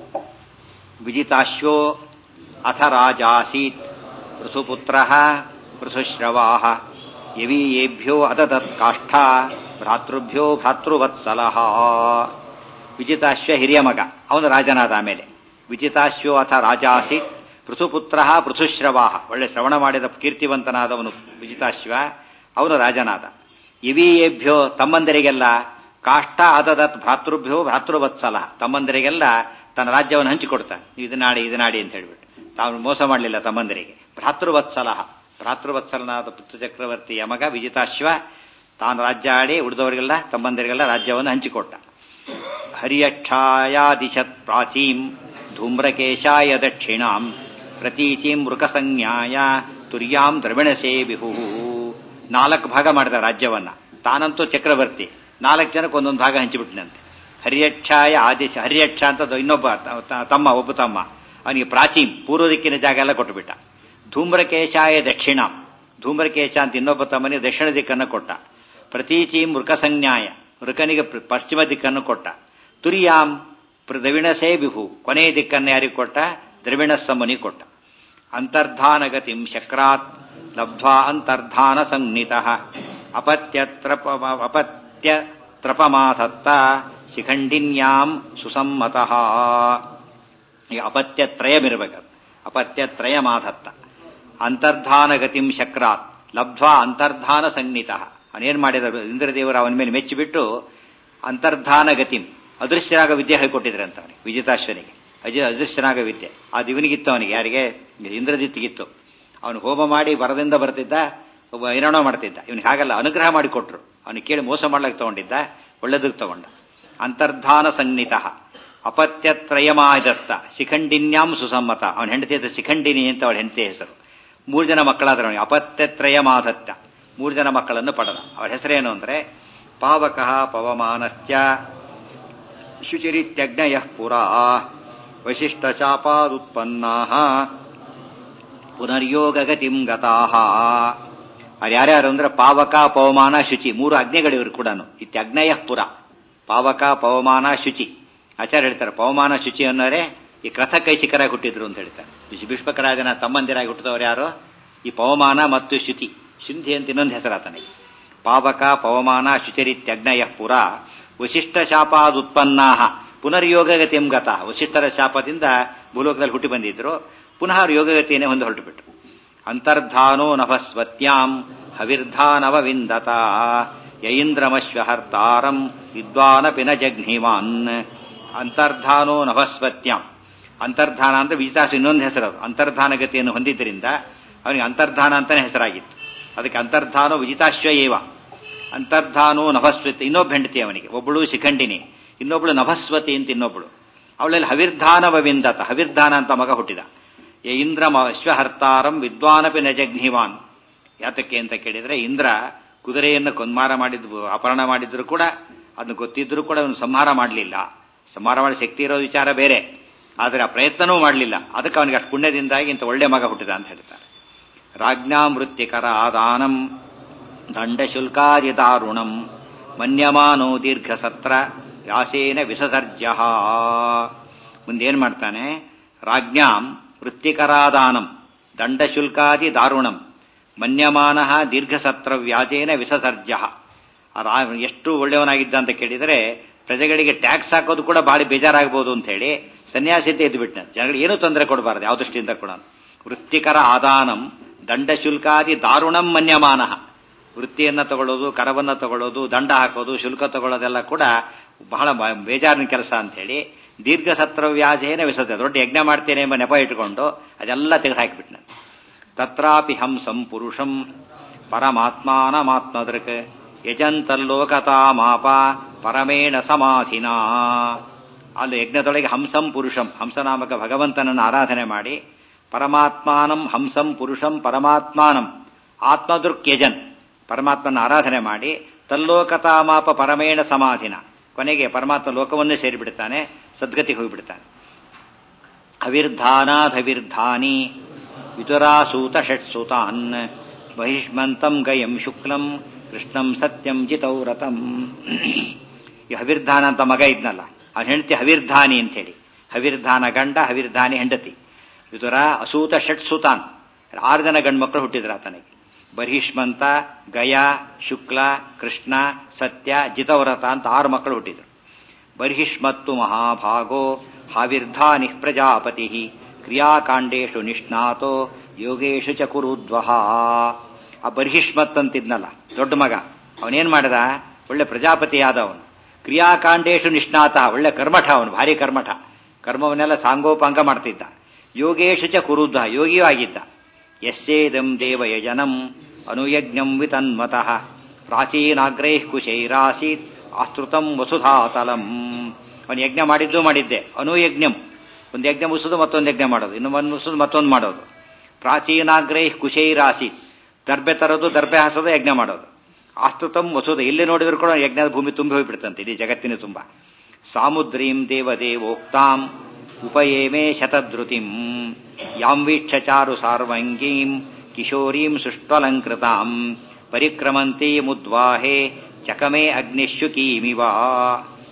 ವಿಜಿತಾಶ್ವೋ ಅಥ ರಾಜಾಸೀತ್ ಪೃಥುಪುತ್ರ ಪೃಥುಶ್ರವಾ ಯವೀಯೇಭ್ಯೋ ಅದದತ್ ಕಾಷ್ಠ ಭ್ರಾತೃಭ್ಯೋ ಭ್ರಾತೃವತ್ಸಲ ವಿಜಿತಾಶ್ವ ಹಿರಿಯ ಮಗ ಅವನು ರಾಜನಾದ ಆಮೇಲೆ ವಿಜಿತಾಶ್ವೋ ಅಥ ರಾಜಾಸೀತ್ ಪೃಥುಪುತ್ರ ಪೃಥುಶ್ರವಾ ಒಳ್ಳೆ ಶ್ರವಣ ಮಾಡಿದ ಕೀರ್ತಿವಂತನಾದವನು ವಿಜಿತಾಶ್ವ ಅವನು ರಾಜನಾದ ಇವೀಯೇಭ್ಯೋ ತಮ್ಮಂದರಿಗೆಲ್ಲ ಕಾಷ್ಟ ಅದದತ್ ಭ್ರಾತೃಭ್ಯೋ ಭ್ರಾತೃವತ್ಸಲ ತಮ್ಮಂದರಿಗೆಲ್ಲ ತನ್ನ ರಾಜ್ಯವನ್ನು ಹಂಚಿಕೊಡ್ತಾನೆ ಇದು ನಾಡಿ ಇದು ನಾಡಿ ಅಂತ ಹೇಳ್ಬಿಟ್ಟು ತಾವು ಮೋಸ ಮಾಡಲಿಲ್ಲ ತಮ್ಮಂದರಿಗೆ ಭ್ರಾತೃವತ್ಸಲ ಭ್ರಾತೃವತ್ಸಲನಾದ ಪುತ್ರ ಚಕ್ರವರ್ತಿಯ ಮಗ ವಿಜಿತಾಶ್ವ ತಾನು ರಾಜ್ಯ ಆಡಿ ಉಳಿದವರಿಗೆಲ್ಲ ತಮ್ಮಂದರಿಗೆಲ್ಲ ರಾಜ್ಯವನ್ನು ಹಂಚಿಕೊಟ್ಟ ಹರಿಯಕ್ಷಾಯಾದಿಶತ್ ಪ್ರಾಚೀಂ ಧೂಮ್ರಕೇಶಾಯ ದಕ್ಷಿಣಾಂ ಪ್ರತೀಚೀಂ ಮೃಕಸಂಜ್ಞಾಯ ತುರ್ಯಾಂ ದ್ರವಿಣಸೇ ಬಿಹು ನಾಲ್ಕು ಭಾಗ ಮಾಡಿದ ರಾಜ್ಯವನ್ನ ತಾನಂತೂ ಚಕ್ರವರ್ತಿ ನಾಲ್ಕು ಜನಕ್ಕೆ ಒಂದೊಂದು ಭಾಗ ಹಂಚಿಬಿಟ್ನಂತೆ ಹರಿಯಕ್ಷಾಯ ಆದೇಶ ಹರಿಯಕ್ಷ ಅಂತ ಇನ್ನೊಬ್ಬ ತಮ್ಮ ಒಬ್ಬ ತಮ್ಮ ಅವನಿಗೆ ಪ್ರಾಚೀನ್ ಪೂರ್ವ ದಿಕ್ಕಿನ ಜಾಗ ಎಲ್ಲ ಕೊಟ್ಟುಬಿಟ್ಟ ಧೂಮ್ರಕೇಶಾಯ ದಕ್ಷಿಣ ಧೂಮ್ರಕೇಶ ಅಂತ ಇನ್ನೊಬ್ಬ ತಮ್ಮನಿಗೆ ದಕ್ಷಿಣ ದಿಕ್ಕನ್ನು ಕೊಟ್ಟ ಪ್ರತೀಚೀಂ ಮೃಕಸಂಜ್ಞಾಯ ಮೃಕನಿಗೆ ಪಶ್ಚಿಮ ದಿಕ್ಕನ್ನು ಕೊಟ್ಟ ತುರಿಯಾಂ ದ್ರವಿಣಸೇ ವಿಭು ಕೊನೆ ದಿಕ್ಕನ್ನು ಯಾರಿಗೆ ಕೊಟ್ಟ ದ್ರವಿಣಸ್ಸಮ್ಮನಿ ಕೊಟ್ಟ ಅಂತರ್ಧಾನಗತಿಂ ಶಕ್ರಾತ್ ಲಬ್ಧ್ವಾ ಅಂತರ್ಧಾನ ಸಂಜ್ಞಿತ ಅಪತ್ಯತ್ರಪ ಅಪತ್ಯ ತ್ರಪಮಾಧತ್ತ ಶಿಖಂಡಿನ್ಯಾಂ ಸುಸಮ್ಮತಃ ಈ ಅಪತ್ಯತ್ರಯಮಿರಬೇಕು ಅಪತ್ಯತ್ರಯಮಾಧತ್ತ ಅಂತರ್ಧಾನಗತಿಂ ಶಕ್ರಾತ್ ಲಬ್ಧ್ವಾ ಅಂತರ್ಧಾನ ಸಂಜ್ಞಿತ ಅವನೇನ್ ಮಾಡಿದ ಇಂದ್ರದೇವರು ಅವನ ಮೇಲೆ ಮೆಚ್ಚಿಬಿಟ್ಟು ಅಂತರ್ಧಾನಗತಿಂ ಅದೃಶ್ಯನಾಗ ವಿದ್ಯೆ ಹೇಳಿಕೊಟ್ಟಿದ್ರಂತ ಅವನಿಗೆ ವಿಜಿತಾಶ್ವನಿಗೆ ಅಜ ಅದೃಶ್ಯನಾಗ ವಿದ್ಯೆ ಅದು ಇವನಿಗಿತ್ತು ಅವನಿಗೆ ಯಾರಿಗೆ ಇಂದ್ರಜಿತ್ತಿಗಿತ್ತು ಅವನು ಹೋಮ ಮಾಡಿ ಬರದಿಂದ ಬರ್ತಿದ್ದ ಒಬ್ಬ ಏನೇನೋ ಮಾಡ್ತಿದ್ದ ಇವನಿಗೆ ಹಾಗಲ್ಲ ಅನುಗ್ರಹ ಮಾಡಿ ಕೊಟ್ರು ಅವನಿಗೆ ಕೇಳಿ ಮೋಸ ಮಾಡ್ಲಿಕ್ಕೆ ತಗೊಂಡಿದ್ದ ಒಳ್ಳೆದಕ್ಕೆ ತಗೊಂಡ ಅಂತರ್ಧಾನ ಸಂಜ್ಞಿತ ಅಪತ್ಯತ್ರಯಮಾದತ್ತ ಶಿಖಂಡಿನ್ಯಾಂ ಸುಸಮ್ಮತ ಅವನ ಹೆಂಡತಿ ಹೆಸರು ಶಿಖಂಡಿನಿ ಅಂತ ಅವಳ ಹೆಂಡತಿ ಹೆಸರು ಮೂರು ಜನ ಮಕ್ಕಳಾದ್ರೆ ಅವನಿಗೆ ಅಪತ್ಯತ್ರಯಮಾದತ್ತ ಮೂರು ಜನ ಮಕ್ಕಳನ್ನು ಪಡೆದ ಅವರ ಹೆಸರೇನು ಅಂದ್ರೆ ಪಾವಕಃ ಪವಮಾನಶ್ಚ ಶುಚಿರಿತ್ಯಗ್ನಯ ಪುರಾ ವಶಿಷ್ಠ ಶಾಪಾದುತ್ಪನ್ನಾ ಪುನರ್ಯೋಗಗತಿಂ ಗತಾಹ ಅವ್ರು ಯಾರ್ಯಾರು ಅಂದ್ರೆ ಪಾವಕ ಪವಮಾನ ಶುಚಿ ಮೂರು ಅಗ್ನಿಗಳಿವರು ಕೂಡ ಇತ್ಯಗ್ನಯ ಪುರ ಪಾವಕ ಪವಮಾನ ಶುಚಿ ಆಚಾರ್ಯ ಹೇಳ್ತಾರೆ ಪವಮಾನ ಶುಚಿ ಅನ್ನೋರೆ ಈ ಕೃತ ಕೈಸಿಕರಾಗಿ ಹುಟ್ಟಿದ್ರು ಅಂತ ಹೇಳ್ತಾರೆ ಭೀಷ್ಮಕರಾಜನ ತಮ್ಮಂದಿರಾಗಿ ಹುಟ್ಟಿದವರು ಯಾರು ಈ ಪವಮಾನ ಮತ್ತು ಶುಚಿ ಶುಂಠಿ ಅಂತ ಇನ್ನೊಂದು ಹೆಸರಾತನಿಗೆ ಪಾವಕ ಪವಮಾನ ಶುಚಿರಿತ್ಯಗ್ನಯ ಪುರ ವಶಿಷ್ಠ ಶಾಪಾದುತ್ಪನ್ನಾ ಪುನರ್ಯೋಗಗತಿಂ ಗತ ವಶಿಷ್ಠರ ಶಾಪದಿಂದ ಭೂಲೋಕದಲ್ಲಿ ಹುಟ್ಟಿ ಬಂದಿದ್ರು ಪುನಃ ಯೋಗಗತಿಯನ್ನೇ ಹೊಂದಿ ಹೊರಟುಬಿಟ್ಟು ಅಂತರ್ಧಾನೋ ನಭಸ್ವತ್ಯಾಂ ಹವಿರ್ಧಾನವವಿಂದತ ಯೈಂದ್ರಮಶ್ವಹರ್ತಾರಂ ವಿದ್ವಾನಪಿ ನ ಜಘ್ನಿವಾನ್ ಅಂತರ್ಧಾನೋ ನಭಸ್ವತ್ಯಾಂ ಅಂತರ್ಧಾನ ಅಂದ್ರೆ ವಿಜಿತಾಸು ಇನ್ನೊಂದು ಹೆಸರು ಅದು ಅಂತರ್ಧಾನ ಗತಿಯನ್ನು ಹೊಂದಿದ್ದರಿಂದ ಅವನಿಗೆ ಅಂತರ್ಧಾನ ಅಂತಾನೆ ಹೆಸರಾಗಿತ್ತು ಅದಕ್ಕೆ ಅಂತರ್ಧಾನೋ ವಿಜಿತಾಶ್ವ ಏವ ಅಂತರ್ಧಾನೋ ನಭಸ್ವತಿ ಇನ್ನೊಬ್ಬ ಹೆಂಡತಿ ಅವನಿಗೆ ಒಬ್ಬಳು ಶಿಖಂಡಿನಿ ಇನ್ನೊಬ್ಳು ನಭಸ್ವತಿ ಅಂತ ಇನ್ನೊಬ್ಳು ಅವಳಲ್ಲಿ ಹವಿರ್ಧಾನವವಿಂದತ ಹವಿರ್ಧಾನ ಅಂತ ಮಗ ಹುಟ್ಟಿದ ಇಂದ್ರ ಅಶ್ವಹರ್ತಾರಂ ವಿದ್ವಾನಪಿ ನಜಘ್ನಿವಾನ್ ಯಾತಕ್ಕೆ ಅಂತ ಕೇಳಿದ್ರೆ ಇಂದ್ರ ಕುದುರೆಯನ್ನು ಕೊಂದ್ಮಾರ ಮಾಡಿದ್ದು ಅಪಹರಣ ಮಾಡಿದ್ರು ಕೂಡ ಅದನ್ನು ಗೊತ್ತಿದ್ರು ಕೂಡ ಅವನು ಸಂಹಾರ ಮಾಡಲಿಲ್ಲ ಸಂಹಾರ ಮಾಡಿ ಶಕ್ತಿ ಇರೋ ವಿಚಾರ ಬೇರೆ ಆದರೆ ಆ ಪ್ರಯತ್ನವೂ ಮಾಡಲಿಲ್ಲ ಅದಕ್ಕೆ ಅವನಿಗೆ ಅಷ್ಟು ಪುಣ್ಯದಿಂದಾಗಿ ಇಂಥ ಒಳ್ಳೆ ಮಗ ಹುಟ್ಟಿದ ಅಂತ ಹೇಳ್ತಾರೆ ರಾಜ್ಞಾಮೃತ್ಯಕರ ಆದಾನಂ ದಂಡಶುಲ್ಕಾದಿ ದಾರುಣಂ ಮನ್ಯಮಾನೋ ದೀರ್ಘಸತ್ರ ವ್ಯಾಸೇನ ವಿಸಸರ್ಜ ಮುಂದೇನ್ ಮಾಡ್ತಾನೆ ರಾಜ್ಞಾಂ ವೃತ್ತಿಕರಾದಾನಂ ದಂಡಶುಲ್ಕಾದಿ ದಾರುಣಂ ಮನ್ಯಮಾನ ದೀರ್ಘಸತ್ರ ವ್ಯಾಜೇನ ವಿಸಸರ್ಜ ಎಷ್ಟು ಒಳ್ಳೆಯವನಾಗಿದ್ದ ಅಂತ ಕೇಳಿದರೆ ಪ್ರಜೆಗಳಿಗೆ ಟ್ಯಾಕ್ಸ್ ಹಾಕೋದು ಕೂಡ ಭಾಳ ಬೇಜಾರಾಗಬಹುದು ಅಂತ ಹೇಳಿ ಸನ್ಯಾಸಿದ್ದೆ ಎದ್ದು ಬಿಟ್ಟ ಜನಗಳಿಗೆ ಏನೂ ತೊಂದರೆ ಕೊಡಬಾರದು ಯಾವ ದೃಷ್ಟಿಯಿಂದ ಕೂಡ ವೃತ್ತಿಕರ ಆದಾನಂ ದಂಡಶುಲ್ಕಾದಿ ದಾರುಣಂ ಮನ್ಯಮಾನ ವೃತ್ತಿಯನ್ನ ತಗೊಳ್ಳೋದು ಕರವನ್ನ ತಗೊಳ್ಳೋದು ದಂಡ ಹಾಕೋದು ಶುಲ್ಕ ತಗೊಳ್ಳೋದೆಲ್ಲ ಕೂಡ ಬಹಳ ಬೇಜಾರಿನ ಕೆಲಸ ಅಂತ ಹೇಳಿ ದೀರ್ಘ ಸತ್ರ ವ್ಯಾಜೇನ ವಿಸರ್ಜ ದೊಡ್ಡ ಯಜ್ಞ ಮಾಡ್ತೇನೆ ಎಂಬ ನೆಪ ಇಟ್ಕೊಂಡು ಅದೆಲ್ಲ ತೆಗೆದು ಹಾಕಿಬಿಟ್ನ ತತ್ರಾಪಿ ಹಂಸಂ ಪುರುಷಂ ಪರಮಾತ್ಮಾನಮಾತ್ಮದೃಕ್ ಯಜಂತಲ್ಲೋಕತಾಮಾಪ ಪರಮೇಣ ಸಮಾಧಿನಾ ಅಲ್ಲಿ ಯಜ್ಞದೊಳಗೆ ಹಂಸಂ ಪುರುಷಂ ಹಂಸನಾಮಕ ಭಗವಂತನನ್ನು ಆರಾಧನೆ ಮಾಡಿ ಪರಮಾತ್ಮಾನಂ ಹಂಸಂ ಪುರುಷಂ ಪರಮಾತ್ಮಾನಂ ಆತ್ಮದೃಕ್ ಯಜನ್ ಪರಮಾತ್ಮನ ಆರಾಧನೆ ಮಾಡಿ ತಲ್ಲೋಕತಾಮಾಪ ಪರಮೇಣ ಸಮಾಧಿನ ಕೊನೆಗೆ ಪರಮಾತ್ಮ ಲೋಕವನ್ನೇ ಸೇರಿಬಿಡ್ತಾನೆ ಸದ್ಗತಿಗೆ ಹೋಗಿಬಿಡ್ತಾನೆ ಅವಿರ್ಧಾನಾಧವಿರ್ಧಾನಿ ವಿದುರಾಸೂತ ಷಟ್ಸುತಾನ್ ಬಹಿಷ್ಮಂತಂ ಗಯಂ ಶುಕ್ಲಂ ಕೃಷ್ಣಂ ಸತ್ಯಂ ಜಿತೌರತಂ ಈ ಹವಿರ್ಧಾನ ಅಂತ ಮಗ ಇದ್ನಲ್ಲ ಅವನ ಹೆಂಡತಿ ಹವಿರ್ಧಾನಿ ಅಂತೇಳಿ ಹವಿರ್ಧಾನ ಗಂಡ ಹವಿರ್ಧಾನಿ ಹೆಂಡತಿ ವಿದುರ ಅಸೂತ ಷಟ್ಸುತಾನ್ ಆರು ಜನ ಗಂಡು ಮಕ್ಕಳು ಹುಟ್ಟಿದ್ರ ಆತನಿಗೆ ಬಹಿಷ್ಮಂತ ಗಯ ಶುಕ್ಲ ಕೃಷ್ಣ ಸತ್ಯ ಜಿತವ್ರತ ಅಂತ ಆರು ಮಕ್ಕಳು ಹುಟ್ಟಿದ್ರು ಬರ್ಹಿಷ್ಮತ್ತು ಮಹಾಭಾಗೋ ಹಾವಿರ್ಧಾನಿ ಪ್ರಜಾಪತಿ ಕ್ರಿಯಾಕಾಂಡೇಶು ನಿಷ್ಣಾತೋ ಯೋಗೇಶು ಚ ಕುರುದ್ವಹ ಆ ಬರ್ಹಿಷ್ಮತ್ ಅಂತಿದ್ನಲ್ಲ ದೊಡ್ಡ ಮಗ ಅವನೇನ್ ಮಾಡಿದ ಒಳ್ಳೆ ಪ್ರಜಾಪತಿ ಆದವನು ಕ್ರಿಯಾಕಾಂಡೇಶು ನಿಷ್ಣಾತ ಒಳ್ಳೆ ಕರ್ಮಠ ಅವನು ಭಾರಿ ಕರ್ಮಠ ಕರ್ಮವನ್ನೆಲ್ಲ ಸಾಂಗೋಪಾಂಗ ಮಾಡ್ತಿದ್ದ ಯೋಗೇಶು ಚ ಕುರುದ್ವ ಯೋಗಿಯೂ ಆಗಿದ್ದ ಯಸ್ಯೇದಂ ದೇವಯಜನಂ ಅನುಯಜ್ಞಂ ವಿತನ್ಮತಃ ಪ್ರಾಚೀನಾಗ್ರೈಃ ಕುಶೈರಾಸೀತ್ ಆಸ್ತೃತಂ ವಸುಧಾತಲಂ ಅವನು ಯಜ್ಞ ಮಾಡಿದ್ದು ಮಾಡಿದ್ದೆ ಅನುಯಜ್ಞಂ ಒಂದು ಯಜ್ಞ ಮುಸುದು ಮತ್ತೊಂದು ಯಜ್ಞ ಮಾಡೋದು ಇನ್ನು ಒಂದು ಮುಸುದು ಮತ್ತೊಂದು ಮಾಡೋದು ಪ್ರಾಚೀನಾಗ್ರೈಃ ಕುಶೈರಾಸೀತ್ ದರ್ಬೆ ತರೋದು ದರ್ಬೆ ಹಾಸೋದು ಯಜ್ಞ ಮಾಡೋದು ಆಸ್ತುತಂ ವಸುದ ಎಲ್ಲಿ ನೋಡಿದ್ರು ಕೂಡ ಯಜ್ಞದ ಭೂಮಿ ತುಂಬಿ ಹೋಗ್ಬಿಡ್ತಂತೆ ಇಡೀ ಜಗತ್ತಿನ ತುಂಬ ಸಾಮುದ್ರೀಂ ದೇವದೇವೋಕ್ತಾಂ ಉಪಯೇಮೇ ಶತಧೃತಿಂ ಯಾಂ ವೀಕ್ಷಚಾರು ಸಾರ್ವಂಗೀಂ ಕಿಶೋರೀಂ ಸುಷ್ಟ್ವಲಂಕೃತಾಂ ಪರಿಕ್ರಮಂತೆ ಮುದ್ವಾಹೆ ಚಕಮೇ ಅಗ್ನಿಶುಕೀಮಿವ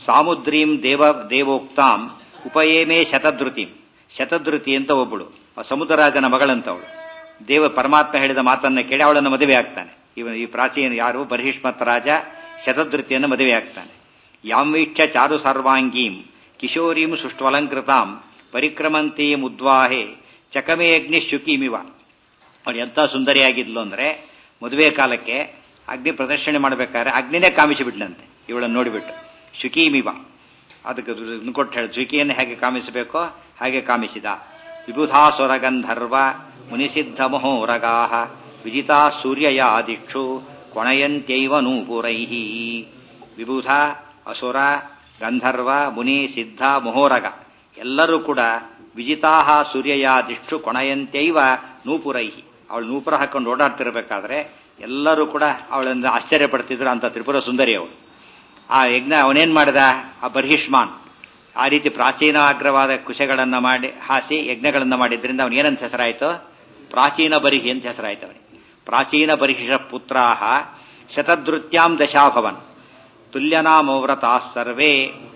ಸಾಮುದ್ರೀಂ ದೇವ ದೇವೋಕ್ತಾಂ ಉಪಯೇಮೇ ಶತಧೃತಿಂ ಶತಧೃತಿ ಅಂತ ಒಬ್ಬಳು ಆ ಸಮುದ್ರರಾಜನ ಮಗಳಂತವಳು ದೇವ ಪರಮಾತ್ಮ ಹೇಳಿದ ಮಾತನ್ನ ಕೇಳಿ ಅವಳನ್ನು ಮದುವೆ ಆಗ್ತಾನೆ ಇವನು ಈ ಪ್ರಾಚೀನ ಯಾರು ಬರ್ಹಿಷ್ಮತ್ ರಾಜ ಶತಧೃತಿಯನ್ನು ಮದುವೆ ಆಗ್ತಾನೆ ಯಾಮ್ವೀಕ್ಷ ಚಾರು ಸರ್ವಾಂಗೀಂ ಕಿಶೋರೀಂ ಸುಷ್ಟ್ವಲಂಕೃತಾಂ ಪರಿಕ್ರಮಂತೀಂ ಉದ್ವಾಹೆ ಚಕಮೇ ಅಗ್ನಿ ಶುಕೀಮಿವ ಅವಳು ಎಂಥ ಸುಂದರಿಯಾಗಿದ್ಲು ಅಂದ್ರೆ ಮದುವೆ ಕಾಲಕ್ಕೆ ಅಗ್ನಿ ಪ್ರದರ್ಶನೆ ಮಾಡಬೇಕಾದ್ರೆ ಅಗ್ನಿನೇ ಕಾಮಿಸಿಬಿಟ್ಲಂತೆ ಇವಳನ್ನು ನೋಡಿಬಿಟ್ಟು ಶುಕೀಮಿವ ಅದಕ್ಕೆ ಇದನ್ನ ಕೊಟ್ಟು ಹೇಳಿ ಶುಕಿಯನ್ನು ಹೇಗೆ ಕಾಮಿಸಬೇಕೋ ಹಾಗೆ ಕಾಮಿಸಿದ ವಿಬುಧಾಸುರ ಗಂಧರ್ವ ಮುನಿಸಿದ್ಧ ಮಹೋರಗಾಹ ವಿಜಿತಾ ಸೂರ್ಯಯಾದಿಕ್ಷು ಕೊಣಯಂತ್ಯೈವ ನೂಪುರೈಹಿ ವಿಬುಧ ಅಸುರ ಗಂಧರ್ವ ಮುನಿ ಸಿದ್ಧ ಮಹೋರಗ ಎಲ್ಲರೂ ಕೂಡ ವಿಜಿತಾಹ ಸೂರ್ಯಯಾದಿಷ್ಟು ಕೊಣಯಂತ್ಯೈವ ನೂಪುರೈಹಿ ಅವಳು ನೂಪುರ ಹಾಕೊಂಡು ಓಡಾಡ್ತಿರ್ಬೇಕಾದ್ರೆ ಎಲ್ಲರೂ ಕೂಡ ಅವಳನ್ನು ಆಶ್ಚರ್ಯ ಪಡ್ತಿದ್ರು ಅಂತ ತ್ರಿಪುರ ಸುಂದರಿ ಅವಳು ಆ ಯಜ್ಞ ಅವನೇನ್ ಮಾಡಿದ ಆ ಬರ್ಹಿಷ್ಮಾನ್ ಆ ರೀತಿ ಪ್ರಾಚೀನ ಅಗ್ರವಾದ ಕುಶಗಳನ್ನ ಮಾಡಿ ಹಾಸಿ ಯಜ್ಞಗಳನ್ನ ಮಾಡಿದ್ರಿಂದ ಅವನಿಗೆ ಏನಂತ ಹೆಸರಾಯಿತು ಪ್ರಾಚೀನ ಬರಿಹಿ ಅಂತ ಹೆಸರಾಯ್ತು ಅವನಿಗೆ ಪ್ರಾಚೀನ ಬರಿಹಿಷ ಪುತ್ರಾಹ ಶತದೃತ್ಯಾಂ ದಶಾಭವನ್ ತುಲ್ಯನಾಮವ್ರತಾ ಸರ್ವೇ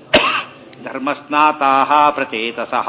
ಧರ್ಮಸ್ನಾತಾ ಪ್ರಚೇತಸಃ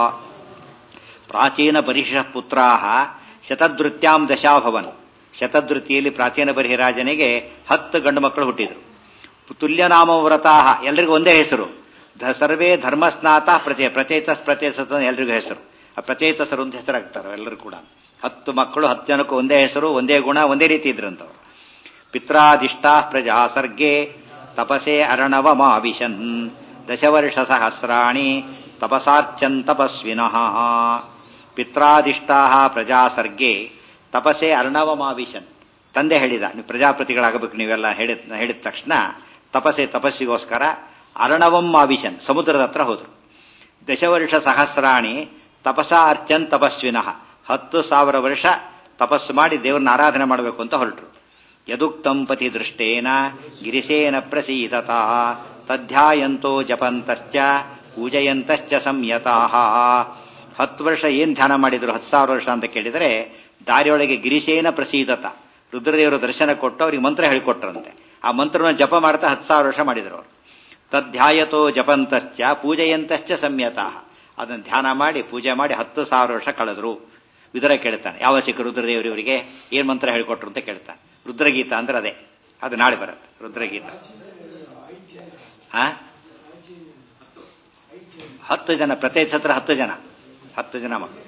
ಪ್ರಾಚೀನ ಬರಿಹಿಷ ಪುತ್ರಾಹ ಶತದೃತ್ಯಾಂ ದಶಾಭವನ್ ಶತದೃತಿಯಲ್ಲಿ ಪ್ರಾಚೀನ ಬರಿಹಿರಾಜನಿಗೆ ಹತ್ತು ಗಂಡು ಮಕ್ಕಳು ಹುಟ್ಟಿದ್ರು ತುಲ್ಯನಾಮ ವ್ರತಾಹ ಎಲ್ರಿಗೂ ಒಂದೇ ಹೆಸರು ಧ ಸರ್ವೇ ಧರ್ಮಸ್ನಾತ ಪ್ರಚೇ ಪ್ರಚೇತಸ್ ಪ್ರಚೇತಸ್ ಎಲ್ರಿಗೂ ಹೆಸರು ಆ ಪ್ರಚೇತಸರು ಅಂತ ಹೆಸರಾಗ್ತಾರೆ ಎಲ್ಲರೂ ಕೂಡ ಹತ್ತು ಮಕ್ಕಳು ಹತ್ತು ಜನಕ್ಕೂ ಒಂದೇ ಹೆಸರು ಒಂದೇ ಗುಣ ಒಂದೇ ರೀತಿ ಇದ್ರಂತವ್ರು ಪಿತ್ರಾದಿಷ್ಟಾ ಪ್ರಜಾ ಸರ್ಗೆ ತಪಸೆ ಅರಣವ ಮಾವಿಶನ್ ದಶವರ್ಷ ಸಹಸ್ರಾಣಿ ತಪಸಾರ್ಚನ್ ತಪಸ್ವಿನಃ ಪಿತ್ರಾದಿಷ್ಟಾ ಪ್ರಜಾ ಸರ್ಗೆ ತಪಸೆ ಅರ್ಣವ ಮಾವಿಶನ್ ತಂದೆ ಹೇಳಿದ ನೀವು ಪ್ರಜಾಪತಿಗಳಾಗಬೇಕು ನೀವೆಲ್ಲ ಹೇಳಿದ ಹೇಳಿದ ತಕ್ಷಣ ತಪಸ್ಸೆ ತಪಸ್ಸಿಗೋಸ್ಕರ ಅರಣವಂ ಮಾವಿಶನ್ ಸಮುದ್ರದ ಹತ್ರ ಹೋದ್ರು ದಶವರ್ಷ ಸಹಸ್ರಾಣಿ ತಪಸ ಅರ್ಚನ್ ತಪಸ್ವಿನಃ ಹತ್ತು ಸಾವಿರ ವರ್ಷ ತಪಸ್ಸು ಮಾಡಿ ದೇವರನ್ನ ಆರಾಧನೆ ಮಾಡಬೇಕು ಅಂತ ಹೊರಟರು ಯದುಕ್ತಂ ಪತಿ ದೃಷ್ಟೇನ ಗಿರಿಶೇನ ಪ್ರಸೀದತ ತಧ್ಯಾಯಂತೋ ಜಪಂತಶ್ಚ ಪೂಜಯಂತಶ್ಚ ಸಂಯತಾಹ ಹತ್ತು ವರ್ಷ ಏನ್ ಧ್ಯಾನ ಮಾಡಿದ್ರು ಹತ್ತು ಸಾವಿರ ವರ್ಷ ಅಂತ ಕೇಳಿದರೆ ದಾರಿಯೊಳಗೆ ಗಿರಿಶೇನ ಪ್ರಸೀದತ ರುದ್ರದೇವರು ದರ್ಶನ ಕೊಟ್ಟು ಅವ್ರಿಗೆ ಮಂತ್ರ ಹೇಳಿಕೊಟ್ರಂತೆ ಆ ಮಂತ್ರವನ್ನು ಜಪ ಮಾಡ್ತಾ ಹತ್ತು ಸಾವಿರ ವರ್ಷ ಮಾಡಿದ್ರು ಅವರು ತಧ್ಯಾಯತೋ ಜಪಂತಶ್ಚ ಪೂಜೆಯಂತಶ್ಚ ಸಂಯತ ಅದನ್ನು ಧ್ಯಾನ ಮಾಡಿ ಪೂಜೆ ಮಾಡಿ ಹತ್ತು ಸಾವಿರ ವರ್ಷ ಕಳೆದ್ರು ವಿದುರ ಕೇಳ್ತಾನೆ ಯಾವ ಸಿಕ್ಕ ರುದ್ರದೇವರು ಇವರಿಗೆ ಏನ್ ಮಂತ್ರ ಹೇಳಿಕೊಟ್ರು ಅಂತ ಕೇಳ್ತಾನೆ ರುದ್ರಗೀತ ಅಂದ್ರೆ ಅದೇ ಅದು ನಾಳೆ ಬರುತ್ತೆ ರುದ್ರಗೀತ ಹಾ ಹತ್ತು ಜನ ಪ್ರತಿ ಹತ್ರ ಹತ್ತು ಜನ ಹತ್ತು ಜನ ಮಕ್ಕಳು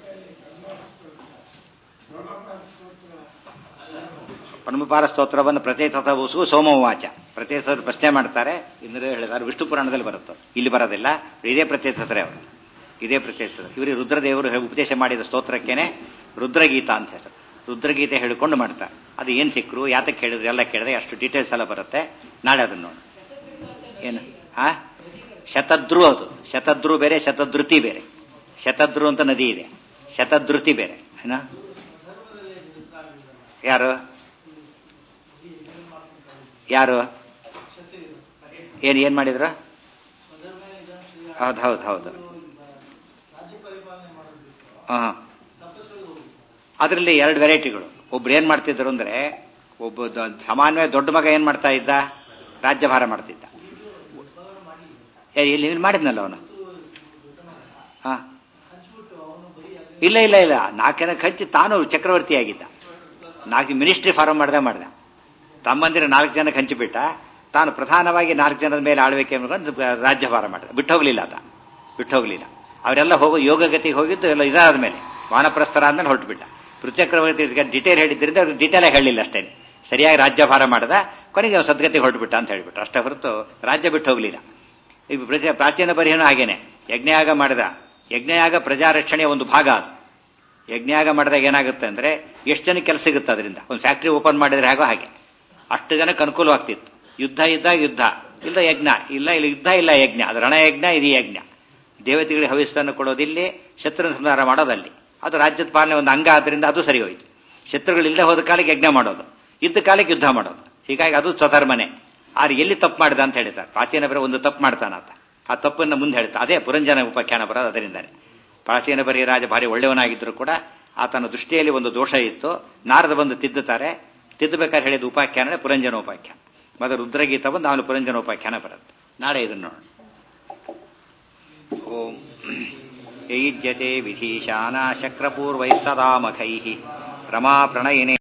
ಪಣಮಪಾರ ಸ್ತೋತ್ರವನ್ನು ಪ್ರಚೇತತ ಉಸುಗು ಸೋಮವಾಚ ಪ್ರಚೇತ ಪ್ರಶ್ನೆ ಮಾಡ್ತಾರೆ ಇಂದ್ರ ಹೇಳಿದ್ದಾರೆ ವಿಷ್ಣು ಪುರಾಣದಲ್ಲಿ ಬರುತ್ತೆ ಇಲ್ಲಿ ಬರೋದಿಲ್ಲ ಇದೇ ಪ್ರಚೇತರೆ ಅವರು ಇದೇ ಪ್ರಚೇತ ಇವರಿಗೆ ರುದ್ರದೇವರು ಉಪದೇಶ ಮಾಡಿದ ಸ್ತೋತ್ರಕ್ಕೇನೆ ರುದ್ರಗೀತ ಅಂತ ಹೆಸರು ರುದ್ರಗೀತೆ ಹೇಳಿಕೊಂಡು ಮಾಡ್ತಾರೆ ಅದು ಏನ್ ಸಿಕ್ಕರು ಯಾತಕ್ಕೆ ಹೇಳಿದ್ರು ಎಲ್ಲ ಕೇಳಿದ್ರೆ ಅಷ್ಟು ಡೀಟೇಲ್ಸ್ ಎಲ್ಲ ಬರುತ್ತೆ ನಾಳೆ ಅದನ್ನು ನೋಡಿ ಏನು ಆ ಶತದ್ರು ಅದು ಶತದ್ರು ಬೇರೆ ಶತಧೃತಿ ಬೇರೆ ಶತದ್ರು ಅಂತ ನದಿ ಇದೆ ಶತಧೃತಿ ಬೇರೆ ಏನ ಯಾರು ಯಾರು ಏನ್ ಏನ್ ಮಾಡಿದ್ರು ಹೌದು ಹೌದು ಹೌದು ಹಾ ಅದರಲ್ಲಿ ಎರಡು ವೆರೈಟಿಗಳು ಒಬ್ರು ಏನ್ ಮಾಡ್ತಿದ್ರು ಅಂದ್ರೆ ಒಬ್ಬ ದ- ಸಾಮಾನ್ಯ ದೊಡ್ಡ ಮಗ ಏನ್ ಮಾಡ್ತಾ ಇದ್ದ ರಾಜ್ಯಭಾರ ಮಾಡ್ತಿದ್ದ ಏ, ಇಲ್ಲಿ ಇಲ್ಲಿ ಮಾಡಿದ್ನಲ್ಲ ಅವನು ಹಾ ಇಲ್ಲ ಇಲ್ಲ ಇಲ್ಲ ನಾಲ್ಕು ಜನಕ್ಕೆ ಹಂಚಿ ತಾನು ಚಕ್ರವರ್ತಿ ಆಗಿದ್ದ ನಾಲ್ಕು ಮಿನಿಸ್ಟ್ರಿ ಫಾರಂ ಮಾಡ್ದೆ ಮಾಡ್ದ ತಮ್ಮಂದಿರ ನಾಲ್ಕು ಜನಕ್ಕೆ ಹಂಚಿಬಿಟ್ಟ ತಾನು ಪ್ರಧಾನವಾಗಿ ನಾಲ್ಕು ಜನದ ಮೇಲೆ ಆಳ್ವಿಕೆ ಮಾಡ್ಕೊಂಡು ರಾಜ್ಯಭಾರ ಮಾಡಿದ ಬಿಟ್ಟು ಹೋಗ್ಲಿಲ್ಲ ಆತ ಬಿಟ್ಟು ಹೋಗ್ಲಿಲ್ಲ ಅವರೆಲ್ಲ ಹೋಗೋ ಯೋಗಗತಿಗೆ ಹೋಗಿದ್ದು ಎಲ್ಲ ಇದಾದ ಮೇಲೆ ವಾನಪ್ರಸ್ಥರ ಆದ್ಮೇಲೆ ಹೊರಟುಬಿಟ್ಟ ಪೃಥ್ಚಕ್ರವರ್ತಿ ಡಿಟೇಲ್ ಹೇಳಿದ್ರಿಂದ ಅವ್ರು ಡಿಟೇಲ್ ಆಗಿ ಹೇಳಿಲ್ಲ ಅಷ್ಟೇ ಸರಿಯಾಗಿ ರಾಜ್ಯಭಾರ ಮಾಡಿದ ಕೊನೆಗೆ ಅವ್ನು ಸದ್ಗತಿಗೆ ಹೊರಟುಬಿಟ್ಟ ಅಂತ ಹೇಳ್ಬಿಟ್ಟು ಅಷ್ಟೇ ಹೊರತು ರಾಜ್ಯ ಬಿಟ್ಟು ಹೋಗ್ಲಿಲ್ಲ ಈಗ ಪ್ರಜಾ ಪ್ರಾಚೀನ ಪರಿಹರಣ ಹಾಗೇನೆ ಯಜ್ಞಯಾಗ ಮಾಡಿದ ಯಜ್ಞಯಾಗ ಪ್ರಜಾರಕ್ಷಣೆಯ ಒಂದು ಭಾಗ ಅದು ಯಜ್ಞಯಾಗ ಮಾಡಿದಾಗ ಏನಾಗುತ್ತೆ ಅಂದ್ರೆ ಎಷ್ಟು ಜನಕ್ಕೆ ಕೆಲಸ ಸಿಗುತ್ತೆ ಅದರಿಂದ ಒಂದು ಫ್ಯಾಕ್ಟ್ರಿ ಓಪನ್ ಮಾಡಿದ್ರೆ ಹಾಗೋ ಹಾಗೆ ಅಷ್ಟು ಜನಕ್ಕೆ ಅನುಕೂಲವಾಗ್ತಿತ್ತು ಯುದ್ಧ ಇದ್ದಾಗ ಯುದ್ಧ ಇಲ್ಲ ಯಜ್ಞ ಇಲ್ಲ ಇಲ್ಲ ಯುದ್ಧ ಇಲ್ಲ ಯಜ್ಞ ಅದು ರಣಯಜ್ಞ ಇದು ಯಜ್ಞ ದೇವತೆಗಳಿಗೆ ಹವಿಸ್ಸನ್ನು ಕೊಡೋದಿಲ್ಲಿ ಶತ್ರು ಸಂಹಾರ ಮಾಡೋದಲ್ಲಿ ಅದು ರಾಜ್ಯದ ಪಾಲನೆ ಒಂದು ಅಂಗ ಆದ್ರಿಂದ ಅದು ಸರಿ ಹೋಯ್ತು ಶತ್ರುಗಳು ಇಲ್ಲದೆ ಹೋದ ಕಾಲಕ್ಕೆ ಯಜ್ಞ ಮಾಡೋದು ಇದ್ದ ಕಾಲಕ್ಕೆ ಯುದ್ಧ ಮಾಡೋದು ಹೀಗಾಗಿ ಅದು ಸ್ವಧರ್ಮನೆ ಆದ್ರೆ ಎಲ್ಲಿ ತಪ್ಪು ಮಾಡಿದ ಅಂತ ಹೇಳ್ತಾರೆ ಪ್ರಾಚೀನ ಬರ ಒಂದು ತಪ್ಪು ಮಾಡ್ತಾನಾತ ಆ ತಪ್ಪನ್ನು ಮುಂದೆ ಹೇಳ್ತಾ ಅದೇ ಪುರಂಜನ ಉಪಾಖ್ಯಾನ ಬರೋದು ಅದರಿಂದಾನೆ ಪ್ರಾಚೀನ ಬರೀ ರಾಜ ಭಾರಿ ಒಳ್ಳೆಯವನಾಗಿದ್ರು ಕೂಡ ಆತನ ದೃಷ್ಟಿಯಲ್ಲಿ ಒಂದು ದೋಷ ಇತ್ತು ನಾರದ ಬಂದು ತಿದ್ದುತ್ತಾರೆ ತಿದ್ದಬೇಕಾದ್ರೆ ಹೇಳಿದ ಉಪಾಖ್ಯಾನನೇ ಪುರಂಜನ ಉಪಾಖ್ಯಾನ ಮತ್ತು ರುದ್ರಗೀತ ಬಂದು ಅವನು ಪುರಂಜನ ಉಪಾಖ್ಯಾನ ಬರುತ್ತೆ ನಾಳೆ ಇದನ್ನು ನೋಡೋಣ ಓಂ ಯೈಜ್ಯತೆ ವಿಧೀಶಾನ ಶಕ್ರಪೂರ್ವೈಃ ಸದಾ ಮಖೈಃ ರಮಾ ಪ್ರಣಯಿನೇ